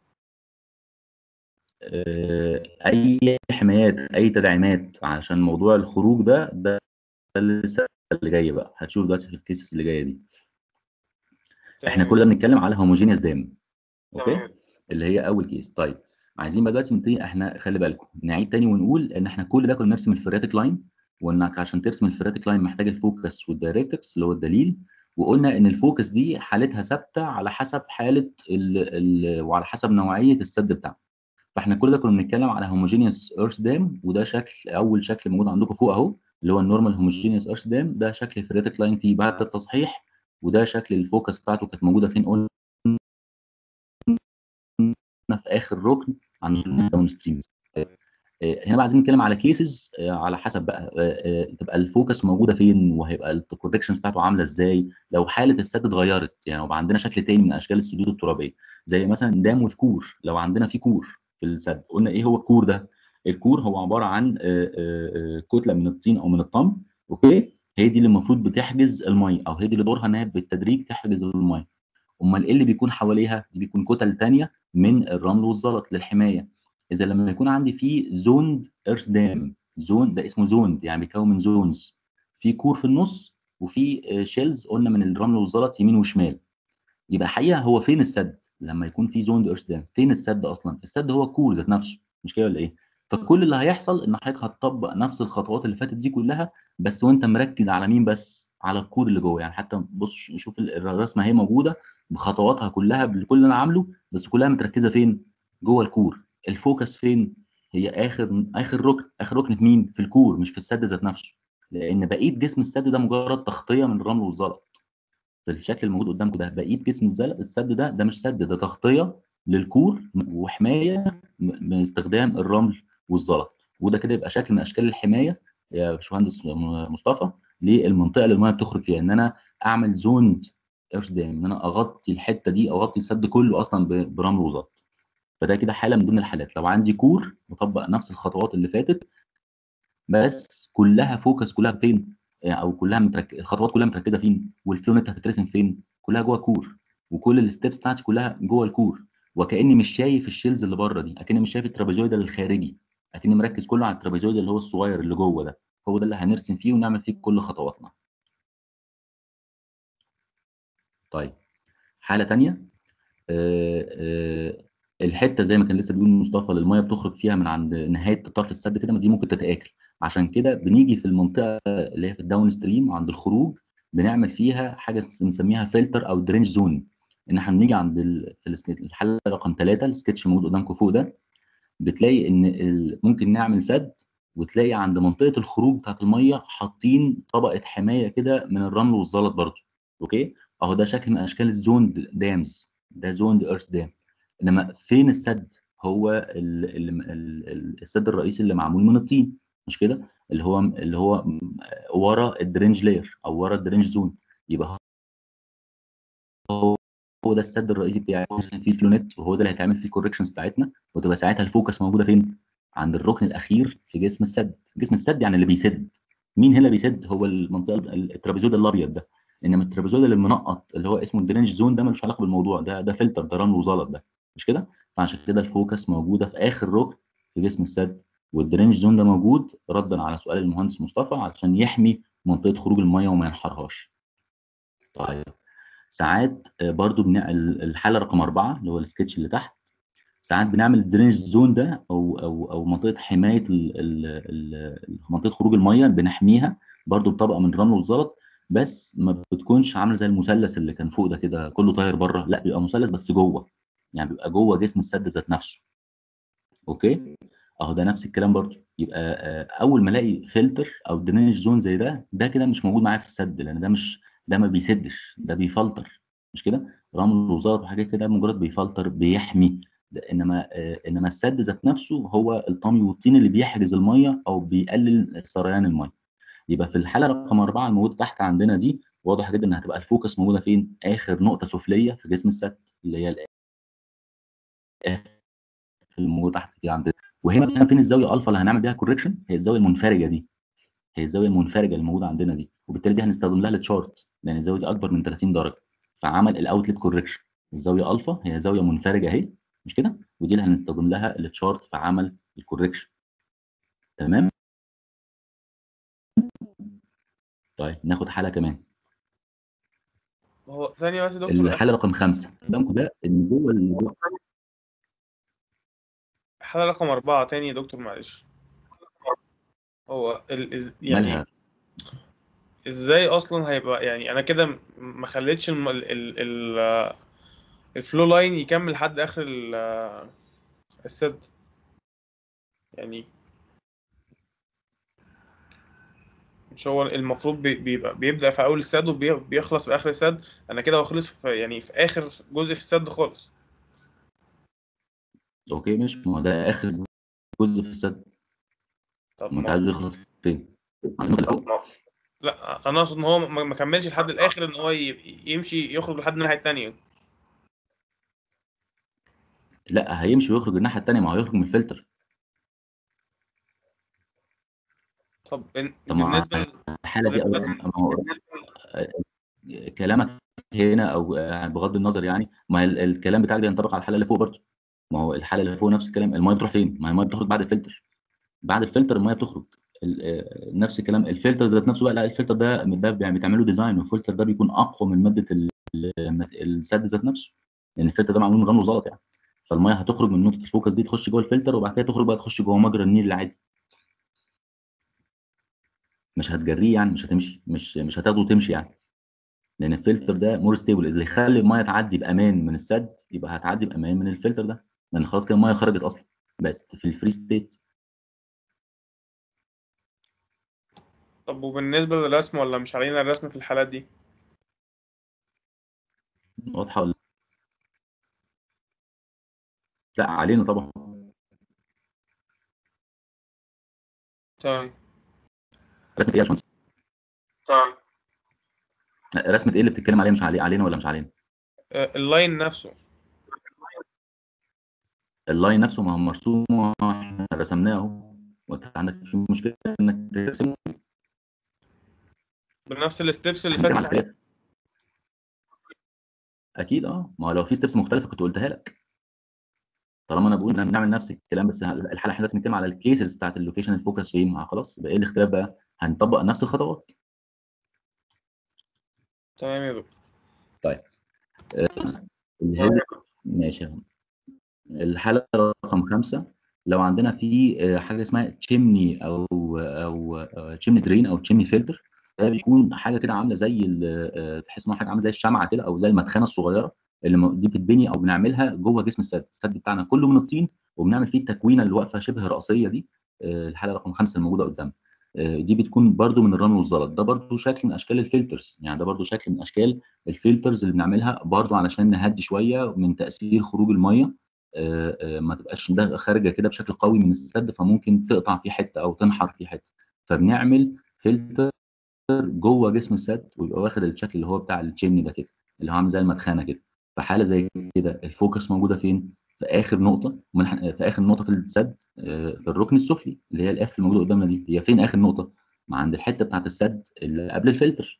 آه، اي حمايات اي تدعيمات عشان موضوع الخروج ده ده لسه اللي جاي بقى هتشوف دلوقتي في الكيسز اللي جايه دي احنا تمام كل ده بنتكلم على هوموجينيوس دام اوكي تمام اللي هي اول كيس طيب عايزين بقى دلوقتي نبتدي احنا خلي بالكم نعيد تاني ونقول ان احنا كل ده كنا بنرسم الفرياتيك لاين وانك عشان ترسم الفرياتيك لاين محتاج الفوكس والدايركتكس اللي هو الدليل وقلنا ان الفوكس دي حالتها ثابته على حسب حاله ال ال وعلى حسب نوعيه السد بتاعنا فاحنا كل ده كنا بنتكلم على هوموجينيوس ايرث دام وده شكل اول شكل موجود عندكم فوق اهو اللي هو النورمال هوموجينيوس ايرث دام ده شكل الفرياتيك لاين فيه بعد التصحيح وده شكل الفوكس بتاعته كانت موجوده فين قلنا في اخر ركن عن الداون ستريمز هنا بقى عايزين نتكلم على كيسز على حسب بقى آه، آه، تبقى الفوكس موجوده فين وهيبقى الكوركشن بتاعته عامله ازاي لو حاله السد اتغيرت يعني لو بقى عندنا شكل تاني من اشكال السدود الترابيه زي مثلا دام وذ كور لو عندنا في كور في السد قلنا ايه هو الكور ده الكور هو عباره عن آه، آه، آه، كتله من الطين او من الطمر اوكي هي دي اللي المفروض بتحجز الميه او هي دي اللي دورها ان هي بالتدريج تحجز الميه امال ايه اللي بيكون حواليها دي بيكون كتل تانية من الرمل والزلط للحمايه اذا لما يكون عندي في زوند ايرث دام زون ده اسمه زوند يعني بيتكون من زونز في كور في النص وفي شيلز قلنا من الرمل والزلط يمين وشمال يبقى الحقيقه هو فين السد لما يكون في زوند ايرث دام فين السد اصلا السد هو الكور ذات نفسه مش كده ولا ايه فكل اللي هيحصل ان حضرتك هتطبق نفس الخطوات اللي فاتت دي كلها بس وانت مركز على مين بس على الكور اللي جوه يعني حتى بص شوف الرسمه هي موجوده بخطواتها كلها بكل اللي انا عامله بس كلها متركزه فين جوه الكور الفوكس فين هي اخر اخر ركن اخر ركن في مين في الكور مش في السد ذات نفسه لان بقيه جسم السد ده مجرد تغطيه من الرمل والزلط في الشكل الموجود قدامكم ده بقيه جسم الزلق السد ده ده مش سد ده تغطيه للكور وحمايه م- باستخدام الرمل والزلط وده كده يبقى شكل من اشكال الحمايه يا باشمهندس م- مصطفى للمنطقه اللي الميه بتخرج فيها ان انا اعمل زون ايرث دام ان انا اغطي الحته دي اغطي السد كله اصلا ب- برمل وزلط فده كده حاله من ضمن الحالات لو عندي كور مطبق نفس الخطوات اللي فاتت بس كلها فوكس كلها فين يعني او كلها مترك... الخطوات كلها متركزه فين والفلونت هتترسم فين كلها جوه كور وكل الستبس بتاعتي كلها جوه الكور وكاني مش شايف الشيلز اللي بره دي اكني مش شايف الترابيزويد الخارجي اكني مركز كله على الترابيزويد اللي هو الصغير اللي جوه ده هو ده اللي هنرسم فيه ونعمل فيه كل خطواتنا طيب حاله تانية آه، آه، الحته زي ما كان لسه بيقول مصطفى اللي الميه بتخرج فيها من عند نهايه طرف السد كده ما دي ممكن تتاكل عشان كده بنيجي في المنطقه اللي هي في الداون ستريم عند الخروج بنعمل فيها حاجه بنسميها فلتر او درينج زون ان احنا بنيجي عند ال... في السك- الحله رقم ثلاثه السكتش موجود قدامكم فوق ده بتلاقي ان ال... ممكن نعمل سد وتلاقي عند منطقه الخروج بتاعت الميه حاطين طبقه حمايه كده من الرمل والزلط برضو اوكي اهو ده شكل من اشكال الزوند دامز ده زوند ايرث دام انما فين السد هو ال... ال... ال... السد الرئيسي اللي معمول من الطين مش كده اللي هو اللي هو ورا الدرينج لاير او ورا الدرينج زون يبقى هو هو ده السد الرئيسي بتاعي فيه الفلونت وهو ده اللي هيتعمل فيه الكوركشنز بتاعتنا وتبقى ساعتها الفوكس موجوده فين؟ عند الركن الاخير في جسم السد، جسم السد يعني اللي بيسد. مين هنا اللي بيسد؟ هو المنطقه الترابيزود الابيض ده. انما الترابيزود اللي منقط اللي هو اسمه الدرينج زون ده ملوش علاقه بالموضوع ده ده فلتر ده رمل وزلط ده مش كده؟ فعشان كده الفوكس موجوده في اخر ركن في جسم السد والدرينج زون ده موجود ردا على سؤال المهندس مصطفى عشان يحمي منطقه خروج الميه وما ينحرهاش. طيب ساعات آه، برضو بنع... الحاله رقم أربعة اللي هو السكتش اللي تحت ساعات بنعمل الدرينج زون ده او او او منطقه حمايه ال... ال... ال... منطقه خروج الميه بنحميها برضو بطبقه من الرمل والزلط بس ما بتكونش عامله زي المثلث اللي كان فوق ده كده كله طاير بره لا بيبقى مثلث بس جوه يعني بيبقى جوه جسم السد ذات نفسه اوكي اهو ده نفس الكلام برضو يبقى آه، اول ما الاقي فلتر او درينج زون زي ده ده كده مش موجود معايا في السد لان ده مش ده ما بيسدش ده بيفلتر مش كده رمل وزلط وحاجات كده مجرد بيفلتر بيحمي ده انما آه، انما السد ذات نفسه هو الطمي والطين اللي بيحجز الميه او بيقلل سريان الميه يبقى في الحاله رقم أربعة الموجوده تحت عندنا دي واضح جدا انها هتبقى الفوكس موجوده فين اخر نقطه سفليه في جسم السد اللي هي الآخر في الموجوده تحت دي عندنا وهنا مثلا فين الزاويه الفا اللي هنعمل بيها كوركشن هي الزاويه المنفرجه دي هي الزاويه المنفرجه اللي موجوده عندنا دي وبالتالي دي هنستخدم لها التشارت لان الزاويه دي اكبر من 30 درجه فعمل الاوتلت كوركشن الزاويه الفا هي زاويه منفرجه اهي مش كده ودي اللي هنستخدم لها التشارت في عمل الكوركشن تمام طيب ناخد حاله كمان هو ثانية بس يا دكتور الحاله رقم خمسة قدامكم ده ان جوه ال- جوه- حالة رقم أربعة تاني يا دكتور معلش هو ال... إز- يعني مالها ازاي اصلا هيبقى يعني انا كده م- ما خليتش الم... ال... ال... ال... الفلو لاين يكمل لحد اخر ال... السد يعني مش هو المفروض بي- بيبقى بيبدأ في اول السد وبيخلص في اخر السد انا كده بخلص في يعني في اخر جزء في السد خالص اوكي مش ما هو ده اخر جزء في السد طب ما انت ما عايزه يخلص فين عند النقطة اللي فوق. لا انا اقصد ان هو ما ما كملش لحد الاخر ان هو ي- يمشي يخرج لحد الناحية التانية لا هيمشي ويخرج الناحيه الثانيه ما هو هيخرج من الفلتر طب بن- طب ما بالنسبة ل- الحاله دي بس- أولا ما هو كلامك هنا او بغض النظر يعني ما هي ال- الكلام بتاعك ده ينطبق على الحاله اللي فوق برضه ما هو الحاله اللي فوق نفس الكلام الميه بتروح فين؟ ما هي الميه بتخرج بعد الفلتر بعد الفلتر الميه بتخرج ال- آه، نفس الكلام الفلتر ذات نفسه بقى لا الفلتر ده ده يعني بتعمله ديزاين والفلتر ده بيكون اقوى من ماده ال- ال- السد ذات نفسه لان الفلتر ده معمول من رمل وزلط يعني فالميه هتخرج من نقطه الفوكس دي تخش جوه الفلتر وبعد كده تخرج بقى تخش جوه مجرى النيل العادي مش هتجريه يعني مش هتمشي مش مش هتاخده وتمشي يعني لان الفلتر ده مور ستيبل اللي يخلي الميه تعدي بامان من السد يبقى هتعدي بامان من الفلتر ده لان خلاص كده الميه خرجت اصلا بقت في الفري ستيت طب وبالنسبة للرسم ولا مش علينا الرسم في الحالات دي واضحه ولا لا علينا طبعا تمام رسمه ايه يا باشمهندس تمام رسمه ايه اللي بتتكلم عليها مش علي علينا ولا مش علينا آه، اللاين نفسه اللاين نفسه ما هو مرسوم احنا رسمناه اهو وانت عندك في مشكله انك ترسمه بنفس الستبس اللي هنتكلم على فاتت الاختلاف اكيد اه ما هو لو في ستيبس مختلفه كنت قلتها لك طالما انا بقول ان بنعمل نفس الكلام بس الحاله احنا دلوقتي بنتكلم على الكيسز بتاعت اللوكيشن الفوكس فين ما خلاص يبقى ايه الاختلاف بقى هنطبق نفس الخطوات تمام يا دكتور اللي هي ماشي يا فندم. الحاله رقم خمسة لو عندنا في آه، حاجه اسمها تشيمني او او تشيمني درين او تشيمني فلتر ده بيكون حاجه كده عامله زي ال- آه، تحس انها حاجه عامله زي الشمعه كده او زي المدخنه الصغيره اللي م- دي بتتبني او بنعملها جوه جسم السد السد بتاعنا كله من الطين وبنعمل فيه التكوينه اللي واقفه شبه راسيه دي آه، الحاله رقم خمسة الموجوده قدامنا آه، دي بتكون برضو من الرمل والزلط ده برضو شكل من اشكال الفلترز يعني ده برضو شكل من اشكال الفلترز اللي بنعملها برضو علشان نهدي شويه من تاثير خروج الميه آه، آه، ما تبقاش ده خارجه كده بشكل قوي من السد فممكن تقطع فيه حته او تنحر فيه حته فبنعمل فلتر جوه جسم السد ويبقى واخد الشكل اللي هو بتاع التشيمني ده كده اللي هو عامل زي المدخنه كده فحاله زي كده الفوكس موجوده فين؟ في اخر نقطه من في اخر نقطه في السد آه، في الركن السفلي اللي هي الاف الموجوده قدامنا دي هي فين اخر نقطه؟ ما عند الحته بتاعت السد اللي قبل الفلتر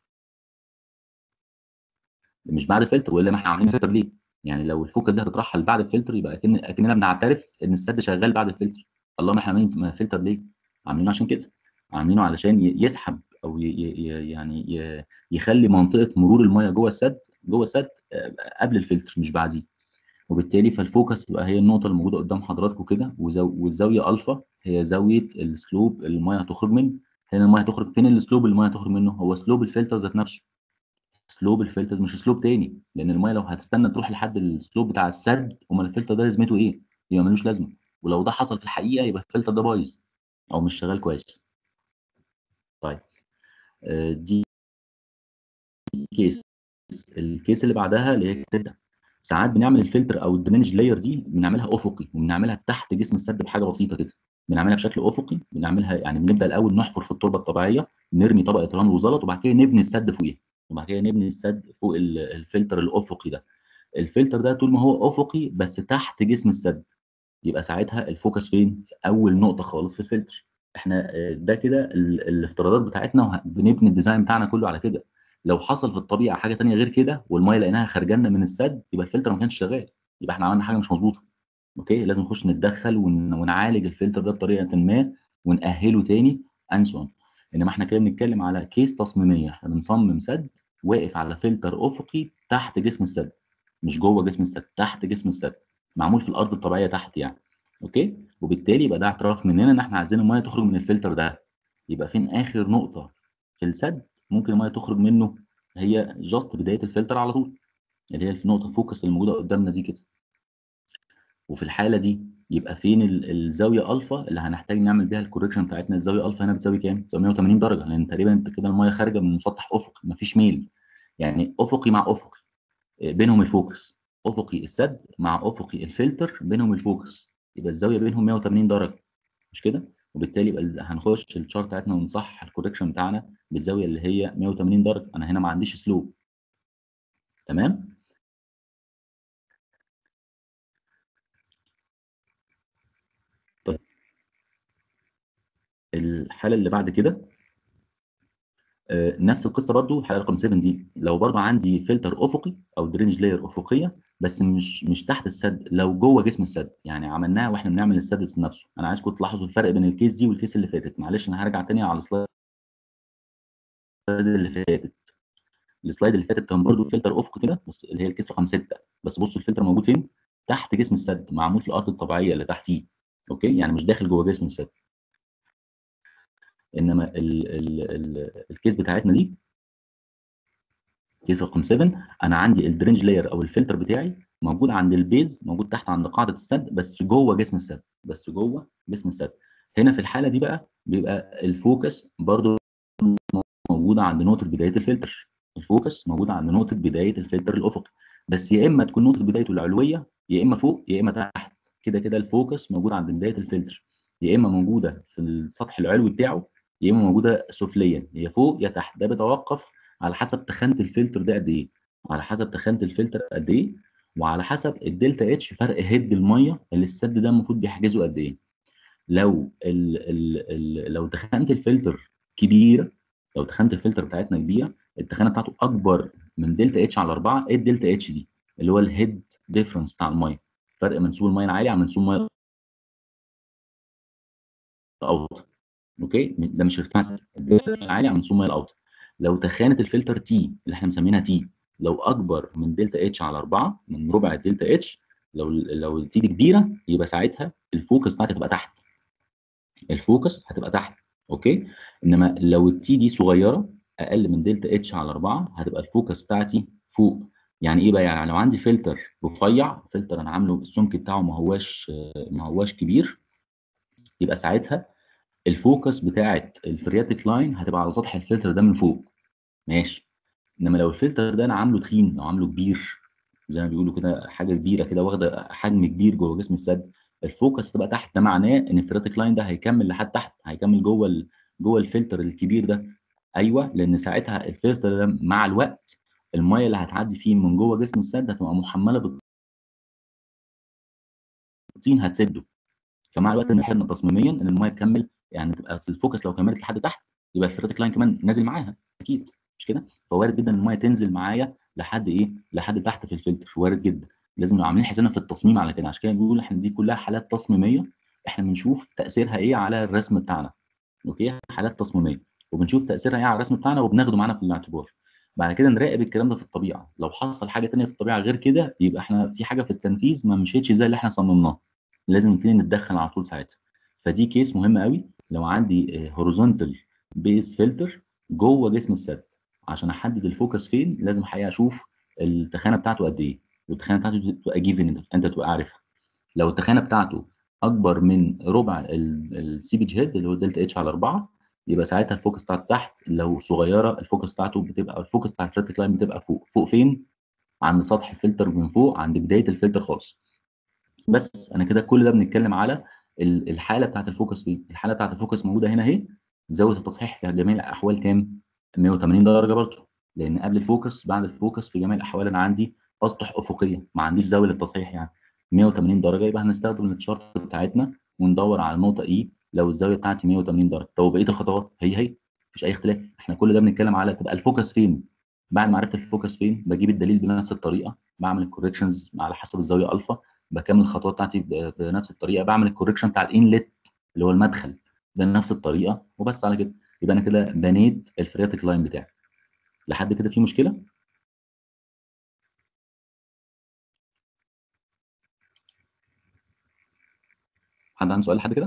مش بعد الفلتر والا ما احنا عاملين فلتر ليه؟ يعني لو الفوكس دي هتترحل بعد الفلتر يبقى اكن اكننا بنعترف ان السد شغال بعد الفلتر اللهم احنا عاملين فلتر ليه؟ عاملينه عشان كده عاملينه علشان ي- يسحب او ي ي يعني ي يخلي منطقه مرور الميه جوه السد جوه السد آه، قبل الفلتر مش بعديه وبالتالي فالفوكس تبقى هي النقطه الموجوده قدام حضراتكم كده وزو والزاويه الفا هي زاويه السلوب اللي الميه هتخرج منه هنا الميه هتخرج فين السلوب اللي الميه هتخرج منه هو سلوب الفلتر ذات نفسه سلوب الفلتر مش سلوب تاني لان الميه لو هتستنى تروح لحد السلوب بتاع السد امال الفلتر ده لازمته ايه؟ يبقى ملوش لازمه ولو ده حصل في الحقيقه يبقى الفلتر ده بايظ او مش شغال كويس. طيب آه، دي كيس الكيس اللي بعدها اللي هي كده ساعات بنعمل الفلتر او الدرينج لاير دي بنعملها افقي وبنعملها تحت جسم السد بحاجه بسيطه كده بنعملها بشكل افقي بنعملها يعني بنبدا الاول نحفر في التربه الطبيعيه نرمي طبقه رمل وزلط وبعد كده نبني السد فوقيها وبعد كده نبني السد فوق ال- الفلتر الافقي ده الفلتر ده طول ما هو افقي بس تحت جسم السد يبقى ساعتها الفوكس فين في اول نقطه خالص في الفلتر احنا آه، ده كده ال- الافتراضات بتاعتنا وه- بنبني الديزاين بتاعنا كله على كده لو حصل في الطبيعه حاجه تانية غير كده والميه لقيناها خارجه من السد يبقى الفلتر ما كانش شغال يبقى احنا عملنا حاجه مش مظبوطه اوكي لازم نخش نتدخل ون... ونعالج الفلتر ده بطريقه ما ونأهله تاني انسون انما احنا كده بنتكلم على كيس تصميميه احنا بنصمم سد واقف على فلتر افقي تحت جسم السد مش جوه جسم السد تحت جسم السد معمول في الارض الطبيعيه تحت يعني اوكي وبالتالي يبقى ده اعتراف مننا ان احنا عايزين الميه تخرج من الفلتر ده يبقى فين اخر نقطه في السد ممكن الميه تخرج منه هي جاست بدايه الفلتر على طول اللي هي النقطه فوكس اللي موجوده قدامنا دي كده وفي الحاله دي يبقى فين ال- الزاويه الفا اللي هنحتاج نعمل بيها الكوركشن بتاعتنا الزاويه الفا هنا بتساوي كام؟ بتساوي 180 درجه لان تقريبا انت كده الميه خارجه من مسطح افقي مفيش ميل يعني افقي مع افقي آه، بينهم الفوكس افقي السد مع افقي الفلتر بينهم الفوكس يبقى الزاويه بينهم 180 درجه مش كده؟ وبالتالي يبقى ال- هنخش الشارت بتاعتنا ونصحح الكوركشن بتاعنا بالزاويه اللي هي 180 درجه انا هنا ما عنديش سلوب تمام؟ طيب الحاله اللي بعد كده آه، نفس القصه برضو الحاله رقم 7 دي لو برضو عندي فلتر افقي او درينج لاير افقيه بس مش مش تحت السد لو جوه جسم السد يعني عملناها واحنا بنعمل السد نفسه انا عايزكم تلاحظوا الفرق بين الكيس دي والكيس اللي فاتت معلش انا هرجع تاني على السلايد اللي فاتت السلايد اللي فاتت كان برضو فلتر افقي كده بس اللي هي الكيس رقم 6 بس بصوا الفلتر موجود فين تحت جسم السد معمول في الارض الطبيعيه اللي تحتيه اوكي يعني مش داخل جوه جسم السد انما ال ال ال الكيس بتاعتنا دي كيس رقم 7 انا عندي الدرينج لاير او الفلتر بتاعي موجود عند البيز موجود تحت عند قاعده السد بس جوه جسم السد بس جوه جسم السد هنا في الحاله دي بقى بيبقى الفوكس برضو موجوده عند نقطه بدايه الفلتر الفوكس موجود عند نقطه بدايه الفلتر الافقي بس يا اما تكون نقطه بدايته العلويه يا اما فوق يا اما تحت كده كده الفوكس موجود عند بدايه الفلتر يا اما موجوده في السطح العلوي بتاعه يا اما موجوده سفليا يا فوق يا تحت ده بيتوقف على حسب تخانه الفلتر ده قد ايه على حسب تخانه الفلتر قد ايه وعلى حسب الدلتا اتش فرق هيد الميه اللي السد ده المفروض بيحجزه قد ايه لو ال ال ال لو تخانه الفلتر كبيره لو تخانه الفلتر بتاعتنا كبيره التخانه بتاعته اكبر من دلتا اتش على 4 ايه الدلتا اتش دي اللي هو الهيد ديفرنس بتاع الميه فرق منسوب الميه العالي عن منسوب الميه الاوطى اوكي ده مش ارتفاع سد. الدلتا العالي عن منسوب الميه الاوطى لو تخانه الفلتر تي اللي احنا مسمينها تي لو اكبر من دلتا اتش على 4 من ربع الدلتا اتش لو لو التي دي كبيره يبقى ساعتها الفوكس بتاعتي هتبقى تحت الفوكس هتبقى تحت اوكي انما لو التي دي صغيره اقل من دلتا اتش على 4 هتبقى الفوكس بتاعتي فوق يعني ايه بقى يعني لو عندي فلتر رفيع فلتر انا عامله السمك بتاعه ما هواش ما هواش كبير يبقى ساعتها الفوكس بتاعت الفرياتيك لاين هتبقى على سطح الفلتر ده من فوق ماشي انما لو الفلتر ده انا عامله تخين او عامله كبير زي ما بيقولوا كده حاجه كبيره كده واخده حجم كبير جوه جسم السد الفوكس هتبقى تحت ده معناه ان الفرياتيك لاين ده هيكمل لحد تحت هيكمل جوه ال... جوه الفلتر الكبير ده ايوه لان ساعتها الفلتر ده مع الوقت الميه اللي هتعدي فيه من جوه جسم السد هتبقى محمله بالطين هتسده فمع الوقت نحن تصميميا ان الميه تكمل يعني تبقى الفوكس لو كملت لحد تحت يبقى الفريتك لاين كمان نازل معاها اكيد مش كده فوارد جدا ان الميه تنزل معايا لحد ايه لحد تحت في الفلتر وارد جدا لازم نبقى عاملين حسابنا في التصميم على كده عشان كده بنقول احنا دي كلها حالات تصميميه احنا بنشوف تاثيرها ايه على الرسم بتاعنا اوكي حالات تصميميه وبنشوف تاثيرها ايه على الرسم بتاعنا وبناخده معانا في الاعتبار بعد كده نراقب الكلام ده في الطبيعه لو حصل حاجه ثانيه في الطبيعه غير كده يبقى احنا في حاجه في التنفيذ ما مشيتش زي اللي احنا صممناه لازم نبتدي نتدخل على طول ساعتها فدي كيس مهمه قوي لو عندي هوريزونتال بيس فلتر جوه جسم السد عشان احدد الفوكس فين لازم حقيقه اشوف التخانه بتاعته قد ايه والتخانه بتاعته تبقى جيفن انت تبقى عارفها لو التخانه بتاعته اكبر من ربع السيبج هيد اللي هو دلتا اتش على 4 يبقى ساعتها الفوكس بتاعته تحت لو صغيره الفوكس بتاعته بتبقى الفوكس بتاع الفلاتيك لاين بتبقى فوق فوق فين عند سطح الفلتر من فوق عند بدايه الفلتر خالص بس انا كده كل ده بنتكلم على ال- الحاله بتاعت الفوكس فين الحاله بتاعت الفوكس موجوده هنا اهي زاويه التصحيح في جميع الاحوال كام 180 درجه برضه لان قبل الفوكس بعد الفوكس في جميع الاحوال انا عندي اسطح افقيه ما عنديش زاويه للتصحيح يعني 180 درجه يبقى هنستخدم الشارت بتاعتنا وندور على النقطه اي لو الزاويه بتاعتي 180 درجه طب بقيه الخطوات هي هي مفيش اي اختلاف احنا كل ده بنتكلم على تبقى الفوكس فين بعد ما عرفت الفوكس فين بجيب الدليل بنفس الطريقه بعمل الكوركشنز على حسب الزاويه الفا بكمل الخطوات بتاعتي ب- بنفس الطريقه بعمل الكوركشن بتاع الانلت اللي هو المدخل بنفس الطريقه وبس على كده يبقى انا كده بنيت الفرياتيك لاين بتاعي لحد كده في مشكله حد عنده سؤال لحد كده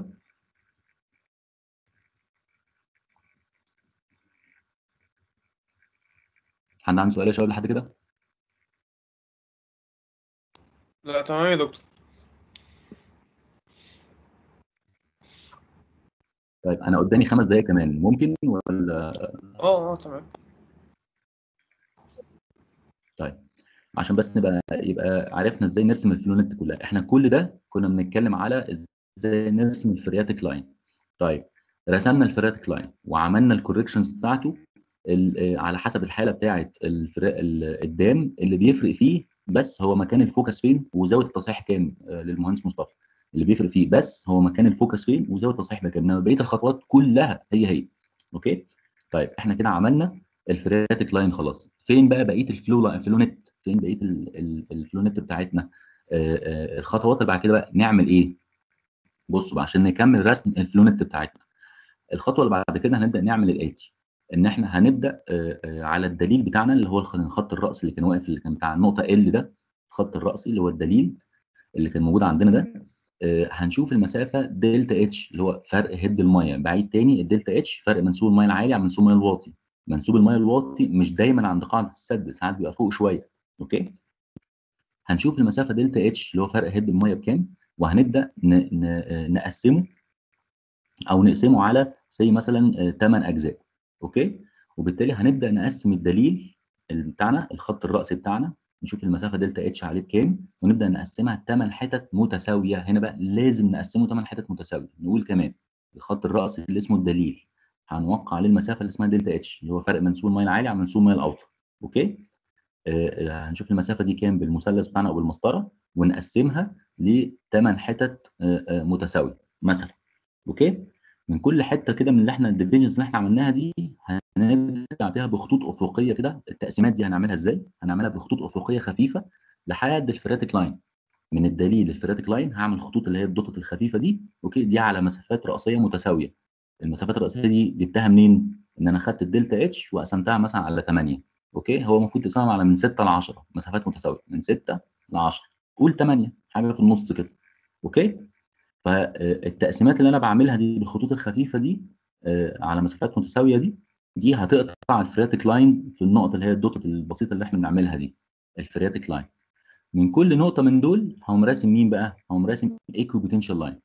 حد عنده سؤال يا شباب لحد كده لا تمام يا دكتور طيب انا قدامي خمس دقايق كمان ممكن ولا اه اه تمام عشان بس نبقى يبقى عرفنا ازاي نرسم الفلونت كلها احنا كل ده كنا بنتكلم على ازاي نرسم الفرياتيك لاين طيب رسمنا الفرياتيك لاين وعملنا الكوركشنز بتاعته ال- آه، على حسب الحاله بتاعه الفرا- ال- الدام اللي بيفرق فيه بس هو مكان الفوكس فين وزاويه التصحيح كام آه، للمهندس مصطفى اللي بيفرق فيه بس هو مكان الفوكس فين وزاويه التصحيح بكام انما بقيه الخطوات كلها هي هي اوكي طيب احنا كده عملنا الفرياتيك لاين خلاص فين بقى بقيه الفلو لاين الفلونت فين بقيه ال- ال- الفلونت بتاعتنا آه، آه، الخطوات اللي بعد كده بقى نعمل ايه بصوا بقى عشان نكمل رسم الفلونت بتاعتنا الخطوه اللي بعد كده هنبدا نعمل الاتي ان احنا هنبدا آه، آه، على الدليل بتاعنا اللي هو الخ- الخط الرأسي اللي كان واقف اللي كان بتاع النقطه ال ده الخط الرأسي اللي هو الدليل اللي كان موجود عندنا ده آه، هنشوف المسافه دلتا اتش اللي هو فرق هيد الميه بعيد تاني الدلتا اتش فرق منسوب الميه العالي عن منسوب الميه الواطي منسوب الميه الواطي مش دايما عند قاعده السد ساعات بيبقى فوق شويه اوكي هنشوف المسافه دلتا اتش اللي هو فرق هيد الميه بكام وهنبدا ن... ن... آه، نقسمه او نقسمه على زي مثلا 8 اجزاء اوكي وبالتالي هنبدا نقسم الدليل بتاعنا الخط الرأسي بتاعنا نشوف المسافه دلتا اتش عليه بكام ونبدا نقسمها 8 حتت متساويه هنا بقى لازم نقسمه 8 حتت متساويه نقول كمان الخط الرأسي اللي اسمه الدليل هنوقع عليه المسافه اللي اسمها دلتا اتش اللي هو فرق منسوب الميه العالي عن منسوب الميه الاوطى اوكي آه، آه، هنشوف المسافه دي كام بالمثلث بتاعنا او بالمسطره ونقسمها ل 8 حتت آه، آه، متساويه مثلا اوكي من كل حته كده من اللي احنا الديفيجنز اللي احنا عملناها دي هنرجع بيها بخطوط افقيه كده التقسيمات دي هنعملها ازاي هنعملها بخطوط افقيه خفيفه لحد الفراتيك لاين من الدليل الفراتيك لاين هعمل خطوط اللي هي الدوتات الخفيفه دي اوكي دي على مسافات رأسيه متساويه المسافات الرأسيه دي جبتها منين ان انا خدت الدلتا اتش وقسمتها مثلا على 8 اوكي هو المفروض تقسمها على من 6 ل 10 مسافات متساويه من 6 ل 10 قول 8 حاجه في النص كده اوكي فالتقسيمات اللي انا بعملها دي بالخطوط الخفيفه دي آه، على مسافات متساويه دي دي هتقطع الفرياتيك لاين في النقطه اللي هي الدوتات البسيطه اللي احنا بنعملها دي الفرياتيك لاين من كل نقطه من دول هقوم راسم مين بقى هقوم راسم ايكو بوتنشال لاين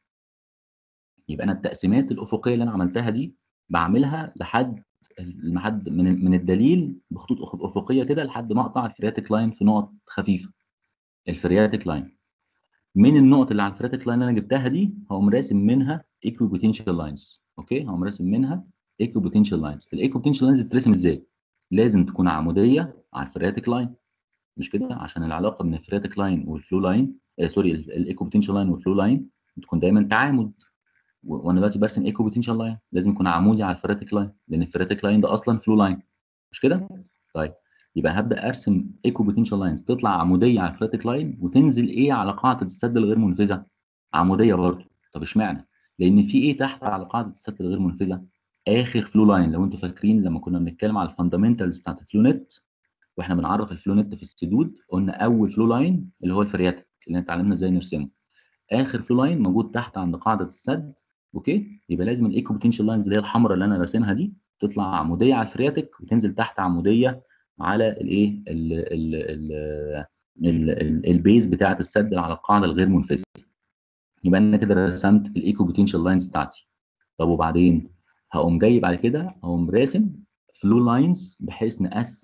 يبقى انا التقسيمات الافقيه اللي انا عملتها دي بعملها لحد لحد من من الدليل بخطوط أخ- افقيه كده لحد ما اقطع الفرياتيك لاين في نقط خفيفه الفرياتيك لاين من النقط اللي على الفرياتيك لاين اللي انا جبتها دي هقوم راسم منها ايكو بوتنشال لاينز اوكي هقوم راسم منها ايكو بوتنشال لاينز الايكو بوتنشال لاينز تترسم ازاي لازم تكون عموديه على الفرياتيك لاين مش كده عشان العلاقه بين الفرياتيك لاين والفلو لاين آه سوري الايكو بوتنشال لاين والفلو لاين تكون دايما تعامد و- وانا دلوقتي برسم ايكو بوتنشال لاين لازم يكون عمودي على الفرياتيك لاين لان الفرياتيك لاين ده اصلا فلو لاين مش كده طيب يبقى هبدا ارسم ايكو بوتنشال لاينز تطلع عموديه على الفرياتيك لاين وتنزل ايه على قاعده السد الغير منفذه عموديه برضه طب اشمعنى لان في ايه تحت على قاعده السد الغير منفذه اخر فلو لاين لو انتوا فاكرين لما كنا بنتكلم على الفاندامنتالز بتاعت الفلو نت واحنا بنعرف الفلو نت في السدود قلنا اول فلو لاين اللي هو الفرياتيك اللي اتعلمنا ازاي نرسمه اخر فلو لاين موجود تحت عند قاعده السد اوكي يبقى لازم الايكو بوتنشال لاينز اللي هي الحمراء اللي انا راسمها دي تطلع عموديه على الفرياتيك وتنزل تحت عموديه على الايه ال- ال- ال- ال- ال- البيز بتاعه السد اللي على القاعده الغير منفذه يبقى انا كده رسمت الايكو بوتنشال لاينز بتاعتي طب وبعدين هقوم جاي بعد كده هقوم راسم فلو لاينز بحيث نقسم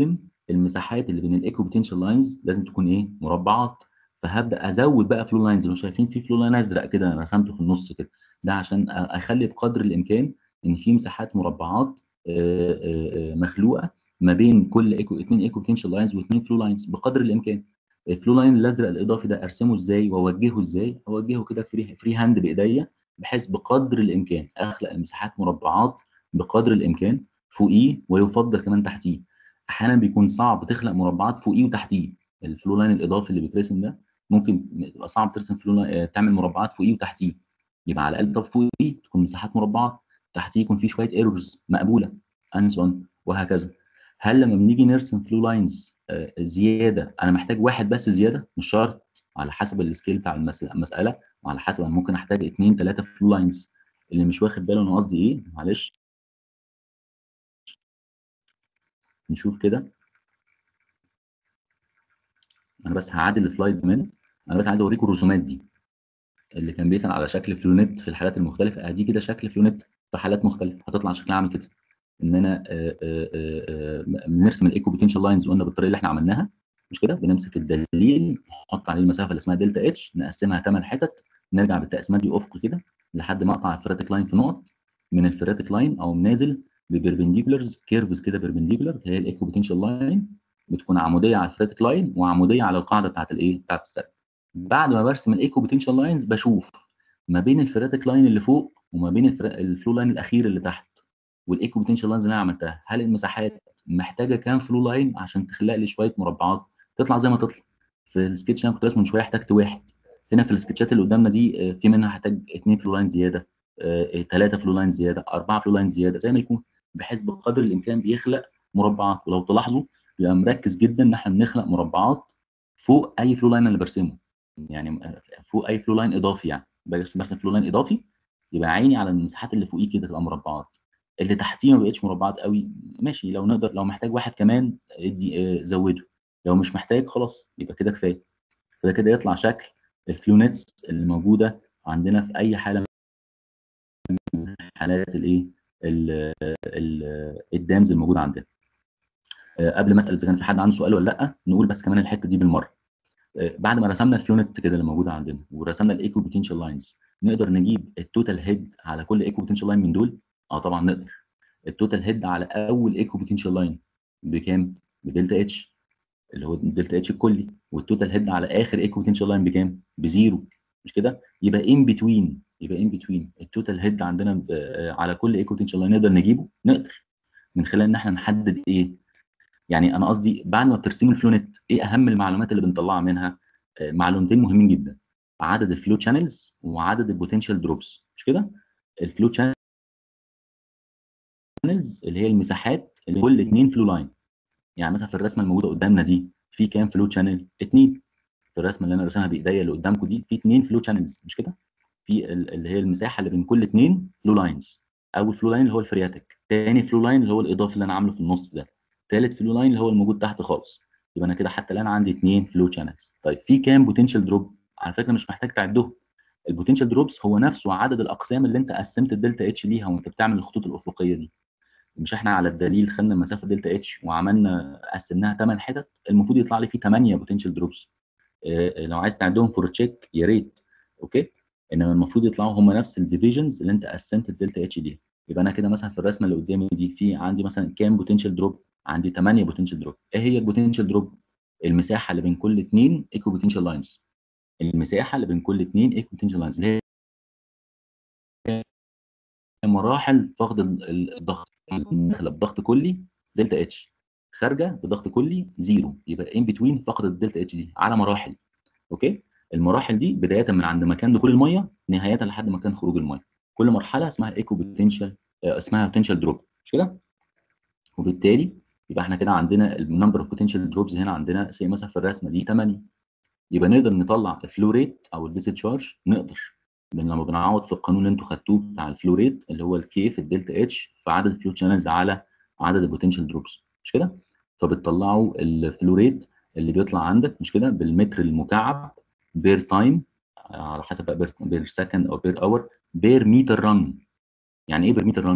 المساحات اللي بين الايكو بوتنشال لاينز لازم تكون ايه مربعات فهبدا ازود بقى فلو لاينز لو شايفين في فلو لاين ازرق كده انا رسمته في النص كده ده عشان أ- اخلي بقدر الامكان ان في مساحات مربعات آه، آه، آه، مخلوقه ما بين كل ايكو اثنين ايكو بوتنشال لاينز واثنين فلو لاينز بقدر الامكان الفلو لاين الازرق الاضافي ده ارسمه ازاي واوجهه ازاي اوجهه كده فري فري هاند بايديا بحيث بقدر الامكان اخلق مساحات مربعات بقدر الامكان فوقيه ويفضل كمان تحتيه احيانا بيكون صعب تخلق مربعات فوقيه وتحتيه الفلو لاين الاضافي اللي بيترسم ده ممكن يبقى صعب ترسم فلو لاين آه، تعمل مربعات فوقيه وتحتيه يبقى على الاقل طب فوقيه تكون مساحات مربعات تحتيه يكون في شويه ايرورز مقبوله انسون وهكذا هل لما بنيجي نرسم فلو لاينز زياده انا محتاج واحد بس زياده مش شرط على حسب السكيل بتاع المس- المساله وعلى حسب انا ممكن احتاج اثنين ثلاثه فلو لاينز اللي مش واخد باله انا قصدي ايه معلش نشوف كده انا بس هعدل السلايد من انا بس عايز اوريكم الرسومات دي اللي كان بيسأل على شكل فلونت في الحالات المختلفه ادي كده شكل فلونت في حالات مختلفه هتطلع شكلها عامل كده ان انا آه، آه، آه، آه، بنرسم الايكو بوتنشال لاينز قلنا بالطريقه اللي احنا عملناها مش كده بنمسك الدليل نحط عليه المسافه اللي اسمها دلتا اتش نقسمها 8 حتت نرجع بالتقسيمات دي افق كده لحد ما اقطع الفراتيك لاين في نقط من الفراتيك لاين او نازل ببربنديكولرز كيرفز كده بربنديكولر هي الايكو بوتنشال لاين بتكون عموديه على الفراتيك لاين وعموديه على القاعده بتاعت الايه بتاعت السد بعد ما برسم الايكو بوتنشال لاينز بشوف ما بين الفراتيك لاين اللي فوق وما بين الفرا- الفلو لاين الاخير اللي تحت والايكو بوتنشال لاينز اللي انا عملتها هل المساحات محتاجه كام فلو لاين عشان تخلق لي شويه مربعات تطلع زي ما تطلع في السكتش انا كنت راسمه من شويه احتجت واحد هنا في السكتشات اللي قدامنا دي آه، في منها هحتاج اثنين فلو لاين زياده ثلاثه فلو لاين زياده اربعه فلو لاين زياده زي ما يكون بحيث بقدر الامكان بيخلق مربعات ولو تلاحظوا بيبقى مركز جدا ان احنا بنخلق مربعات فوق اي فلو لاين اللي برسمه يعني آه، فوق اي فلو لاين اضافي يعني برسم برسم فلو لاين اضافي يبقى عيني على المساحات اللي فوقيه كده تبقى مربعات اللي تحتيه ما بقتش مربعات قوي ماشي لو نقدر لو محتاج واحد كمان ادي آه، زوده لو مش محتاج خلاص يبقى كده كفايه فده كده يطلع شكل الفلو نتس اللي موجوده عندنا في اي حاله من حالات الايه ال- ال- الدامز الموجوده عندنا آه، قبل ما اسال اذا كان في حد عنده سؤال ولا لا نقول بس كمان الحته دي بالمره آه، بعد ما رسمنا الفلونت كده اللي موجوده عندنا ورسمنا الايكو بوتنشال لاينز نقدر نجيب التوتال هيد على كل ايكو بوتنشال لاين من دول اه طبعا نقدر التوتال هيد على اول ايكو بوتنشال لاين بكام بدلتا اتش اللي هو الدلتا اتش الكلي والتوتال هيد على اخر ايكو بوتنشال لاين بكام بزيرو مش كده يبقى ان بتوين يبقى ان بتوين التوتال هيد عندنا ب- آه، على كل ايكو بوتنشال لاين نقدر نجيبه نقدر من خلال ان احنا نحدد ايه يعني انا قصدي بعد ما بترسمي الفلونت ايه اهم المعلومات اللي بنطلعها منها آه، معلومتين مهمين جدا عدد الفلو شانلز وعدد البوتنشال دروبس مش كده الفلو شانلز اللي هي المساحات اللي كل اتنين فلو لاين يعني مثلا في الرسمه الموجوده قدامنا دي في كام فلو شانل اتنين في الرسمه اللي انا راسمها بايديا اللي قدامكم دي في اتنين فلو شانلز مش كده في ال- اللي هي المساحه اللي بين كل اتنين فلو لاينز اول فلو لاين اللي هو الفرياتيك تاني فلو لاين اللي هو الاضافي اللي انا عامله في النص ده تالت فلو لاين اللي هو الموجود تحت خالص يبقى انا كده حتى الان عندي اتنين فلو شانلز طيب في كام بوتنشال دروب على فكره مش محتاج تعدهم البوتنشال دروبس هو نفسه عدد الاقسام اللي انت قسمت الدلتا اتش ليها وانت بتعمل الخطوط الافقيه دي مش احنا على الدليل خدنا مسافه دلتا اتش وعملنا قسمناها 8 حتت المفروض يطلع لي فيه 8 بوتنشال دروبس لو عايز تعدهم فور تشيك يا ريت اوكي انما المفروض يطلعوا هم نفس الديفيجنز اللي انت قسمت الدلتا اتش دي يبقى انا كده مثلا في الرسمه اللي قدامي دي في عندي مثلا كام بوتنشال دروب عندي 8 بوتنشال دروب ايه هي البوتنشال دروب المساحه اللي بين كل اثنين ايكو بوتنشال لاينز المساحه اللي بين كل اثنين ايكو بوتنشال لاينز اللي هي مراحل فقد ال- ال- الضغط داخله بضغط كلي دلتا اتش خارجه بضغط كلي زيرو يبقى ان بتوين فقد الدلتا اتش دي على مراحل اوكي المراحل دي بدايه من عند مكان دخول الميه نهايه لحد مكان خروج الميه كل مرحله اسمها ايكو بوتنشال اسمها بوتنشال دروب مش كده وبالتالي يبقى احنا كده عندنا النمبر اوف بوتنشال دروبز هنا عندنا زي مثلا في الرسمه دي 8 يبقى نقدر نطلع الفلو ريت او الديسشارج نقدر من لما بنعوض في القانون اللي انتوا خدتوه بتاع الفلو ريت اللي هو الكي في الدلتا اتش في عدد الفلو شانلز على عدد البوتنشال دروبس مش كده فبتطلعوا الفلو ريت اللي بيطلع عندك مش كده بالمتر المكعب بير تايم على حسب بقى بير, بير سكند او بير اور بير متر رن يعني ايه بير متر رن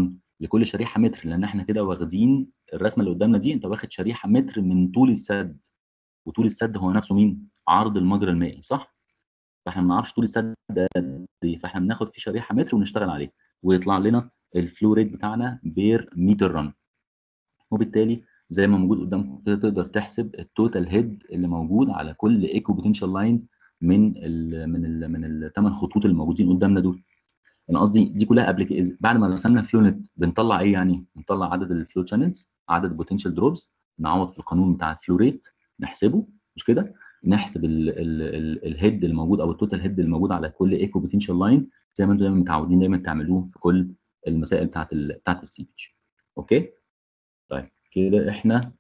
لكل شريحه متر لان احنا كده واخدين الرسمه اللي قدامنا دي انت واخد شريحه متر من طول السد وطول السد هو نفسه مين؟ عرض المجرى المائي صح؟ فاحنا ما نعرفش طول السد ده قد ايه فاحنا بناخد فيه شريحه متر ونشتغل عليه ويطلع لنا الفلو ريت بتاعنا بير متر رن وبالتالي زي ما موجود قدامكم كده تقدر تحسب التوتال هيد اللي موجود على كل ايكو بوتنشال لاين من ال من ال من الثمان خطوط اللي موجودين قدامنا دول انا قصدي دي كلها قبل بعد ما رسمنا فلو نت بنطلع ايه يعني بنطلع عدد الفلو شانلز عدد البوتنشال دروبز نعوض في القانون بتاع الفلو ريت نحسبه مش كده نحسب الهيد اللي موجود او التوتال هيد اللي موجود على كل ايكو بوتنشال لاين زي ما انتم دايما متعودين دايما تعملوه في كل المسائل بتاعت ال بتاعت السي بيتش اوكي طيب كده احنا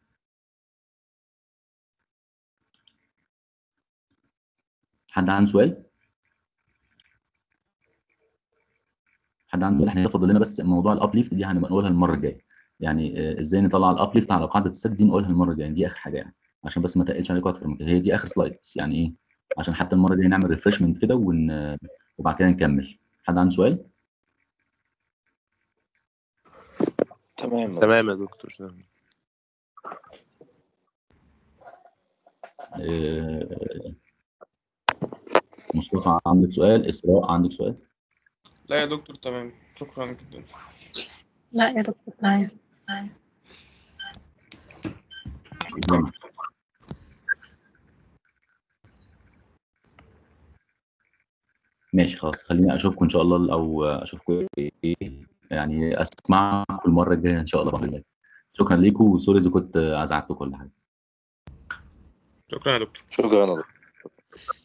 حد عنده سؤال؟ حد عنده احنا فاضل لنا بس موضوع الابليفت دي هنبقى نقولها المره الجايه يعني آه، ازاي نطلع الابليفت على قاعده السد دي نقولها المره الجايه دي اخر حاجه يعني عشان بس ما تقلش عليكم اكتر من كده هي دي اخر سلايد بس يعني ايه عشان حتى المره الجايه نعمل ريفرشمنت كده ون... وبعد كده نكمل حد عنده سؤال؟ تمام تمام يا دكتور تمام آه، مصطفى عندك سؤال اسراء عندك سؤال لا يا دكتور تمام شكرا جدا لا يا دكتور تمام تمام. تمام. ماشي خلاص خليني اشوفكم ان شاء الله او اشوفكم ايه يعني اسمعكم المره الجايه ان شاء الله باذن الله شكرا ليكم وسوري اذا كنت ازعجتكم ولا حاجه شكرا يا دكتور شكرا يا دكتور